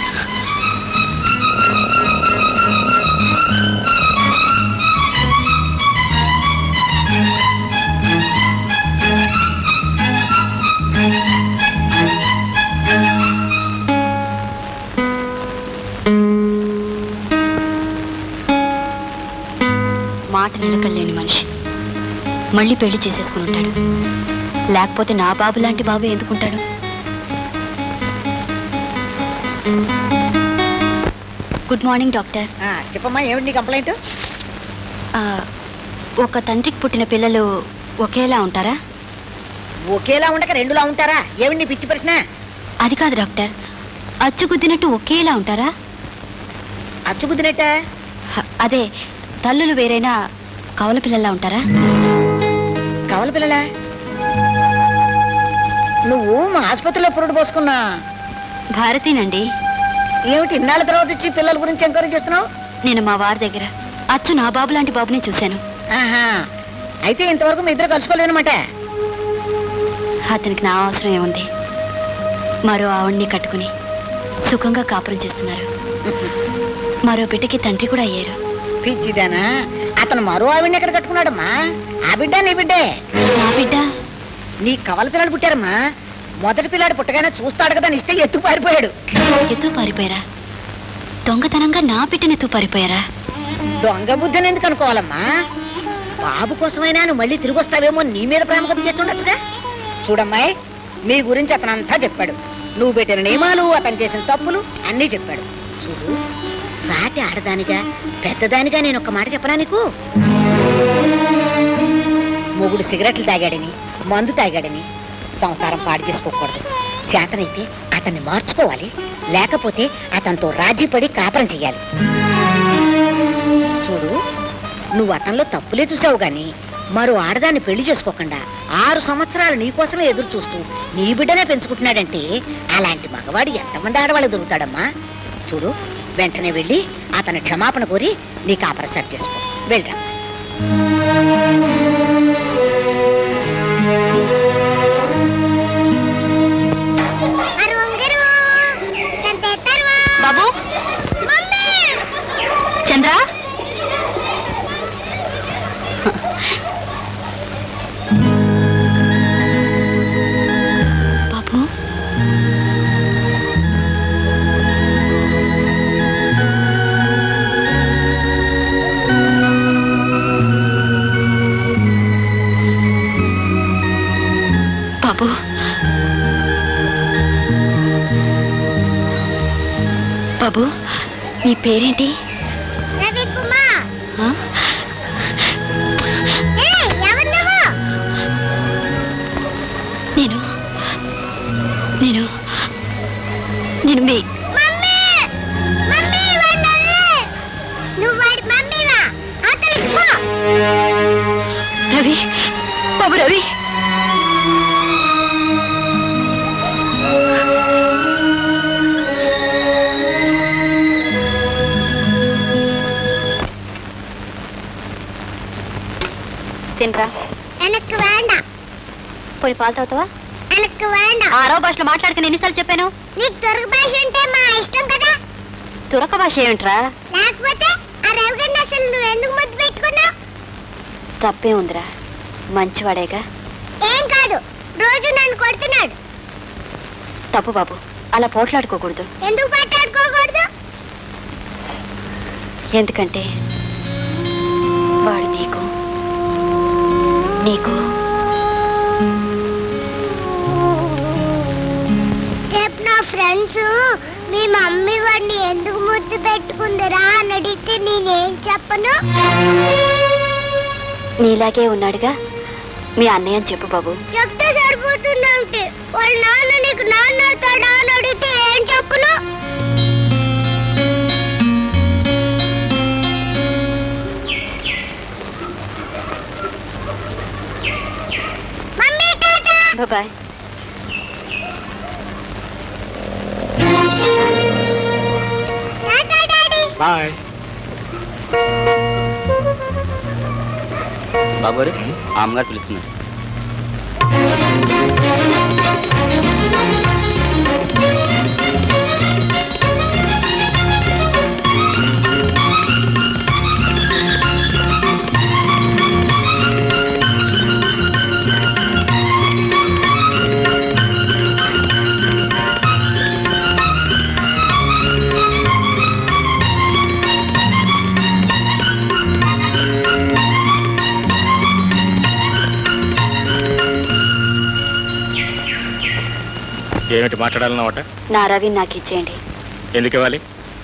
మాట నిలకలేని మనిషి మళ్ళీ పెళ్లి చేసేసుకుని ఉంటాడు లేకపోతే నా బాబు లాంటి బాబు ఎందుకుంటాడు గుడ్ మార్నింగ్ డాక్టర్ చెప్పమ్మా ఏమిటి నీ కంప్లైంట్ ఆ, ఒక తండ్రికి పుట్టిన పిల్లలు ఒకేలా ఉంటారా ఒకేలా ఉండక రెండులా ఉంటారా ఏమిటి నీ పిచ్చి ప్రశ్న అది కాదు డాక్టర్ అచ్చుగుద్దినట్టు ఒకేలా ఉంటారా అచ్చుగుద్దినట్ట అదే తల్లులు వేరైనా కవల పిల్లల్లా ఉంటారా కవల పిల్లలా నువ్వు మా ఆసుపత్రిలో పురుడు పోసుకున్నా భారతీనండి ఏమిటి ఇన్నాళ్ళ తర్వాత వచ్చి పిల్లల గురించి ఎంక్వైరీ చేస్తున్నావు నేను మా వారి దగ్గర అచ్చు నా బాబు లాంటి బాబునే చూశాను ఆహా అయితే ఇంతవరకు మీ ఇద్దరు కలుసుకోలేనమాట అతనికి నా అవసరం ఏముంది మరో ఆవిడ్ని కట్టుకుని సుఖంగా కాపురం చేస్తున్నారు మరో బిడ్డకి తండ్రి కూడా అయ్యారు పిచ్చిదానా అతను మరో ఆవిడ్ని ఎక్కడ కట్టుకున్నాడమ్మా ఆ బిడ్డ నీ బిడ్డే నా బిడ్డ నీ కవల పిల్లలు పుట్టారమ్మా మొదటి పిల్లాడు పుట్టగానే చూస్తాడు కదా అని ఇస్తే ఎత్తు పారిపోయాడు ఎత్తు పారిపోయారా దొంగతనంగా నా బిడ్డని ఎత్తు పారిపోయారా దొంగ బుద్ధిని ఎందుకు అనుకోవాలమ్మా బాబు కోసమైనా నువ్వు మళ్ళీ తిరిగి వస్తావేమో నీ మీద ప్రేమ కథ చేస్తుండొచ్చుగా చూడమ్మాయి నీ గురించి అతను అంతా చెప్పాడు నువ్వు పెట్టిన నియమాలు అతను చేసిన తప్పులు అన్నీ చెప్పాడు చూడు సాటి ఆడదానిగా పెద్దదానిగా నేను ఒక మాట చెప్పనా నీకు మొగుడు సిగరెట్లు తాగాడని మందు తాగాడని సంసారం పాడు చేసుకోకూడదు చేతనైతే అతన్ని మార్చుకోవాలి లేకపోతే అతనితో రాజీ పడి కాపురం చెయ్యాలి చూడు నువ్వు అతనిలో తప్పులే చూసావు గాని మరో ఆడదాన్ని పెళ్లి చేసుకోకుండా ఆరు సంవత్సరాలు నీకోసమే ఎదురు చూస్తూ నీ బిడ్డనే పెంచుకుంటున్నాడంటే అలాంటి మగవాడు ఎంతమంది ఆడవాళ్ళు దొరుకుతాడమ్మా చూడు వెంటనే వెళ్ళి అతని క్షమాపణ కోరి నీ కాపర సరి చేసుకో వెళ్ళరా బాబు చంద్ర బాబు బాబు బాబు నీ పేరేంటి రవి కుమార్ ఆ? ఏయ్, ఎవరు నువ్వు నేను నేను నేను మీ మమ్మీ మమ్మీ వాడు నువ్వు వాడి మమ్మీవా అతనికి పో రవి బాబు రవి తినరా எனக்கு வேண்டாம் పోయి పాలు తాగుతావా எனக்கு வேண்டாம் ఆరో భాషలో మాట్లాడుకుని ఎన్నిసార్లు చెప్పాను నీకు తెలుగు భాష అంటే మా ఇష్టం కదా తురక భాష ఏమిట్రా లేకపోతే ఆ రవిగండి అసలు నువ్వు ఎందుకు ముద్దు పెట్టుకున్నావు తప్పే ఉందిరా మంచివాడేగా ఏం కాదు రోజు నన్ను కొడుతున్నాడు తప్పు బాబు అలా పోట్లాడుకోకూడదు ఎందుకు మాట్లాడుకోకూడదు ఎందుకంటే వాడు నీకు నీకు రేపు నా ఫ్రెండ్స్ మీ మమ్మీ వాడిని ఎందుకు ముద్దు పెట్టుకుందరా అని అడిగితే నేనేం చెప్పను నీలాగే ఉన్నాడుగా మీ అన్నయ్య అని చెప్పు బాబు చెప్తే సరిపోతుంది అంటే వాళ్ళ నాన్న నీకు నాన్న అవుతాడా అని అడిగితే ఏం చెప్పును mummy tata bye tata daddy bye బాబు గారు అమ్మగారు పిలుస్తున్నారు ఏమిటి మాట్లాడాలన్నమాట నా రవి నాకు ఇచ్చేయండి ఎందుకు ఇవ్వాలి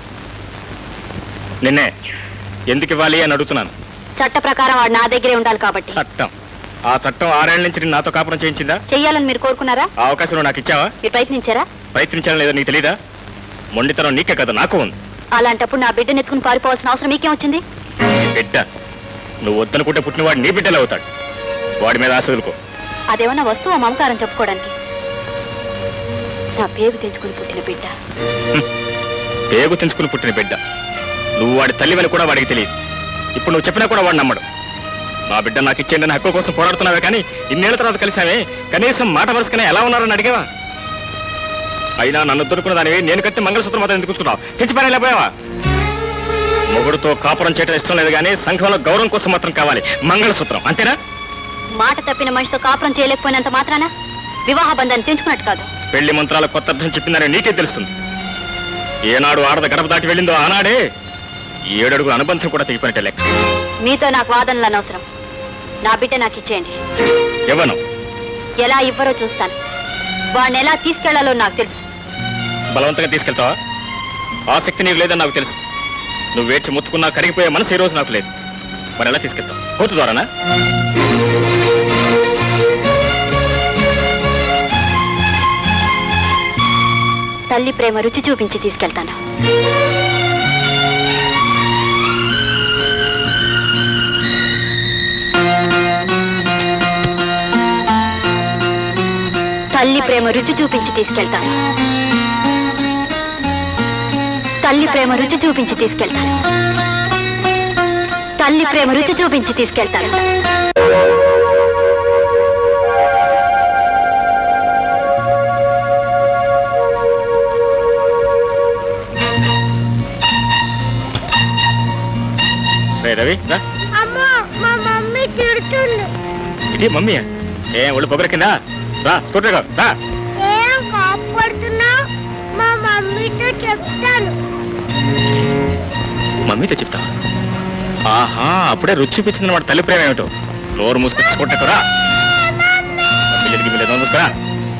నిన్నే ఎందుకు ఇవ్వాలి అని అడుగుతున్నాను చట్ట ప్రకారం వాడు నా దగ్గరే ఉండాలి కాబట్టి చట్టం ఆ చట్టం ఆరేళ్ల నుంచి నిన్ను నాతో కాపురం చేయించిందా చెయ్యాలని మీరు కోరుకున్నారా ఆ అవకాశం నువ్వు నాకు ఇచ్చావా మీరు ప్రయత్నించారా ప్రయత్నించాలని లేదో నీకు తెలీదా మొండితనం నీకే కదా నాకు ఉంది అలాంటప్పుడు నా బిడ్డను ఎత్తుకుని పారిపోవాల్సిన అవసరం మీకేం వచ్చింది నీ బిడ్డ నువ్వు వద్దనుకుంటే పుట్టినవాడు నీ బిడ్డలే అవుతాడు వాడి మీద ఆశ వదులుకో అదేమన్నా వస్తువు మమకారం చెప్పుకోవడానికి నా పేరు తెంచుకుని పుట్టిన బిడ్డ పేగు తెంచుకుని పుట్టిన బిడ్డ నువ్వు వాడి తల్లివని కూడా వాడికి తెలియదు ఇప్పుడు నువ్వు చెప్పినా కూడా వాడు నమ్మడు నా బిడ్డ నాకు ఇచ్చేయండి అని హక్కు కోసం పోరాడుతున్నావే కానీ ఇన్నేళ్ల తర్వాత కలిసామే కనీసం మాట వరుసకనే ఎలా ఉన్నారని అడిగావా అయినా నన్ను దొరుకున్న దానివి నేను కట్టి మంగళసూత్రం మాత్రం ఎందుకు ఉంచుకున్నావు తెచ్చి పని లేకపోయావా మొగుడుతో కాపురం చేయడం ఇష్టం లేదు కానీ సంఘంలో గౌరవం కోసం మాత్రం కావాలి మంగళసూత్రం అంతేనా మాట తప్పిన మనిషితో కాపురం చేయలేకపోయినంత మాత్రాన వివాహ బంధాన్ని తెంచుకున్నట్టు కాదు పెళ్లి మంత్రాల కొత్త అర్థం చెప్పిందని నీకే తెలుస్తుంది ఏనాడు ఆడద గడప దాటి వెళ్ళిందో ఆనాడే ఈ ఏడడుగు అనుబంధం కూడా తెగిపోయినట్టే లెక్క మీతో నాకు వాదనలు అనవసరం నా బిడ్డ నాకు ఇచ్చేయండి ఇవ్వను ఎలా ఇవ్వరో చూస్తాను వాడిని ఎలా తీసుకెళ్లాలో నాకు తెలుసు బలవంతంగా తీసుకెళ్తావా ఆసక్తి నీకు లేదని నాకు తెలుసు నువ్వు వేచి ముత్తుకున్నా కరిగిపోయే మనసు ఈ రోజు నాకు లేదు మరి ఎలా తీసుకెళ్తావు కోతు ద్వారానా తల్లి ప్రేమ రుచి చూపించి తీసుకెళ్తాను తల్లి ప్రేమ రుచి చూపించి తీసుకెళ్తాను తల్లి ప్రేమ రుచి చూపించి తీసుకెళ్తాను తల్లి ప్రేమ రుచి చూపించి తీసుకెళ్తాను రే రవి రా అమ్మా మా మమ్మీ తిడుతుంది ఇది మమ్మీ ఏ ఒళ్ళు కొబ్బరి కింద రా స్కూటర్ రా ఏం కాపాడుతున్నావు మా మమ్మీతో చెప్తాను మమ్మీతో చెప్తా ఆహా అప్పుడే రుచి చూపించింది వాడు తల్లి ప్రేమ ఏమిటో నోరు మూసుకొచ్చి స్కూటర్ రా పిల్లలకి పిల్లలు నోరు మూసుకురా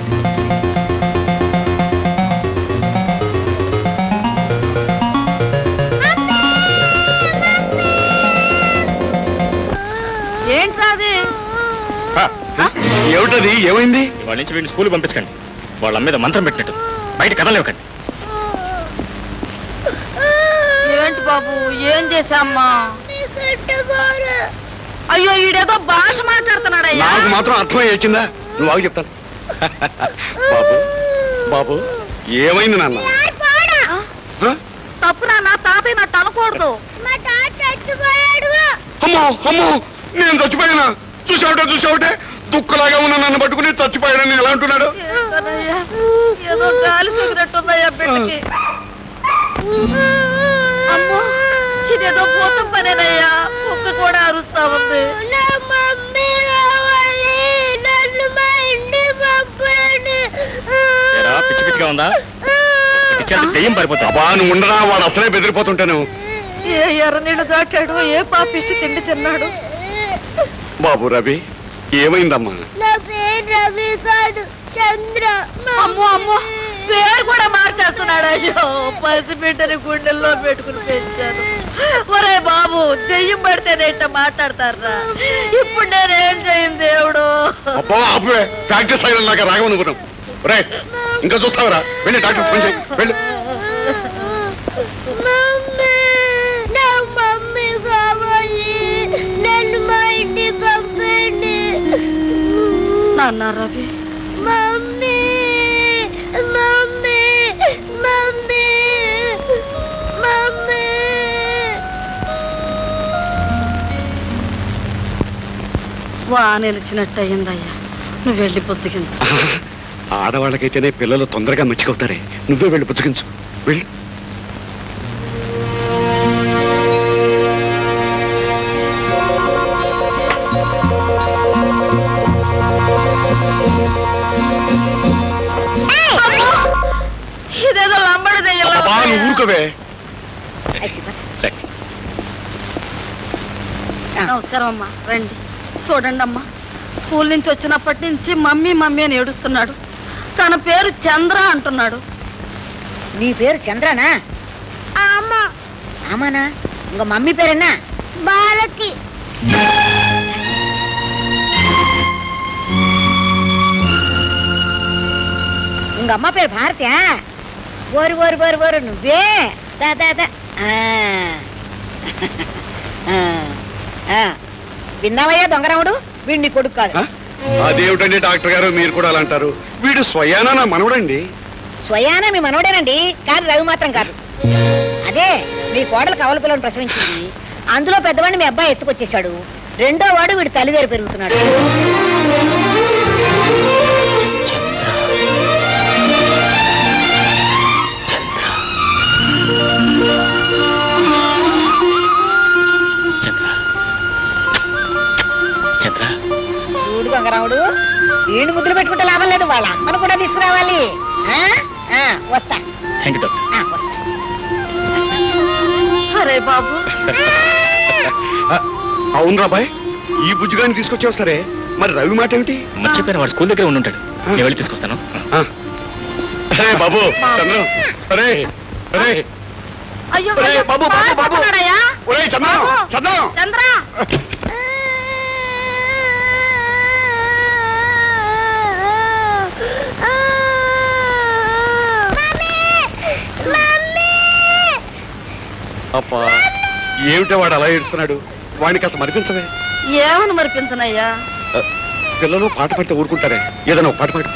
ఏంట్రా అది ఏమిటది ఏమైంది వాళ్ళ నుంచి వీడిని స్కూల్ పంపించకండి వాళ్ళ మీద మంత్రం పెట్టినట్టు బయట కదలేవకండి ఏంటి బాబు ఏం చేశామ్మా అయ్యో ఈడేదో భాష మాట్లాడుతున్నాడయ్యా నాకు మాత్రం అర్థమై వచ్చిందా నువ్వు ఆగు చెప్తాను బాబు బాబు ఏమైంది నాన్న హ? తప్పు నాన్న తాతయ్య నట్టు అనకూడదు మా తాత చచ్చిపోయాడు అమ్మో అమ్మో నేను చచ్చిపోయానా చూసావుటే చూసావుటే దుక్కలాగా ఉన్న నన్ను పట్టుకుని చచ్చిపోయాడని ఎలా అంటున్నాడు ఏంటోనయ్యా, ఏదో గాలి పెగినట్టుందయ్యా బిడ్డకి అమ్మో ఇదేదో భూతం పనేనయ్యా కుక్క కూడా అరుస్తా ఉంది నా మమ్మీ కావాలి నన్ను మా ఇంటికి పంపండి ఏరా పిచ్చి పిచ్చిగా ఉందా ఇచ్చారంటే దెయ్యం పారిపోతా అబ్బా నువ్వు ఉండరా వాడు అసలే బెదిరిపోతుంటాను ఏ ఎర్ర నీళ్లు దాటాడు ఏ పాపిష్టి తిండి తిన్నాడు బాబు రవి ఏమైందమ్మా నా పేరు రవి కాదు చంద్ర అమ్మో అమ్మో పేరు కూడా మార్చేస్తున్నాడు అయ్యో పసిబిడ్డని గుండెల్లో పెట్టుకుని పెంచాను ఒరే బాబు దెయ్యం పడితేనే ఇట్ట మాట్లాడతారా ఇప్పుడు నేనేం చేయను దేవుడు అబ్బా ఆపే ఫ్యాక్టరీ సైడ్ లాగా రాగమనుకున్నాం రే ఇంకా చూస్తావరా వెళ్ళి డాక్టర్ ఫోన్ చేయి వెళ్ళు నాకు మమ్మీ కావాలి నన్ను మా ఇంటికి పంపండి నాన్న Ravi mummy mummy mummy mummy వా నిలిచినట్టు అయ్యిందయ్యా నువ్వు వెళ్ళి పుస్తకించు ఆడవాళ్ళకైతేనే పిల్లలు తొందరగా మర్చిపోతారే నువ్వే వెళ్ళి పుచ్చుకించు వెళ్ళి ఇదేదో లంబడి దెయ్యం అబ్బా నువ్వు ఊరుకోవే నమస్కారం అమ్మా రండి చూడండి అమ్మా స్కూల్ నుంచి వచ్చినప్పటి నుంచి మమ్మీ మమ్మీ అని ఏడుస్తున్నాడు తన పేరు చంద్ర అంటున్నాడు నీ పేరు చంద్రనా అమ్మా ఆమానా ఇంక మమ్మీ పేరేనా భారతి ఇంక అమ్మ పేరు భారతియా ఓరు ఓరు ఓరు ఓరు నువ్వే దా దా దా ఆ. ఆ. ఆ. విన్నావయ్యా దొంగరాముడు వీడు నీ కొడుకు కాదు అదేమిటండి డాక్టర్ గారు మీరు కూడా అలా అంటారు వీడు స్వయానా నా మనవడండి స్వయాన మీ మనవడేనండి కానీ రవి మాత్రం కాదు అదే మీ కోడలు కవల పిల్లని ప్రసవించింది అందులో పెద్దవాడిని మీ అబ్బాయి ఎత్తుకొచ్చేశాడు రెండో వాడు వీడి తల్లి దగ్గర పెరుగుతున్నాడు చంద్ర చూడు గంగరాముడు వీడిని ముద్దులు పెట్టుకుంటే లాభం లేదు వాళ్ళ అమ్మను కూడా తీసుకురావాలి ఆ? ఆ, వస్తా థ్యాంక్ యూ డాక్టర్ ఆ, వస్తా అరే బాబు అవును రాబాయ్ ఈ బుజ్జిగాని తీసుకొచ్చావు సరే మరి రవి మాట ఏమిటి మర్చిపోయిన వాడు స్కూల్ దగ్గర ఉండి ఉంటాడు నేను వెళ్ళి తీసుకొస్తాను అరే బాబు చంద్రం అరే అరే అయ్యో ఒరేయ్, అయ్యో, బాబు, బాబు, బాబు. పారిపోతున్నాడయ్యా? ఒరేయ్, చంద్రం, బాబు, చంద్రం. చంద్ర అబ్బా ఏమిటే వాడు అలా ఏడుస్తున్నాడు వాడికి అసలు మరిపించవే ఏమని మరిపించనయ్యా ఆ, పిల్లలు పాట పాడితే ఊరుకుంటారే ఏదైనా ఒక పాట పాడు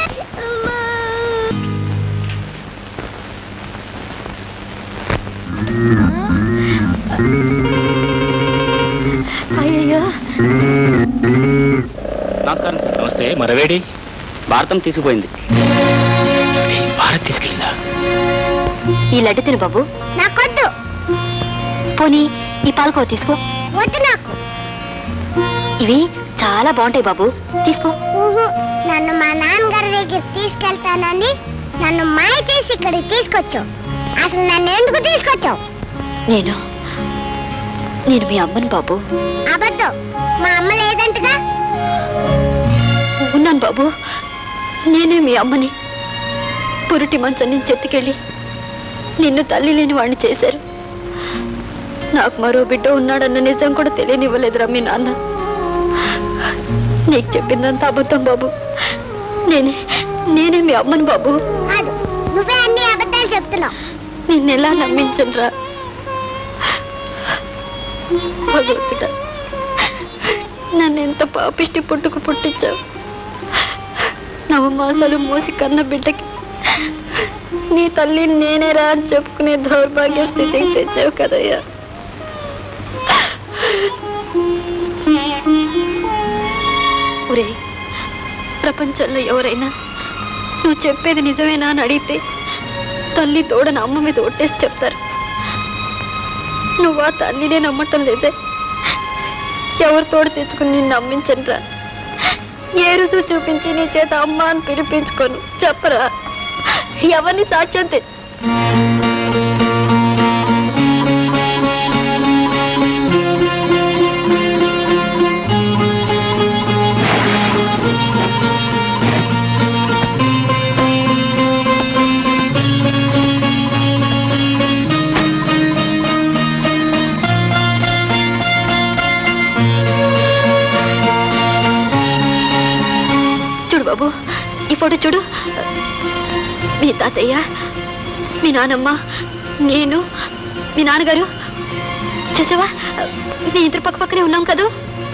అయ్యయ్యో నమస్కారం సార్ నమస్తే మరవేడి భారతం తీసుకుపోయింది భారత్ తీసుకెళ్ళిందా ఈ లడ్డు తిను బాబు నాకొద్దు పోనీ ఈ పాలకో తీసుకో వద్దు నాకు ఇవి చాలా బాగుంటాయి బాబు తీసుకో ఊహు, నన్ను మా నాన్నగారి దగ్గర తీసుకెళ్తానని నన్ను మాయ చేసి ఇక్కడికి తీసుకొచ్చావు అసలు నన్ను ఎందుకు తీసుకొచ్చావు నేను నేను మీ అమ్మని బాబు అబద్ధం మా అమ్మ లేదంటగా ఉన్నాను బాబు నేనే మీ అమ్మని పురిటి మంచం నుంచి ఎత్తుకెళ్ళి నిన్ను తల్లి లేని వాడిని చేశారు నాకు మరో బిడ్డ ఉన్నాడన్న నిజం కూడా తెలియనివ్వలేదురా మీ నాన్న నీకు చెప్పిందంత అబద్ధం బాబు నేనే నేనే మీ అమ్మని బాబు కాదు నువ్వే అన్ని అబద్ధాలు చెప్తున్నావు నిన్నెలా నమ్మించనురా భగవంతుడా నన్ను ఎంత పాపిష్టి పుట్టుకు పుట్టించావు నవమాసాలు మోసి కన్న బిడ్డకి నీ తల్లి నేనేరా అని చెప్పుకునే దౌర్భాగ్య స్థితికి తెచ్చావు కదయ్యా ఒరే ప్రపంచంలో ఎవరైనా నువ్వు చెప్పేది నిజమేనా అని అడిగితే తల్లి తోడని అమ్మ మీద ఒట్టేసి చెప్తారు నువ్వు ఆ తల్లినే నమ్మటం లేదే ఎవరి తోడు తెచ్చుకుని నిన్ను నమ్మించనురా ఏ రుజువు చూపించి నీ చేత అమ్మ అని పిలిపించుకోను చెప్పరా ఎవరిని సాక్ష్యం తె ఫోటో చూడు మీ తాతయ్య మీ నానమ్మ నేను మీ నాన్నగారు చూసావా మీ ఇద్దరు పక్క పక్కనే ఉన్నాం కదూ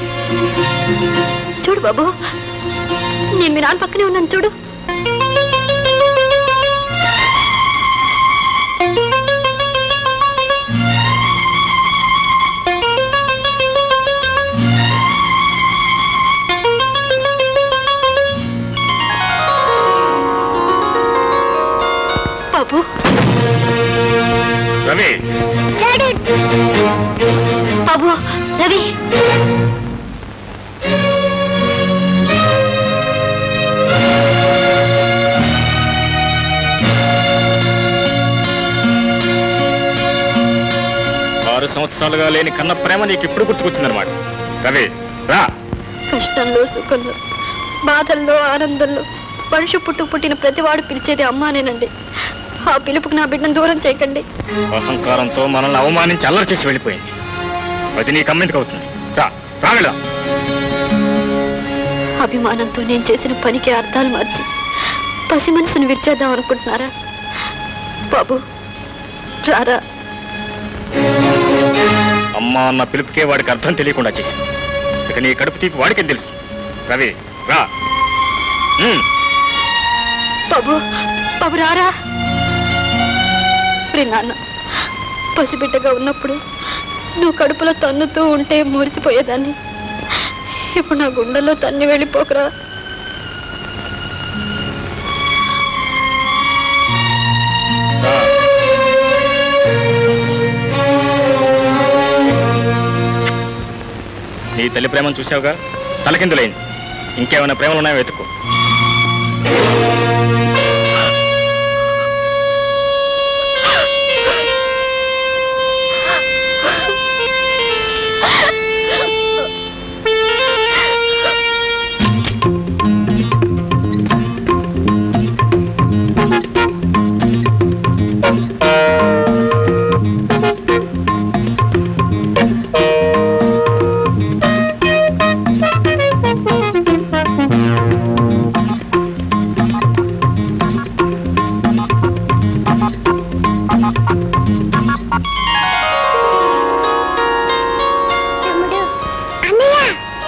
చూడు బాబు నేను మీ నాన్న పక్కనే ఉన్నాను చూడు బాబు రవి బాబు రవి ఆరు సంవత్సరాలుగా లేని కన్న ప్రేమ నీకు ఇప్పుడు గుర్తుకొచ్చిందనమాట రవి రా కష్టంలో సుఖంలో బాధల్లో ఆనందంలో మనిషి పుట్టు పుట్టిన ప్రతివాడు పిలిచేది అమ్మానేనండి ఆ పిలుపుకు నా బిడ్డను దూరం చేయకండి అహంకారంతో మనల్ని అవమానించి అల్లరి చేసి వెళ్ళిపోయింది అది నీకు అమ్మెందుకు అవుతుంది రా రా వెళ్దాం అభిమానంతో నేను చేసిన పనికి అర్థాలు మార్చి పసి మనసును విరిచేద్దాం అనుకుంటున్నారా బాబు రారా అమ్మ అన్న పిలుపుకే వాడికి అర్థం తెలియకుండా చేసింది ఇక నీ కడుపు తీపి వాడికేం తెలుసు రవి రా ఉమ్. బాబు బాబు రారా ప్రి నాన్న పసిబిడ్డగా ఉన్నప్పుడు నువ్వు కడుపులో తన్నుతూ ఉంటే మురిసిపోయేదాన్ని ఇప్పుడు నా గుండెల్లో తన్ని వెళ్ళిపోకరా నీ తల్లి ప్రేమను చూసావుగా తలకిందులైంది ఇంకేమైనా ప్రేమలు ఉన్నాయో వెతుక్కో తమ్ముడు అన్నయ్య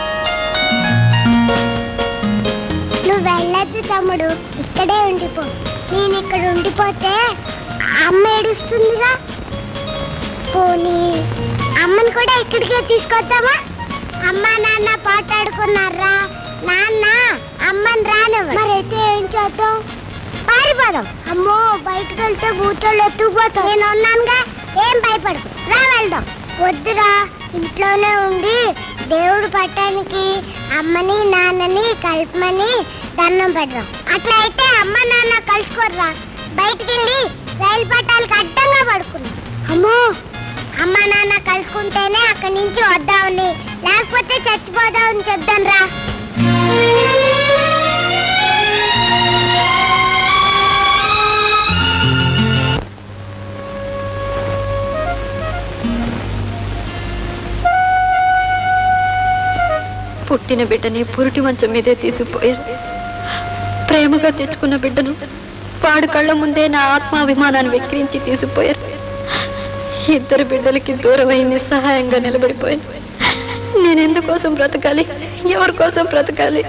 నువ్వు వెళ్ళొద్దు తమ్ముడు ఇక్కడే ఉండిపో నేను ఇక్కడ ఉండిపోతే అమ్మ ఏడుస్తుందిగా పోనీ అమ్మని కూడా ఇక్కడికే తీసుకొద్దామా అమ్మ నాన్న పాటాడుకున్నారా నాన్న అమ్మని రాను మరైతే ఏం చేద్దాం పారిపోదాం అమ్మో బయటకు వెళ్తే భూతోళ్ళు ఎత్తుకుపోతాం నేను ఉన్నానుగా ఏం భయపడు రా వెళ్దాం వద్దురా ఇంట్లోనే ఉండి దేవుడు పట్టానికి అమ్మని నాన్నని కలపమని దండం పెడదాం అట్లా అయితే అమ్మ నాన్న కలుసుకోర్రా బయటికి వెళ్ళి రైలు పట్టాలకి అడ్డంగా పడుకున్నాం అమ్మో అమ్మ నాన్న కలుసుకుంటేనే అక్కడి నుంచి వద్దామని లేకపోతే చచ్చిపోదామని చెప్దాం రా పుట్టిన బిడ్డని పురిటి మంచం మీదే తీసుకుపోయారు ప్రేమగా తెచ్చుకున్న బిడ్డను వాడి కళ్ళ ముందే నా ఆత్మాభిమానాన్ని వెక్కిరించి తీసుకుపోయారు ఇద్దరు బిడ్డలకి దూరమై నిస్సహాయంగా నిలబడిపోయాను నేను ఎందుకోసం బ్రతకాలి ఎవరి కోసం బ్రతకాలి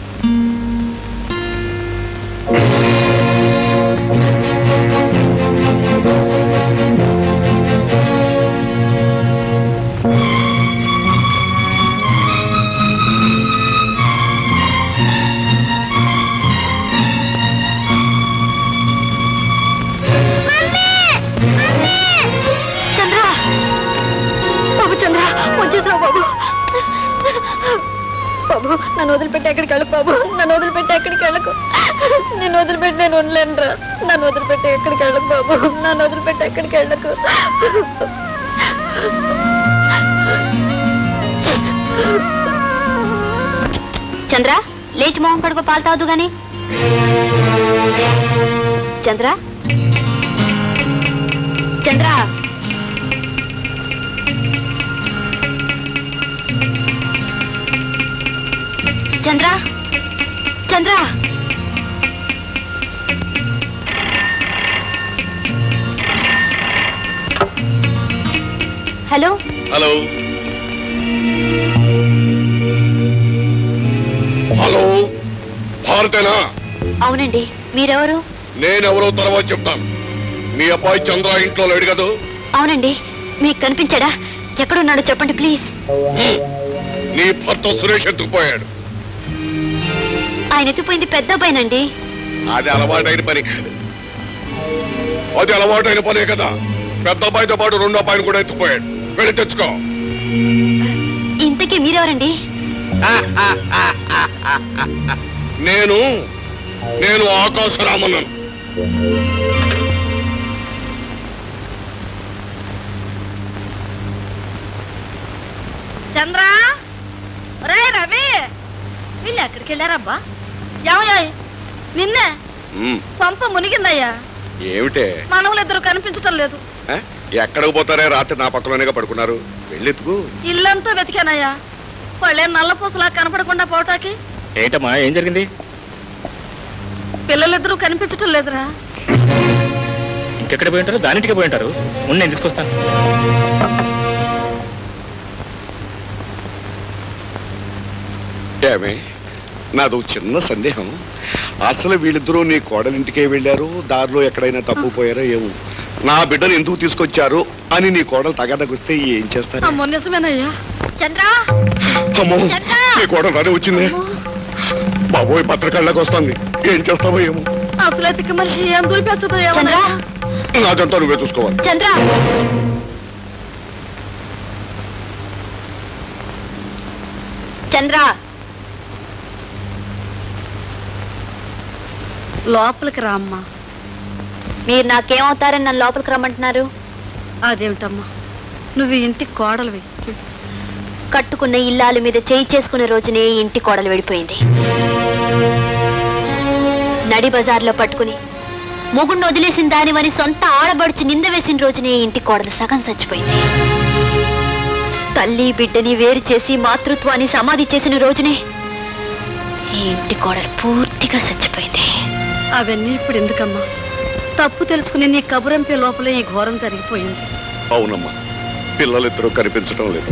చంద్ర బాబు చంద్ర వచ్చేసావు బాబు బాబు నన్ను వదిలిపెట్టి ఎక్కడికి వెళ్ళకు బాబు నన్ను వదిలిపెట్టి ఎక్కడికి వెళ్ళకు నేను వదిలిపెట్టి నేను ఉండలేనురా నన్ను వదిలిపెట్టి ఎక్కడికి వెళ్ళకు బాబు నన్ను వదిలిపెట్టి ఎక్కడికి వెళ్ళకు చంద్ర లేచి మొహం కడుగు పాలు తాదు గాని Chandra Chandra Chandra Chandra hello hello hello భారతేనా అవునండి మీరెవరు నేనెవరో తర్వాత చెప్తాను మీ అబ్బాయి చంద్ర ఇంట్లో లేడు కదా అవునండి మీకు కనిపించాడా ఎక్కడున్నాడో చెప్పండి ప్లీజ్ నీ భర్త సురేష్ ఎత్తుకుపోయాడు ఆయన ఎత్తిపోయింది పెద్ద అబ్బాయినండి అది అలవాటైన పని అది అలవాటైన పనే కదా పెద్ద అబ్బాయితో పాటు రెండో అబ్బాయిని కూడా ఎత్తుకుపోయాడు వెళ్ళి తెచ్చుకో ఇంతకీ మీరెవరండి నేను నేను ఆకాశరామన్నను చంద్ర రే రవి వీళ్ళు ఎక్కడికి వెళ్ళారబ్బా ఏమయ్యా నిన్నే ఉమ్, పంప మునిగిందయ్యా ఏమిటే మనవులిద్దరు కనిపించటం లేదు ఆ? ఎక్కడికి పోతారే రాత్రి నా పక్కలోనేగా పడుకున్నారు వెళ్ళెత్తుకు ఇల్లంతా వెతికానయ్యా వాళ్ళే నల్లపూసలా కనపడకుండా పోటాకి ఏంటమ్మా ఏం జరిగింది పిల్లలిద్దరూ కనిపించటం లేదురా ఇంకెక్కడ పోయి ఉంటారు దానింటికి పోయి ఉంటారు ఉండి నేను తీసుకొస్తాను ఏమే నాదో చిన్న సందేహం అసలు వీళ్ళిద్దరూ నీ కోడలింటికే వెళ్ళారు దారిలో ఎక్కడైనా తప్పుపోయారో ఏమో నా బిడ్డను ఎందుకు తీసుకొచ్చారు అని నీ కోడలు తగదకొస్తే ఏం చేస్తారు అమ్మో నిజమేనయ్యా చంద్ర అమ్మో నీ కోడలు రానే వచ్చింది బాబోయ్ పత్రికళ్ళకి వస్తుంది ఏం చేస్తావో ఏమో అసలే తిక్క మనిషి ఏం దూరిపేస్తుందో ఏమో నాదంతా నువ్వే చూసుకోవాలి చంద్ర చంద్ర లోపలికి రా అమ్మా మీరు నాకేమవుతారని నన్ను లోపలికి రమ్మంటున్నారు అదేమిటమ్మా నువ్వు ఈ ఇంటికి కోడలివి కట్టుకున్న ఇల్లాల మీద చేయి చేసుకున్న రోజునే ఈ ఇంటి కోడలు వెళ్ళిపోయింది నడి బజార్లో పట్టుకుని మొగుడిని వదిలేసిన దానివని సొంత ఆడబడుచు నింద వేసిన రోజునే ఈ ఇంటి కోడలు సగం చచ్చిపోయింది తల్లి బిడ్డని వేరు చేసి మాతృత్వాన్ని సమాధి చేసిన రోజునే ఈ ఇంటి కోడలు పూర్తిగా చచ్చిపోయింది అవన్నీ ఇప్పుడు ఎందుకమ్మా తప్పు తెలుసుకుని నీ కబురంపే లోపలే ఈ ఘోరం జరిగిపోయింది అవునమ్మా పిల్లలిద్దరూ కనిపించడం లేదు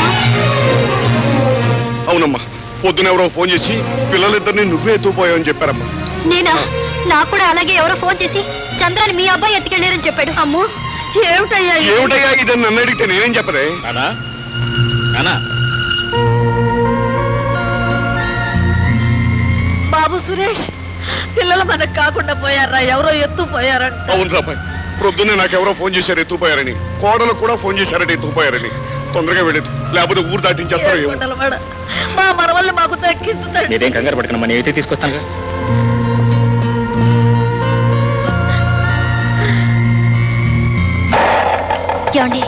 అవునమ్మా పొద్దున ఎవరో ఫోన్ చేసి పిల్లలిద్దరిని నువ్వే ఎత్తుకుపోయావని చెప్పారమ్మా నేనా నాకు కూడా అలాగే ఎవరో ఫోన్ చేసి చంద్రాన్ని మీ అబ్బాయి ఎత్తుకెళ్ళారని చెప్పాడు అమ్మో ఏమిటయ్యా ఇది? ఏమిటయ్యా ఇదని నన్ను అడిగితే నేనేం చెప్పదే నానా నానా బాబు సురేష్ పిల్లలు మనకు కాకుండా పోయారా ఎవరో ఎత్తు పోయారంట అవును రాబాయ్ ప్రొద్దున్నే నాకెవరో ఫోన్ చేశారు ఎత్తుకుపోయారని కోడలు కూడా ఫోన్ చేశారని ఎత్తుకుపోయారని తొందరగా వెళ్ళేది లేకపోతే ఊరు దాటించేస్తారో ఏమో ఏడుకుంటలవాడ. మా మనవల్ని మాకు దక్కిస్తుందండి మీరేం కంగారు పడకనమ్మా నేనైతే తీసుకొస్తాను ఏమండి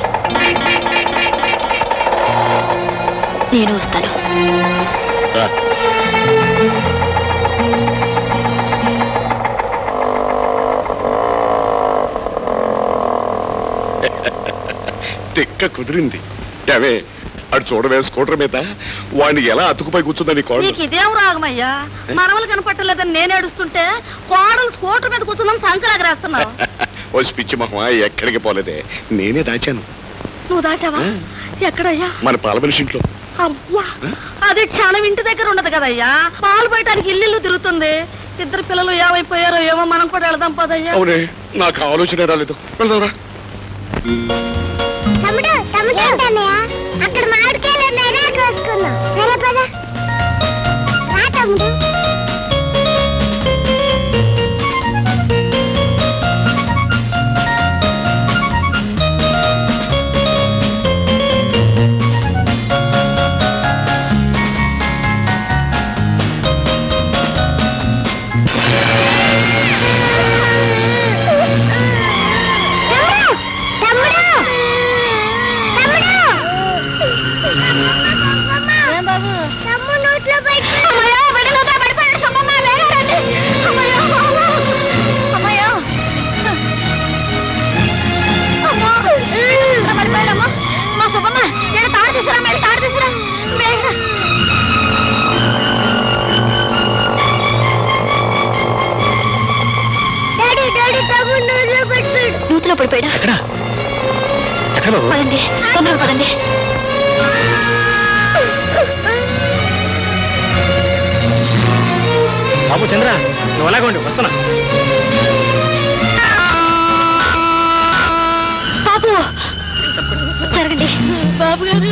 నేను వస్తాను తిక్క కుదిరింది అవే అటు చూడవే స్కూటర్ మీద వాడిని ఎలా అతుకుపై కూర్చుందని కోడలు నీకు ఇదేం రాగమయ్యా మనవలు కనపట్టలేదని నేను ఏడుస్తుంటే కోడలు స్కూటర్ మీద కూర్చుందని సంకరాగరేస్తున్నావు ఓ పిచ్చి మొహమా ఎక్కడికి పోలేదే నేనే దాచాను నువ్వు దాచావా ఎక్కడయ్యా మన పాల మనిషి ఇంట్లో అవ్వా అది క్షణం ఇంటి దగ్గర ఉండదు కదయ్యా పాలు పోయటానికి ఇల్లు తిరుగుతుంది ఇద్దరు పిల్లలు ఏమైపోయారో ఏమో మనం కూడా వెళదాం పదయ్యా అవునే నాకు ఆలోచన రాలేదు వెళ్దాంరా తమ్ముడు తమ్ముడు ఏంటన్నయ్య అక్కడ మామిడికాయలు ఉన్నాయిగా కోసుకుందాం సరే పద రా తమ్ముడు తమ్ముడు తమ్ముడు ఏం బాబు తమ్ముడు నోట్లో పెట్టి అమ్మయ్యా బిడ్డ నూతన పడిపోయాడు సమ్మమ్మ వేగా రండి అమ్మయ్యా అమ్మయ్యా అమ్మో నూతన పడిపోయాడమ్మా మా సుబ్బమ్మ నేను తాడు తీసుకురా మేడం తాడు తీసుకురా వేగా డాడీ డాడీ తమ్ముడు నోట్లో పెట్టాడు నూతిలో పడిపోయాడా ఎక్కడ బాబు పదండి తొందరగా పదండి బాబు చంద్ర నువ్వు అలాగే ఉండు వస్తున్నా బాబు జరగండి బాబు గారు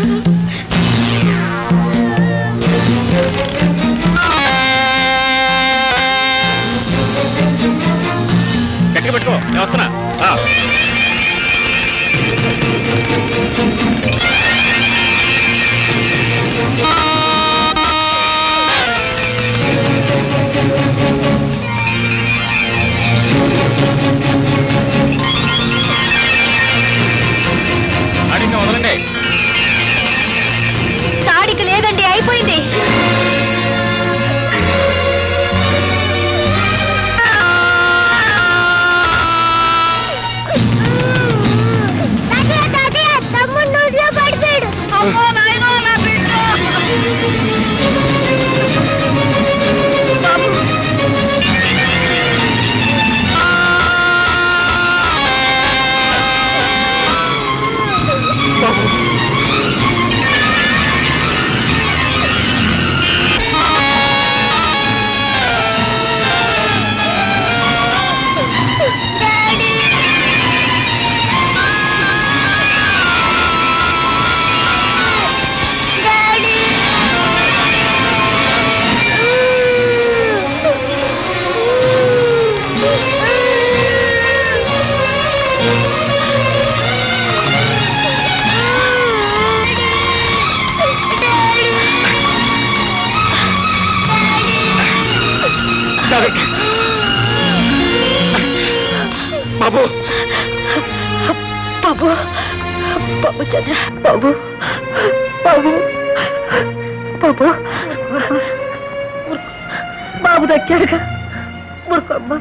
గట్టిగా పెట్టుకో నేను వస్తున్నా ఆ. ఆడి ఇంకా వదలండి తాడికి లేదండి అయిపోయింది తమ్ముడు నోట్లో పడిపోయాడు అమ్మో నాయనో నా బిడ్డ బాబు బాబు బాబు బాబు చంద్ర బాబు బాబు బాబు బాబు దక్కాడుగా ఊరుకోమ్మా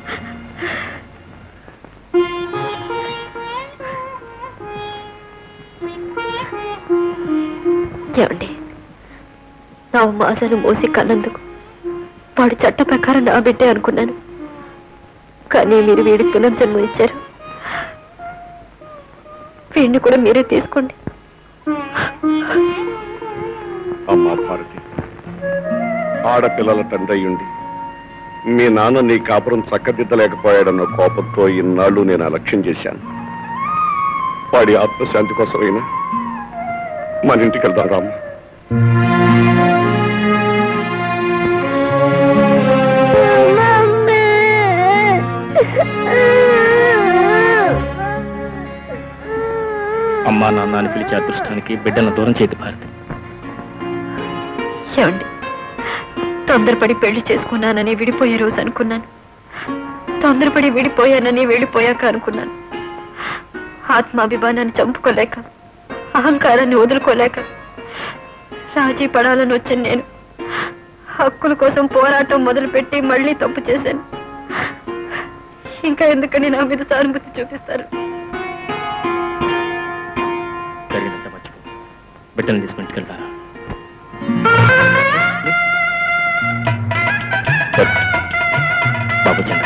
ఏమండి నా మాసాలు మోసి కన్నందుకు వాడు చట్ట ప్రకారం నా బిడ్డే అనుకున్నాను కానీ మీరు వీడి పునర్జన్మ ఇచ్చారు వీడిని కూడా మీరే తీసుకోండి అమ్మా భారతి ఆడపిల్లల తండ్రి అయ్యుండి మీ నాన్న నీ కాపురం చక్కదిద్దలేకపోయాడన్న కోపంతో ఇన్నాళ్ళు నేను అలక్ష్యం చేశాను వాడి ఆత్మశాంతి కోసమైనా మన ఇంటికి వెళ్దాం రామ్మ అమ్మా నాన్న అని పిలిచే అదృష్టానికి బిడ్డలను దూరం చేతి భారతి ఏమండి తొందరపడి పెళ్లి చేసుకున్నానని విడిపోయే రోజు అనుకున్నాను తొందరపడి విడిపోయానని వెళ్ళిపోయాక అనుకున్నాను ఆత్మాభిమానాన్ని చంపుకోలేక అహంకారాన్ని వదులుకోలేక రాజీ పడాలని వచ్చిన నేను హక్కుల కోసం పోరాటం మొదలుపెట్టి మళ్ళీ తప్పు చేశాను ఇంకా ఎందుకని నా మీద సానుభూతి చూపిస్తారు జరిగినంత మర్చిపో బిడ్డలను తీసుకుని ఇంటికెళ్తారా బాబు చంద్ర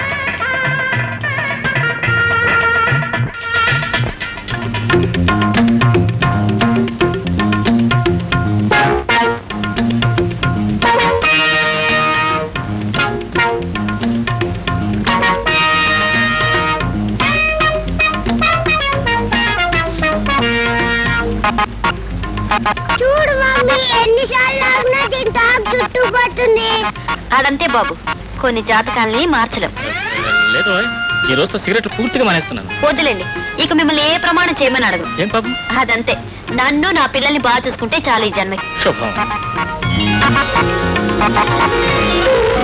చూడు మమ్మీ ఎన్నిసార్లు ఆగినా దీంతో ఆకు చుట్టూ పడుతుంది అదంతే బాబు కొన్ని జాతకాల్ని మార్చలేం లేదు ఈ రోజుతో సిగరెట్లు పూర్తిగా మానేస్తున్నాను వద్దులేండి ఇక మిమ్మల్ని ఏ ప్రమాణం చేయమని అడగను ఏం పాపం అదంతే నన్ను నా పిల్లల్ని బాగా చూసుకుంటే చాలు ఈ జన్మకి శుభం ఆ